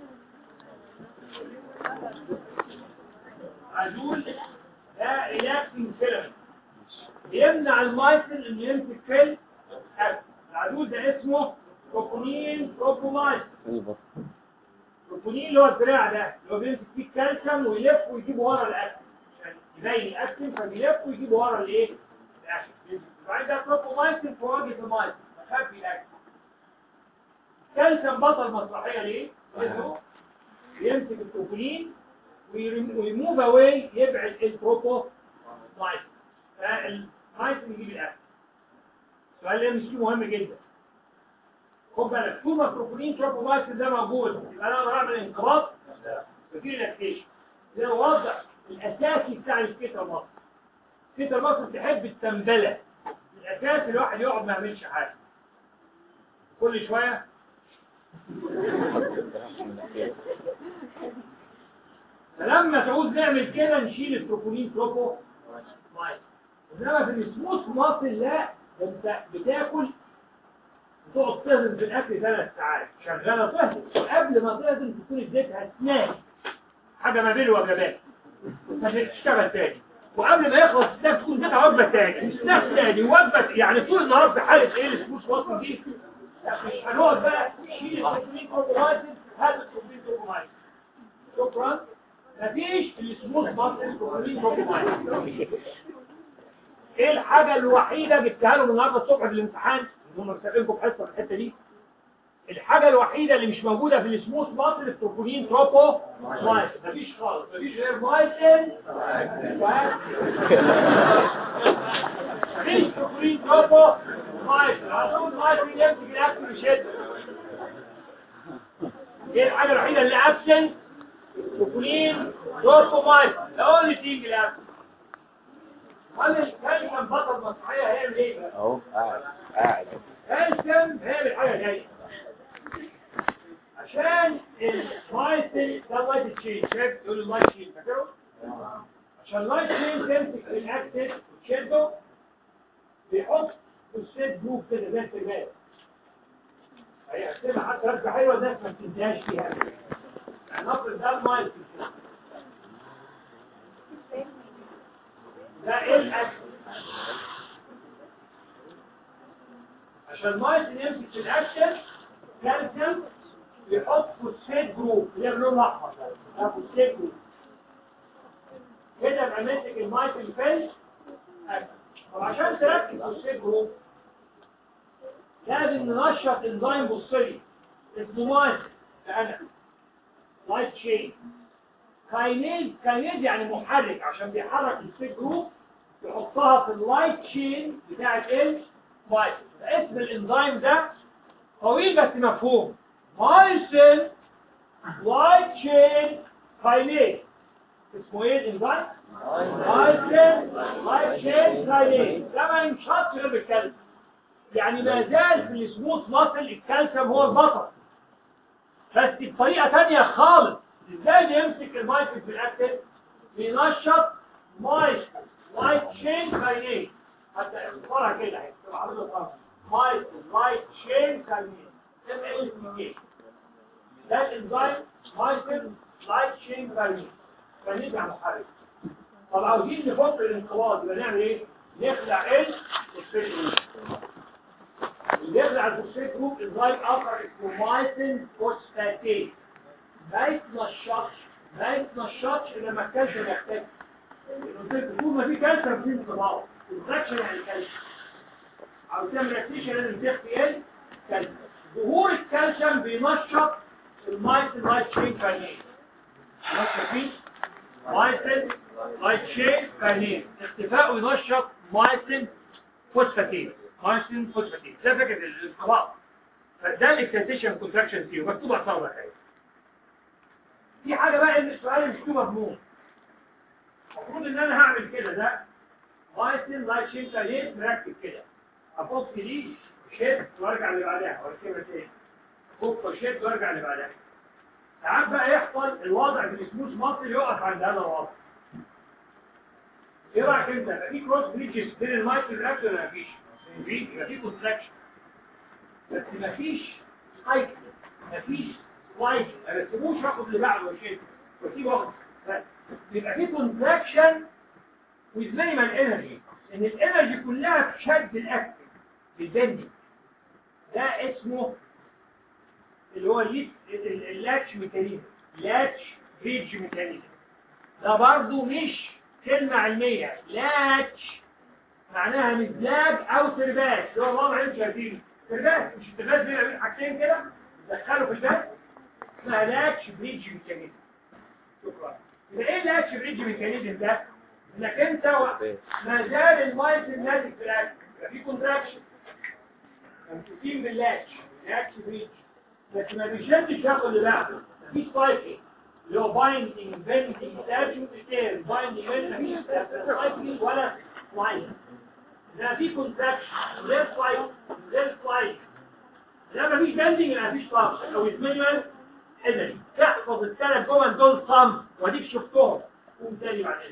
عزول ده إلاكسين فيلم يمنع المايسل انه يمسك في الأكل العزول ده اسمه بروبونين بروبومايسل البروبونين اللي هو الدراع ده اللي هو بيمسك فيه الكالسيوم ويلف ويجيبه ورا الاكل عشان يبين الاكل فبيلف ويجيبه ورا الايه الاكل وبعدين ده بروبومايسل في وجه المايسل مخبي الاكل كالسيوم بطل مسرحيه ليه؟ لانه يمسك البروبونين ويموف اواي يبعد البروبومايسل فالمايسل يجيب الاكل السؤال اللي مش مهم جدا خد بالك طول ما البروبولين تروبومايسين ده موجود يبقى انا اقدر اعمل انقباض وفي ريلاكسيشن ده الوضع الاساسي بتاع السكيتر مصر السكيتر مصر تحب التنبله الاساس الواحد يقعد ما يعملش حاجه كل شويه فلما تعوز نعمل كده نشيل البروبولين تروبو مايسين انما في السموث مصر لا ده انت بتاكل تقعد تهضم في الاكل ثلاث ساعات شغاله تهضم قبل ما تهضم تكون اديتها سناك حاجه ما بين الوجبات تشتغل تاني وقبل ما يخلص السناك تكون اديتها وجبه تاني سناك تاني وجبه يعني طول النهار في حاله ايه الفلوس وصل دي مش هنقعد بقى نشيل البروتين كومبرايزن هذا البروتين كومبرايزن شكرا مفيش السموث ماسل البروتين كومبرايزن ايه الحاجه الوحيده جبتها لهم النهارده الصبح في الامتحان هم مسابقينكم في حصه في الحته دي الحاجة الوحيدة اللي مش موجودة في السموث ماسل التروبولين تروبو مايس مفيش خالص مفيش غير مايسن مفيش تروبولين تروبو مايس عشان مايسن يمسك الاكل ويشد ايه الحاجة الوحيدة اللي ابسنت تروبولين تروبو مايس ده اونلي ثينج اللي ابسنت هل الكلمة بطل مسرحية هي اللي ايه؟ اهو قاعد قاعد كالسيوم هي الحاجة جاية عشان المايسل ده لايت تشين شايف يقول اللايت تشين فاكره؟ عشان اللايت تشين تمسك الاكسس وتشده بيحط السيت جروب كده زي السجاد هيقسمها حتى رسمة حلوة الناس ما بتنتهاش فيها يعني نفرض ده المايسل ده ايه الاكسس عشان المايسل يمسك في الاكسس كالسيوم يحط فوسفات جروب اللي هي باللون الاحمر ده ده فوسفات جروب كده يبقى ماسك المايكل فيل طب عشان تركب فوسفات جروب لازم ننشط انزيم بصري اسمه مايكل انا لايت تشين كاينيز كاينيز يعني محرك عشان بيحرك الفوسفات جروب يحطها في اللايت تشين بتاعت ايه مايكل اسم الانزيم ده طويل بس مفهوم مايسل لايت تشين كاينيز اسمه ايه الانزيم مايسل لايت تشين كاينيز ده ما ينشطش غير بالكالسيوم يعني ما زال في السموث ماسل الكالسيوم هو البطل بس بطريقه ثانيه خالص ازاي بيمسك المايسل في الاكل بينشط مايسل لايت تشين كاينيز حتى اختصارها كده اهي تبقى حضرتك مايسل لايت تشين كاينيز ام ال سي كي ده الانزيم مايسل لايت تشين كاينيز كاينيز يعني محرك طب عاوزين نفك الانقباض يبقى نعمل ايه؟ نخلع ال فوسفات جروب اللي يخلع الفوسفات جروب انزيم اخر اسمه مايسل فوسفاتيز ما يتنشطش ما يتنشطش الا لما الكالسيوم يحتاج طول ما في كالسيوم في انقباض الفراكشن يعني كالسيوم عاوز تعمل ريكتيشن لازم تخفي ايه؟ كالسيوم ظهور الكالسيوم بينشط المايسل لايت تشين كاينيز نشط فيه مايسل لايت تشين كاينيز اختفاءه ينشط مايسل فوسفاتيز مايسل فوسفاتيز ده فكره الانقباض فده الاكسنتيشن كونتراكشن فيه مكتوب على الصوره اهي في حاجه بقى ان السؤال مش مضمون المفروض ان انا هعمل كده ده مايسل لايت تشين كاينيز مركب كده افك دي شد وارجع اللي بعدها واركبها تاني فك وشد وارجع اللي بعدها ساعات بقى يحصل الوضع في السموث ماسل يقف عند هذا الوضع ايه رايك انت يبقى في كروس بريدجز بين المايكرو رياكتور ولا مفيش؟ في يبقى في كونتراكشن بس مفيش سايكل مفيش سلايد ما رسموش واخد اللي بعده وشد واسيب واخد يبقى في كونتراكشن with minimal energy ان الانرجي كلها في شد الاكل البندي ده اسمه اللي هو الليت اللاتش ميكانيزم لاتش بريدج ميكانيزم ده برضو مش كلمة علمية لاتش معناها مزلاج او سرباس اللي هو الله معلم شايفينه سرباس مش السرباس بين بين حاجتين كده دخلوا في الباس اسمها لاتش بريدج ميكانيزم شكرا يبقى ايه اللاتش بريدج ميكانيزم ده؟ انك انت ما زال المايس الناتج في الاكل يبقى في كونتراكشن ممسوكين باللاتش لاتش بريدج بس ما بيشدش ياخد اللي بعده مفيش سايكل اللي هو بايندينج بيندينج ستاتيو ستير بايندينج مفيش سايكل ولا سلايد ده في كونتراكشن غير سلايد غير سلايد ده مفيش بيندينج لا مفيش طرش او مينيمال انرجي تحفظ الثلاث جمل دول صم واديك شفتهم قوم تاني بعدين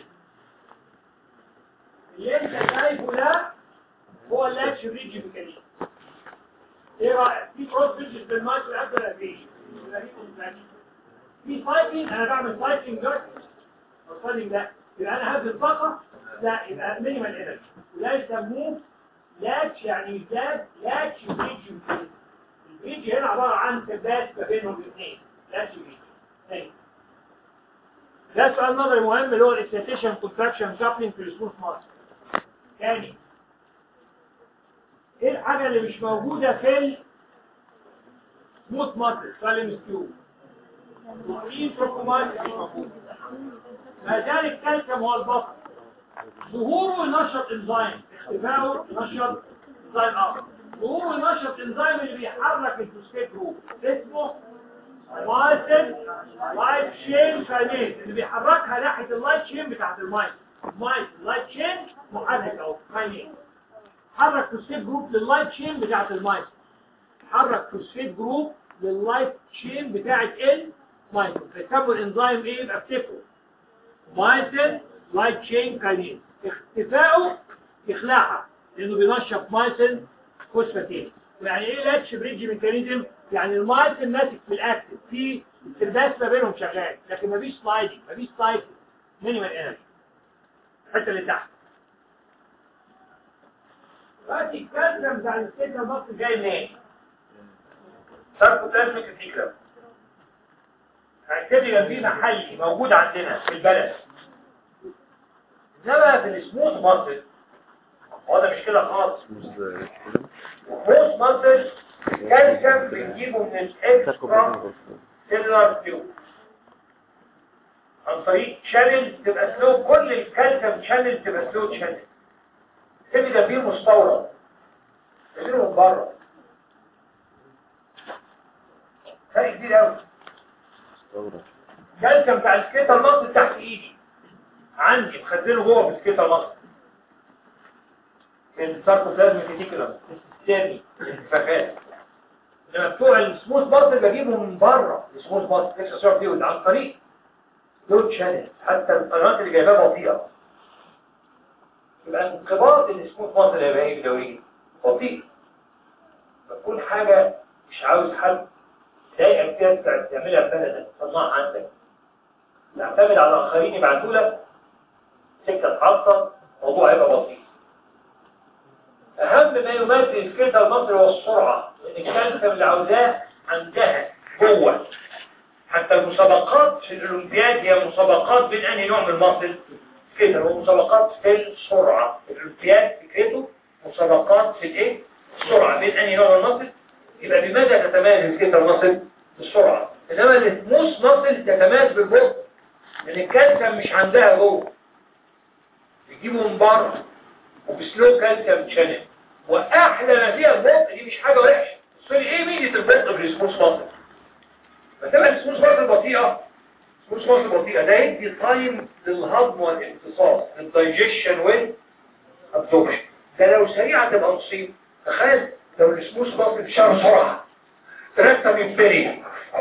اللي انت شايفه ده هو اللاتش بريدج ميكانيزم ايه رايك في كروس بريدج بين مايك والاب ولا فيش يبقى في كونتراكشن في سايكلينج انا بعمل سايكلينج جارد او سايكلينج ده يبقى انا هبذل طاقه لا يبقى مينيمال انرجي وده يسموه لاتش يعني يزداد لاتش بريدج ميكانيزم البريدج هنا عباره عن ثبات ما بينهم الاثنين لاتش بريدج ده سؤال نظري مهم اللي هو الاكسنتيشن كونتراكشن كابلينج في السموث ماسل تاني ايه الحاجة اللي مش موجودة في سموث ماسل سالم ستيو ومين تروكومايت مش موجود ما زال الكالسيوم هو البطل ظهوره ينشط انزيم اختفائه ينشط انزيم اخر ظهوره ينشط انزيم اللي بيحرك الفوسفات جروب اسمه مايسن لايت شين كاينيز اللي بيحركها ناحيه اللايت شين بتاعت المايس مايس لايت شين محرك اهو كاينيز حرك فوسفات جروب لللايت شين بتاعت المايس حرك فوسفات جروب لللايت شين بتاعت المايس فيسموا الانزيم ايه يبقى افتكروا مايسن لايت شين كاينيز اختفائه يخلعها لانه بينشط مايسن فوسفاتين يعني ايه لاتش بريدج ميكانيزم يعني المايسن ماسك في الاكتف في الترباس ما بينهم شغال لكن مفيش سلايدنج مفيش سايكل مينيمال انرجي الحته اللي تحت دلوقتي الكالسيوم بتاع الستيتا مصر جاي منين؟ ساركوبلازميك ريتيكولم هنبتدي جنبيه محلي موجود عندنا في البلد انما في السموث ماسل هو ده مش كده خالص سموث ماسل كالسيوم بنجيبه من الاكسترا سيلولار تيوب عن طريق شانل تبقى سلو كل الكالسيوم شانل تبقى سلو شانل تبقى جنبيه مستورد تجيبه من بره فرق كبير قوي كالسيوم بتاع السكيتا المصري تحت ايدي عندي مخزنه جوه في السكيتا المصري في الساركوبلازم ريتيكولم السيستمي الانتفاخات انما بتوع السموث ماسل بجيبهم من بره السموث ماسل لسه صور فيه عن طريق دول شانل حتى القنوات اللي جايباها بطيئه يبقى انقباض السموث ماسل هيبقى ايه بدوري بطيء فكل حاجه مش عاوز حد ضايقك فيها تعملها ببلدك تصنعها عندك تعتمد على الاخرين يبعتوا لك سكه تحطم موضوع هيبقى بسيط اهم ما يميز السكيتا المصري هو السرعه لان الكالسيوم اللي عاوزاه عندها جوه حتى المسابقات في الاولمبياد هي مسابقات بين انهي نوع من المصل كده هو مسابقات في السرعه الاولمبياد فكرته مسابقات في الايه السرعه بين انهي نوع من المصل يبقى بماذا تتميز السكيتا المصل بالسرعه انما الاسموس مصل تتميز بالبطء لان الكالسيوم مش عندها جوه بيجيبوا من بره وبسلو كالسيوم شانل واحلى ما فيها البطء دي مش حاجه وحشه سوري ايه ميزه البطء في الاسموس مصل مثلا الاسموس مصل بطيئه الاسموس مصل بطيئه ده يدي تايم للهضم والامتصاص للدايجيشن والابزوربشن ده لو سريعه تبقى مصيبه تخيل لو الاسموس مصل بشهر سرعه ترتب يمبري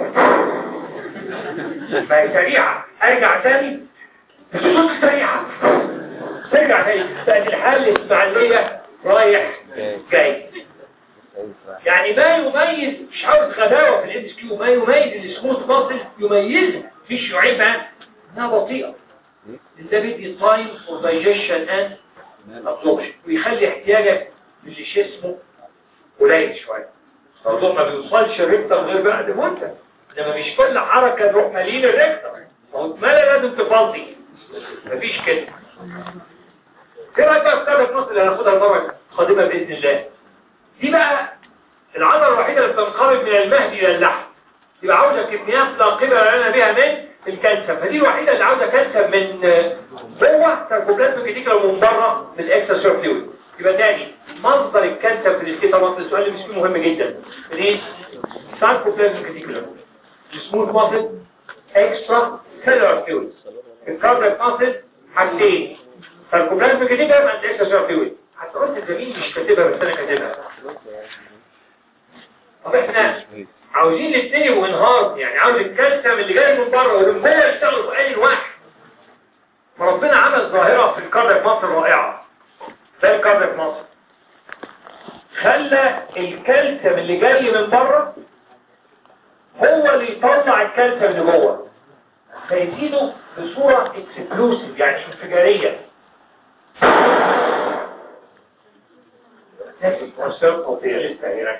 ما هي سريعة ارجع تاني الصوت سريعة ترجع تاني بقت الحال الاسماعيلية رايح جاي يعني ما يميز مش عاوز غباوة في الام اس كيو ما يميز السموث ماسل يميزها مش يعيبها انها بطيئة ده بيدي تايم فور دايجيشن اند ابزوربشن ويخلي احتياجك لجسمه قليل شوية الموضوع ما بيوصلش الريكتر غير بعد مدة انما مش كل حركة نروح مالين الريكتر ما لازم تفضي مفيش كده ايه رايك بقى في ثابت نص اللي هناخدها المره القادمه باذن الله دي بقى العضله الوحيده اللي بتنقرض من المهد الى اللحم يبقى عاوزه كميات لا قبل لنا بها من الكالسيوم فدي الوحيده اللي عاوزه كالسيوم من جوه ساركوبلازم ريتيكولم من بره من الاكسترا سيرفيوز يبقى تاني مصدر الكالسيوم في السكيتا مصر السؤال اللي مش مهم جدا ليه ساركوبلازم ريتيكولم السموث ماسل اكسترا سيلولار فيوز الكاربك ماسل حاجتين ساركوبلازم ريتيكولم اند اكسترا سيلولار فيوز حتى قلت الزميل مش كاتبها بس انا كاتبها طب احنا عاوزين الاثنين يبقوا انهار يعني عاوز الكالسيوم اللي جاي من بره واللي من جوه يشتغلوا في اي واحد فربنا عمل ظاهره في الكاربك ماسل رائعه زي الكاربك ماسل خلى الكالسيوم اللي جاي من بره هو اللي يطلع الكالسيوم اللي جوه فيزيده بصورة اكسبلوسيف يعني انفجارية نفس الكونسيبت وفي لسه هناك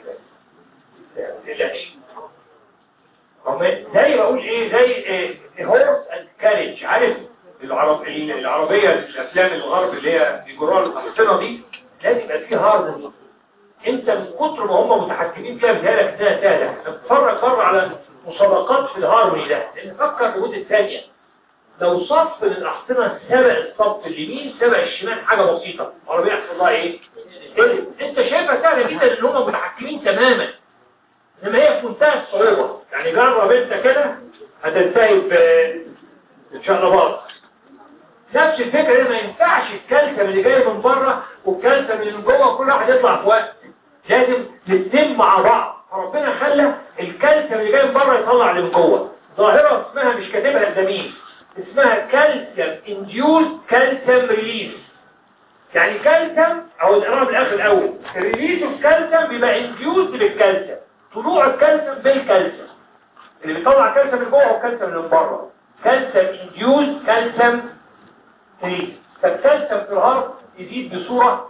زي بقول ايه زي إيه هورس اند كاريج عارف العرب العربية الافلام الغرب اللي هي بيجروها الحصنة دي لازم يبقى فيه هارد انت انت من كتر ما هم متحكمين فيها بتهيألك انها سهله اتفرج مره على مسابقات في الهارموني ده لان فكر لمده ثانيه لو صف من الاحصنه سبق الصف اليمين سبق الشمال حاجه بسيطه العربيه يحصل لها ايه؟ يقول لي، انت شايفها سهله جدا ان هم متحكمين تماما انما هي في منتهى الصعوبه يعني جرب انت كده هتنتهي ب ان شاء الله باظ نفس الفكرة هنا ما ينفعش الكالسيوم اللي جاي من بره والكالسيوم اللي من جوه كل واحد يطلع في وقت لازم نتم مع بعض فربنا خلى الكالسيوم اللي جاي من بره يطلع اللي من جوه ظاهرة اسمها مش كاتبها الزميل اسمها كالسيوم انديوز كالسيوم ريليز يعني كالسيوم او نقراها بالاخر الاول الريليز الكالسيوم بيبقى انديوز بالكالسيوم طلوع الكالسيوم بالكالسيوم اللي بيطلع كالسيوم من جوه والكالسيوم اللي من بره كالسيوم انديوز كالسيوم ريليز فالكالسيوم في الهارت يزيد بصورة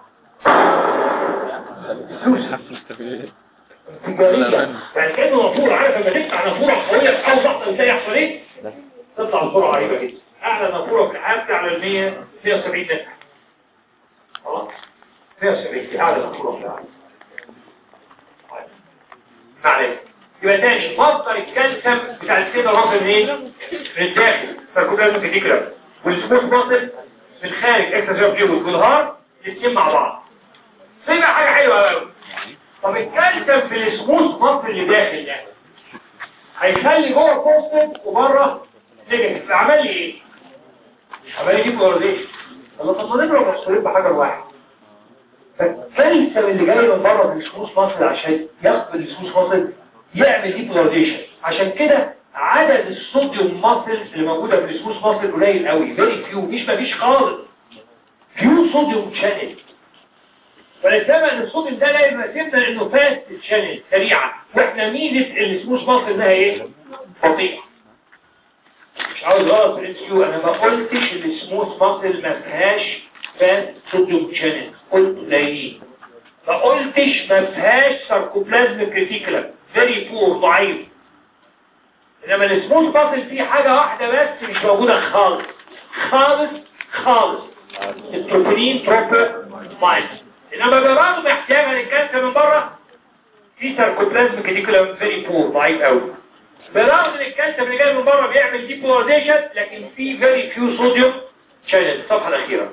سوسة انفجارية يعني كأنه نافورة عارف لما تفتح نافورة قوية في أول ضغطة ازاي يحصل ايه؟ تطلع بسرعة غريبة جدا أعلى نافورة في الحياة على المية 170 نفع خلاص 170 دي أعلى نافورة في العالم معلش يبقى تاني مصدر الكالسيوم بتاع السيدة راجل منين؟ من الداخل فالكل لازم تفتكر والسموث ماسل في الخارج اكسترا فلويد والهارت الاثنين مع بعض في بقى حاجه حلوه قوي طب الكالسيوم في السموث ماسل اللي داخل ده هيخلي جوه بوزيتيف وبره نيجاتيف عمل لي ايه عمل لي ديبولاريزيشن الله طب ما نضرب مصرين بحجر واحد فالكالسيوم اللي جاي من بره في السموث ماسل عشان يقبل السموث ماسل يعمل ديبولاريزيشن عشان كده عدد الصوديوم ماسلز اللي موجودة في السموث ماسل قليل قوي فيري فيو مش مفيش خالص فيو صوديوم شانل فلسما ان الصوديوم ده لا يناسبنا لانه فاست شانل سريعة واحنا ميزة السموث ماسل انها ايه؟ بطيئة مش عاوز غلط في الاتش انا ما قلتش السموث ماسل ما فيهاش فاست صوديوم شانل قلت قليلين ما قلتش ما فيهاش ساركوبلازم كريتيكولم فيري بور ضعيف انما السموث باطل فيه حاجة واحدة بس مش موجودة خالص خالص خالص التروبولين بروبر مايند انما برغم احتياجها للكالسيوم من بره في ساركوبلازم كديكولم فيري بور ضعيف قوي برغم ان الكالسيوم اللي جاي من بره بيعمل ديبولاريزيشن لكن في فيري فيو صوديوم شانل الصفحة الأخيرة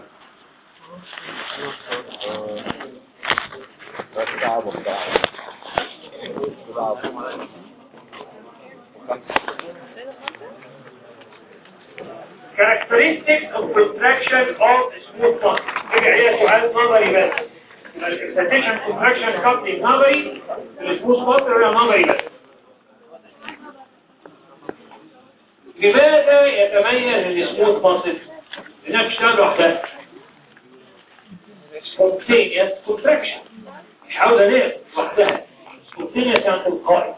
صعب وصعب صعب characteristics of contraction of smooth muscle كده هي سؤال نظري بس الانسيتيشن contraction كابتن نظري السموث ماسل هي نظري بس لماذا يتميز السموث ماسل لانها بتشتغل لوحدها spontaneous contraction مش عاوزه نام لوحدها spontaneous يعني تلقائي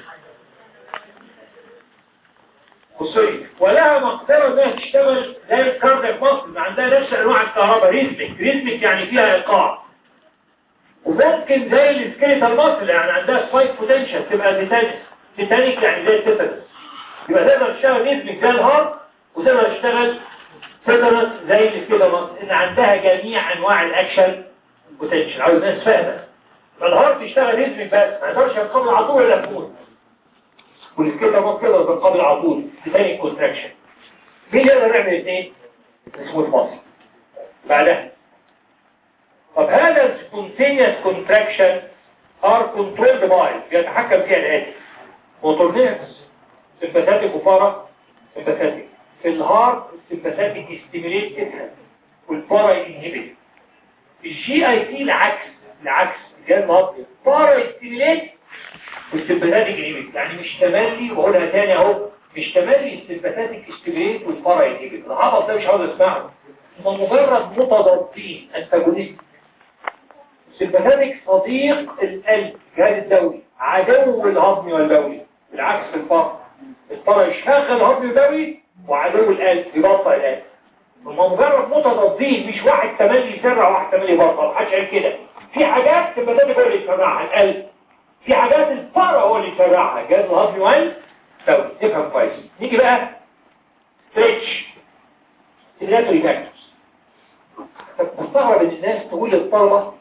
بصي ولها مقدرة انها تشتغل زي الكاردياك ماسل عندها نفس انواع الكهرباء ريزميك ريزميك يعني فيها ايقاع وممكن زي السكيليتال ماسل يعني عندها سبايك بوتنشال تبقى تيتانيك تيتانيك يعني زي التيتانس يبقى تقدر تشتغل ريزميك زي الهارت وتقدر تشتغل تيتانس زي السكيليتال ماسل ان عندها جميع انواع الاكشن بوتنشال عاوز ناس فاهمه فالهارت يشتغل ريزميك بس ما يقدرش ينقبض على طول ولا يفوت والسكيلة ما تقدر تنقبض على طول بتاني كونتراكشن مين يقدر يعمل اثنين اسمه المصر بعدها طب هذا السبونتينيوس كونتراكشن ار كنترولد باي بيتحكم فيها الاتي موتور نيرفز سمباثاتيك وفارا سمباثاتيك في الهارت السمباثاتيك ستيميليت تفهم والفارا ينهبت الجي اي تي العكس العكس جاي الهارت فارا ستيميليت والسمباثاتيك انهبيت يعني مش تملي وبقولها تاني اهو مش تملي السمباثاتيك استبريت والفرع انهبيت العبط ده مش عاوز اسمعه هم مجرد متضادين انتاجونيست السمباثاتيك صديق القلب الجهاز الدوري عدو الهضم والبولي بالعكس في الفرع الفرع يشغل الهضم والبولي وعدو القلب يبطئ القلب هم مجرد متضادين مش واحد تملي يسرع واحد تملي يبطئ محدش قال كده في حاجات السمباثاتيك هو اللي يسرعها القلب في حاجات الفرع هو اللي يسرعها جهاز الهضمي وال طب تفهم كويس نيجي بقى ستريتش الرياتوري فاكتورز طب بستغرب ان الناس تقول للطلبه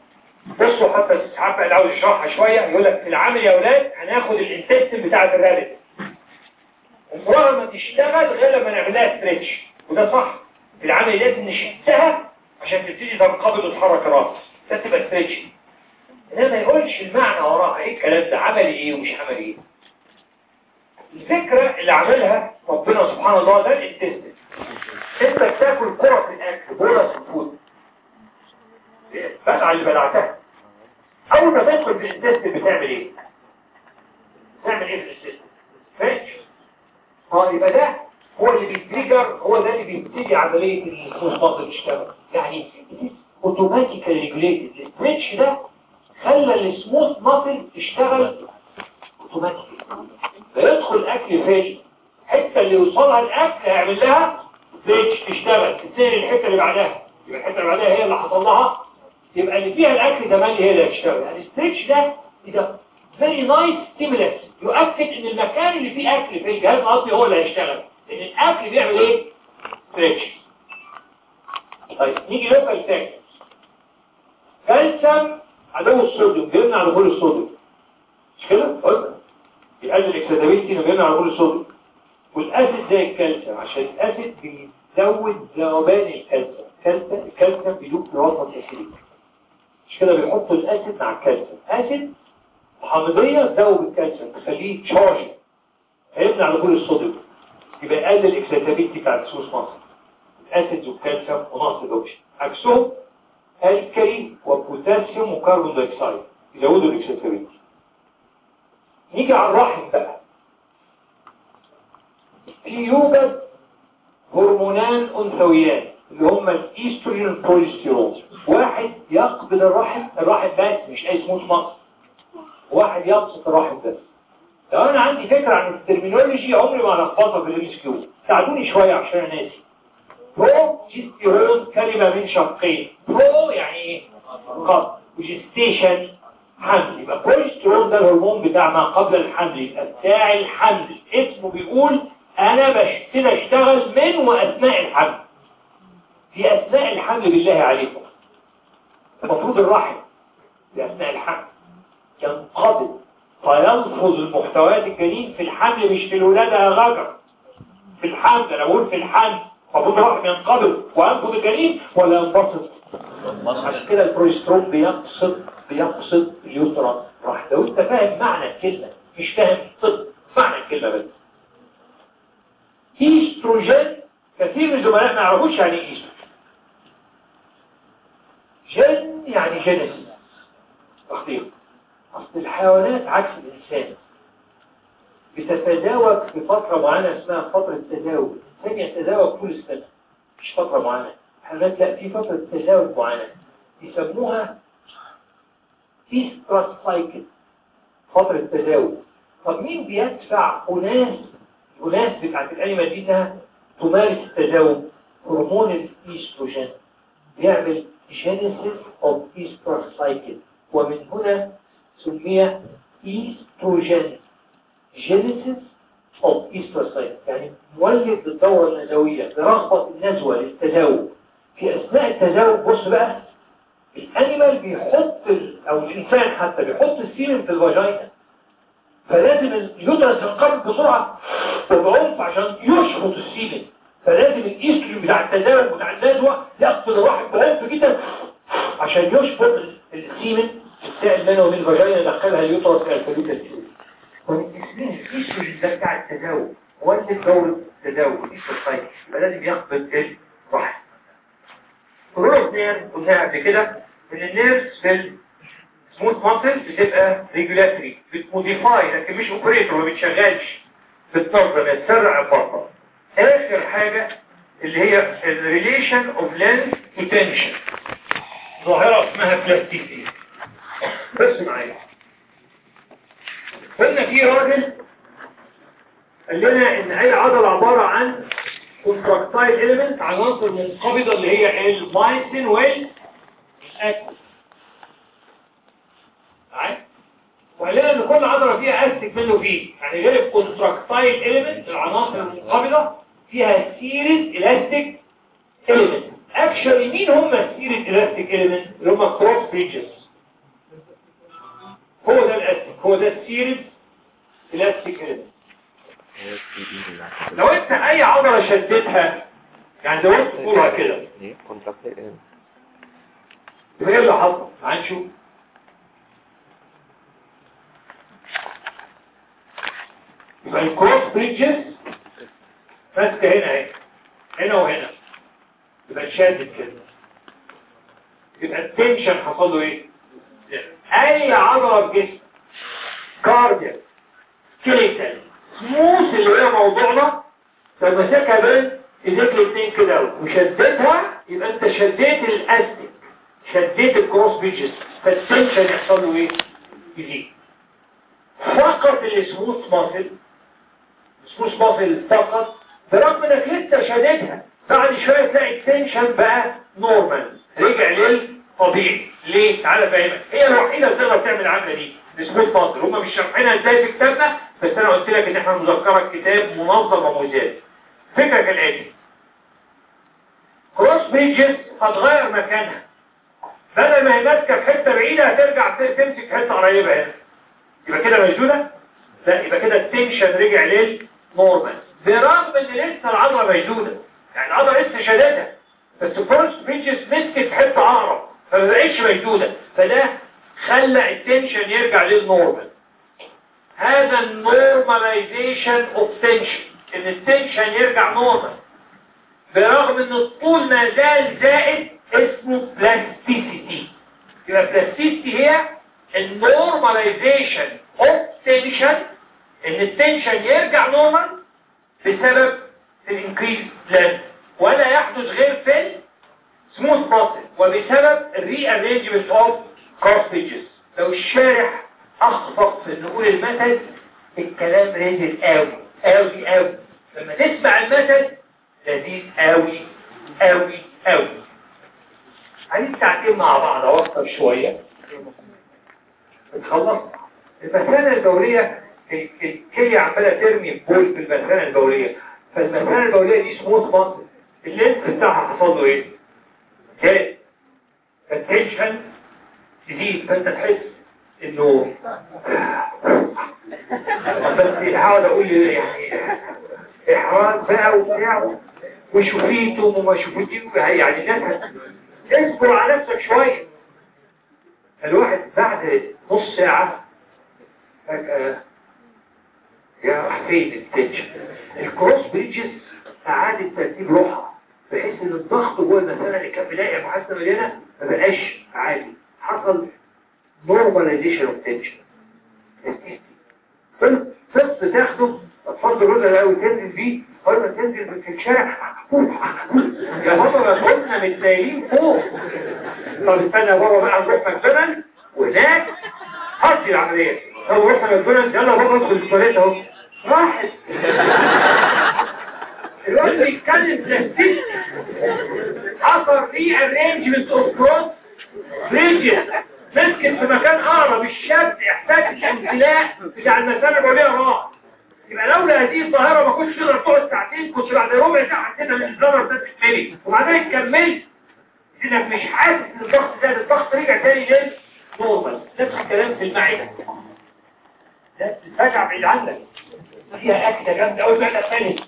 بصوا حتى ساعات بقى اللي عاوز يشرحها شويه يقول لك في العمل يا اولاد هناخد الانتستين بتاعت الرابط عمرها ما تشتغل غير لما نعملها ستريتش وده صح العمل لازم نشدها عشان تبتدي تنقبض وتحرك الراس ده تبقى ستريتش انما ما يقولش المعنى وراها ايه الكلام ده عمل ايه ومش عمل ايه الفكرة اللي عملها ربنا سبحانه الله ده الانتستين انت بتاكل كرة في الاكل بولس فود بقى اللي بلعتها اول ما تدخل في الانتستين بتعمل ايه تعمل ايه في الانتستين فاش اه يبقى ده هو اللي بيتريجر هو ده اللي بيبتدي عملية الفوسفات تشتغل يعني اوتوماتيكالي ريجوليتد الستريتش ده خلى السموث ماسل تشتغل اوتوماتيكالي فيدخل الاكل فين الحته اللي يوصلها الاكل هيعمل لها ستريتش تشتغل تتنقل الحته اللي بعدها يبقى الحته اللي بعدها هي اللي حصل لها يبقى اللي فيها الاكل كمان هي اللي هتشتغل يعني الستريتش ده ده فيري نايس ستيمولس يؤكد ان المكان اللي فيه اكل في الجهاز الهضمي هو اللي هيشتغل لان الاكل بيعمل ايه ستريتش طيب نيجي لوكال تاني كالسيوم عدو الصوديوم بيمنع دخول الصوديوم مش كده قلنا يقلل الاكسدابيلتي انه بيمنع دخول الصوديوم والاسيد زي الكالسيوم عشان الاسيد بيزود ذوبان الكالسيوم الكالسيوم الكالسيوم بيدوب في وسط الاسيد مش كده بيحطوا الاسيد مع الكالسيوم اسيد حامضيه تذوب الكالسيوم تخليه تشارج هيمنع دخول الصوديوم يبقى يقلل الاكسدابيلتي بتاع السوس مصر الاسيد والكالسيوم ونقص الاوكسجين عكسهم الكالي وبوتاسيوم وكربون دايوكسيد يزودوا الاكسدابيلتي نيجي على الرحم بقى في يوجد هرمونان انثويان اللي هما الايستروجين والبروجستيرون واحد يقبض الرحم الرحم بس مش اي سموث مصر واحد يبسط الرحم بس لو انا عندي فكرة عن الترمينولوجي عمري ما هلخبطها في الام اس كيو ساعدوني شوية عشان انا ناسي بروجستيرون كلمة من شقين برو يعني ايه قبض وجستيشن حمل يبقى بروجستيرون ده الهرمون بتاع ما قبل الحمل يبقى بتاع الحمل اسمه بيقول انا بشتري اشتغل من واثناء الحمل في اثناء الحمل بالله عليكم المفروض الرحم في اثناء الحمل ينقبض فيلفظ المحتويات الجنين في الحمل مش في الولادة يا غجر في الحمل انا بقول في الحمل المفروض الرحم ينقبض وينقض الجنين ولا ينبسط عشان كده البروجسترون بيقصد بيقصد اليوترا راح لو انت فاهم معنى الكلمة مش فاهم طب معنى الكلمة بس ايستروجين كثير من الزملاء ما يعرفوش يعني ايه ايستروجين جن يعني جنس تخطيط اصل الحيوانات عكس الانسان بتتزاوج في فترة معينة اسمها فترة تزاوج الانسان يتزاوج كل سنة مش فترة معينة الحيوانات لا في فترة تزاوج معينة يسموها فيسترس سايكل فترة تزاوج طب مين بيدفع أناس أناس بتاعت الأنيمة دي ده تمارس التزاوج هرمون الايستروجين بيعمل جينيسيس اوف ايستروس سايكل ومن هنا سمي ايستروجين جينيسيس اوف ايستروس سايكل يعني مولد الدورة النزوية برغبة النزوة للتزاوج في أثناء التزاوج بص بقى الانيمال بيحط ال... او الانسان حتى بيحط السيرم في الفاجينا فلازم اليوترس ينقبض بسرعه وبعنف عشان يشفط السيرم فلازم الايستروجين بتاع التزاوج بتاع النزوه يقفل الواحد بعنف جدا عشان يشفط السيمن السائل بينه وبين الفاجينا يدخلها اليوترس كالفلوت السيرم فالتسمين الايستروجين ده بتاع التزاوج ولد دورة التزاوج الايستروجين يبقى لازم يقبض الرحم فروق نير قلناها قبل كده ان النيرس في السموث ماسل بتبقى ريجولاتري بتموديفاي لكن مش اوبريتور ما بتشغلش بتنظم بتسرع الفرقه اخر حاجه اللي هي الريليشن اوف لينث تو تنشن ظاهره اسمها بلاستيسيتي بس معايا قلنا في راجل قال لنا ان اي عضله عباره عن كونتراكتايل إيليمنت عناصر منقبضة اللي هي المايسين والأكل وقال لنا ان كل عضلة فيها أستك منه فيه يعني غير الكونتراكتايل إيليمنت العناصر المنقبضة فيها سيريز إلاستيك إيليمنت اكشولي مين هم السيريز إلاستيك إيليمنت اللي هم كروس بريدجز هو ده الاستيك هو ده السيريز الاستيك هنا هي السي دي اللي عشان لو انت اي عضلة شدتها يعني لو انت طولها كده ايه كونتراكت ايه يبقى ايه اللي حصل هنشوف يبقى الكروس بريدجز ماسكه هنا اهي هنا وهنا يبقى اتشدت كده يبقى التنشن حصل له ايه اي عضله في جسمك كاردياك سكيليتال سموث اللي هي موضوعنا فمسكها بين ايديك الاثنين كده اهو وشدتها يبقى انت شديت الاستيك شديت الكروس بيجز فالتنشن يحصل له ايه يزيد فقط السموث ماسل سموث ماسل فقط برغم انك لسه شديدها بعد شويه تلاقي التنشن بقى نورمال رجع للطبيعي ليه تعالى فاهمك هي الوحيده اللي تقدر تعمل العمله دي السموث ماسل هم مش شارحينها ازاي في كتابنا بس انا قلت لك ان احنا مذكره الكتاب منظم ومجاز فكره كالاتي كروس بيجز هتغير مكانها بدل ما هي ماسكه في حته بعيده هترجع ت- تمسك حته قريبه هنا يبقى كده مشدوده لا يبقى كده التنشن رجع للنورمال برغم ان لسه العضله مشدوده يعني العضله لسه شدتها بس كروس بيجز مسكت في حته اقرب فما بقتش مشدوده فده خلى التنشن يرجع للنورمال هذا النورماليزيشن اوف تنشن ان التنشن يرجع نورمال برغم ان الطول ما زال زائد اسمه بلاستيسيتي يبقى بلاستيسيتي هي النورماليزيشن اوف تنشن ان التنشن يرجع نورمال بسبب الانكريز لازم ولا يحدث غير في سموث ماسل وبسبب الري ارينجمنت اوف كارتريجز لو الشارح اخفق في نقول المثل الكلام ريزل قوي قوي قوي لما تسمع المثل لذيذ قوي قوي قوي عايزين ساعتين مع بعض او اكتر شويه نخلص المثانه الدوريه ال- الكليه عماله ترمي بول في المثانه الدوريه فالمثانه الدوريه دي سموث ماسل اللينس بتاعها حصل له ايه؟ جاي فالتنشن تزيد فانت تحس انه بس هقعد اقول يعني احراج بقى وبتاع وشوفيتم وما شوفيتم يعني الناس اصبر على نفسك شويه الواحد بعد نص ساعه فجاه يا حسين التنشن الكروس بريدجز اعاده ترتيب روحها بحيث ان الضغط جوه المثانه اللي كان بيلاقي محاسنه مليانه ما بقاش عادي حصل نورماليزيشن اوف تنشن فلس تاخده تفضل الرجل الاول تنزل بيه اول ما تنزل في الشارع يا بابا ما كنا متسايلين فوق طب استنى يا بابا بقى نروح ماكدونالدز وهناك هدي العمليه طب رحنا ماكدونالدز يلا بابا ادخل التواليت اهو راحت الوقت بيتكلم بلاستيك حصل فيه ارينجمنت اوف كروس ريجن مسكت في مكان اقرب الشد احتاج الامتلاء بتاع المثانه البوليه راح يبقى لولا هذه الظاهره ما كنتش تقدر تقعد ساعتين كنت بعد ربع ساعه حسيت ان الزمر ده تتملي وبعدين كملت انك مش حاسس ان الضغط زاد الضغط رجع تاني ليه نورمال نفس الكلام في المعده ده ترجع بعيد عنك فيها اكله جامده قوي بقى تاني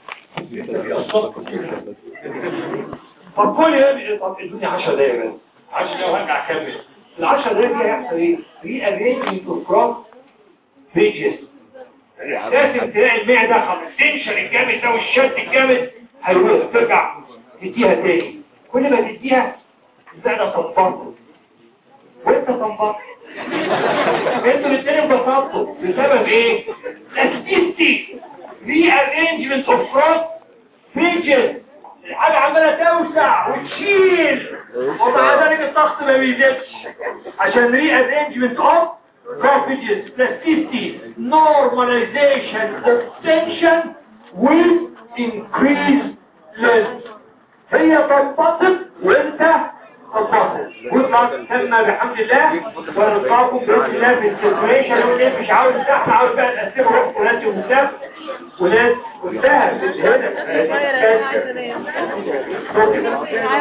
فكل يوم طب ادوني 10 دقايق بس 10 دقايق وهرجع اكمل ال 10 دقايق دي هيحصل ايه؟ ري ارينجمنت اوف كروس بيجز لازم تلاقي المعده خلاص التنشن الجامد ده والشد الجامد هيروح ترجع تديها تاني كل ما تديها المعده تنبسط وانت تنبسط انتوا الاثنين انبسطتوا بسبب ايه؟ لاستيستي ري ارينجمنت اوف كروس بيجز الحاجة عمالة توسع وتشيل ومع ذلك الضغط ما بيزيدش عشان ري ارينجمنت اوف cartridges plasticity normalization of tension will increase length هي تنبسط وانت تنبسط good luck سلمى بحمد الله ونلقاكم بإذن الله في السيركوليشن واللي مش عاوز تحت عاوز بقى تقسمه روح وناس ومساف وناس وانتهى هنا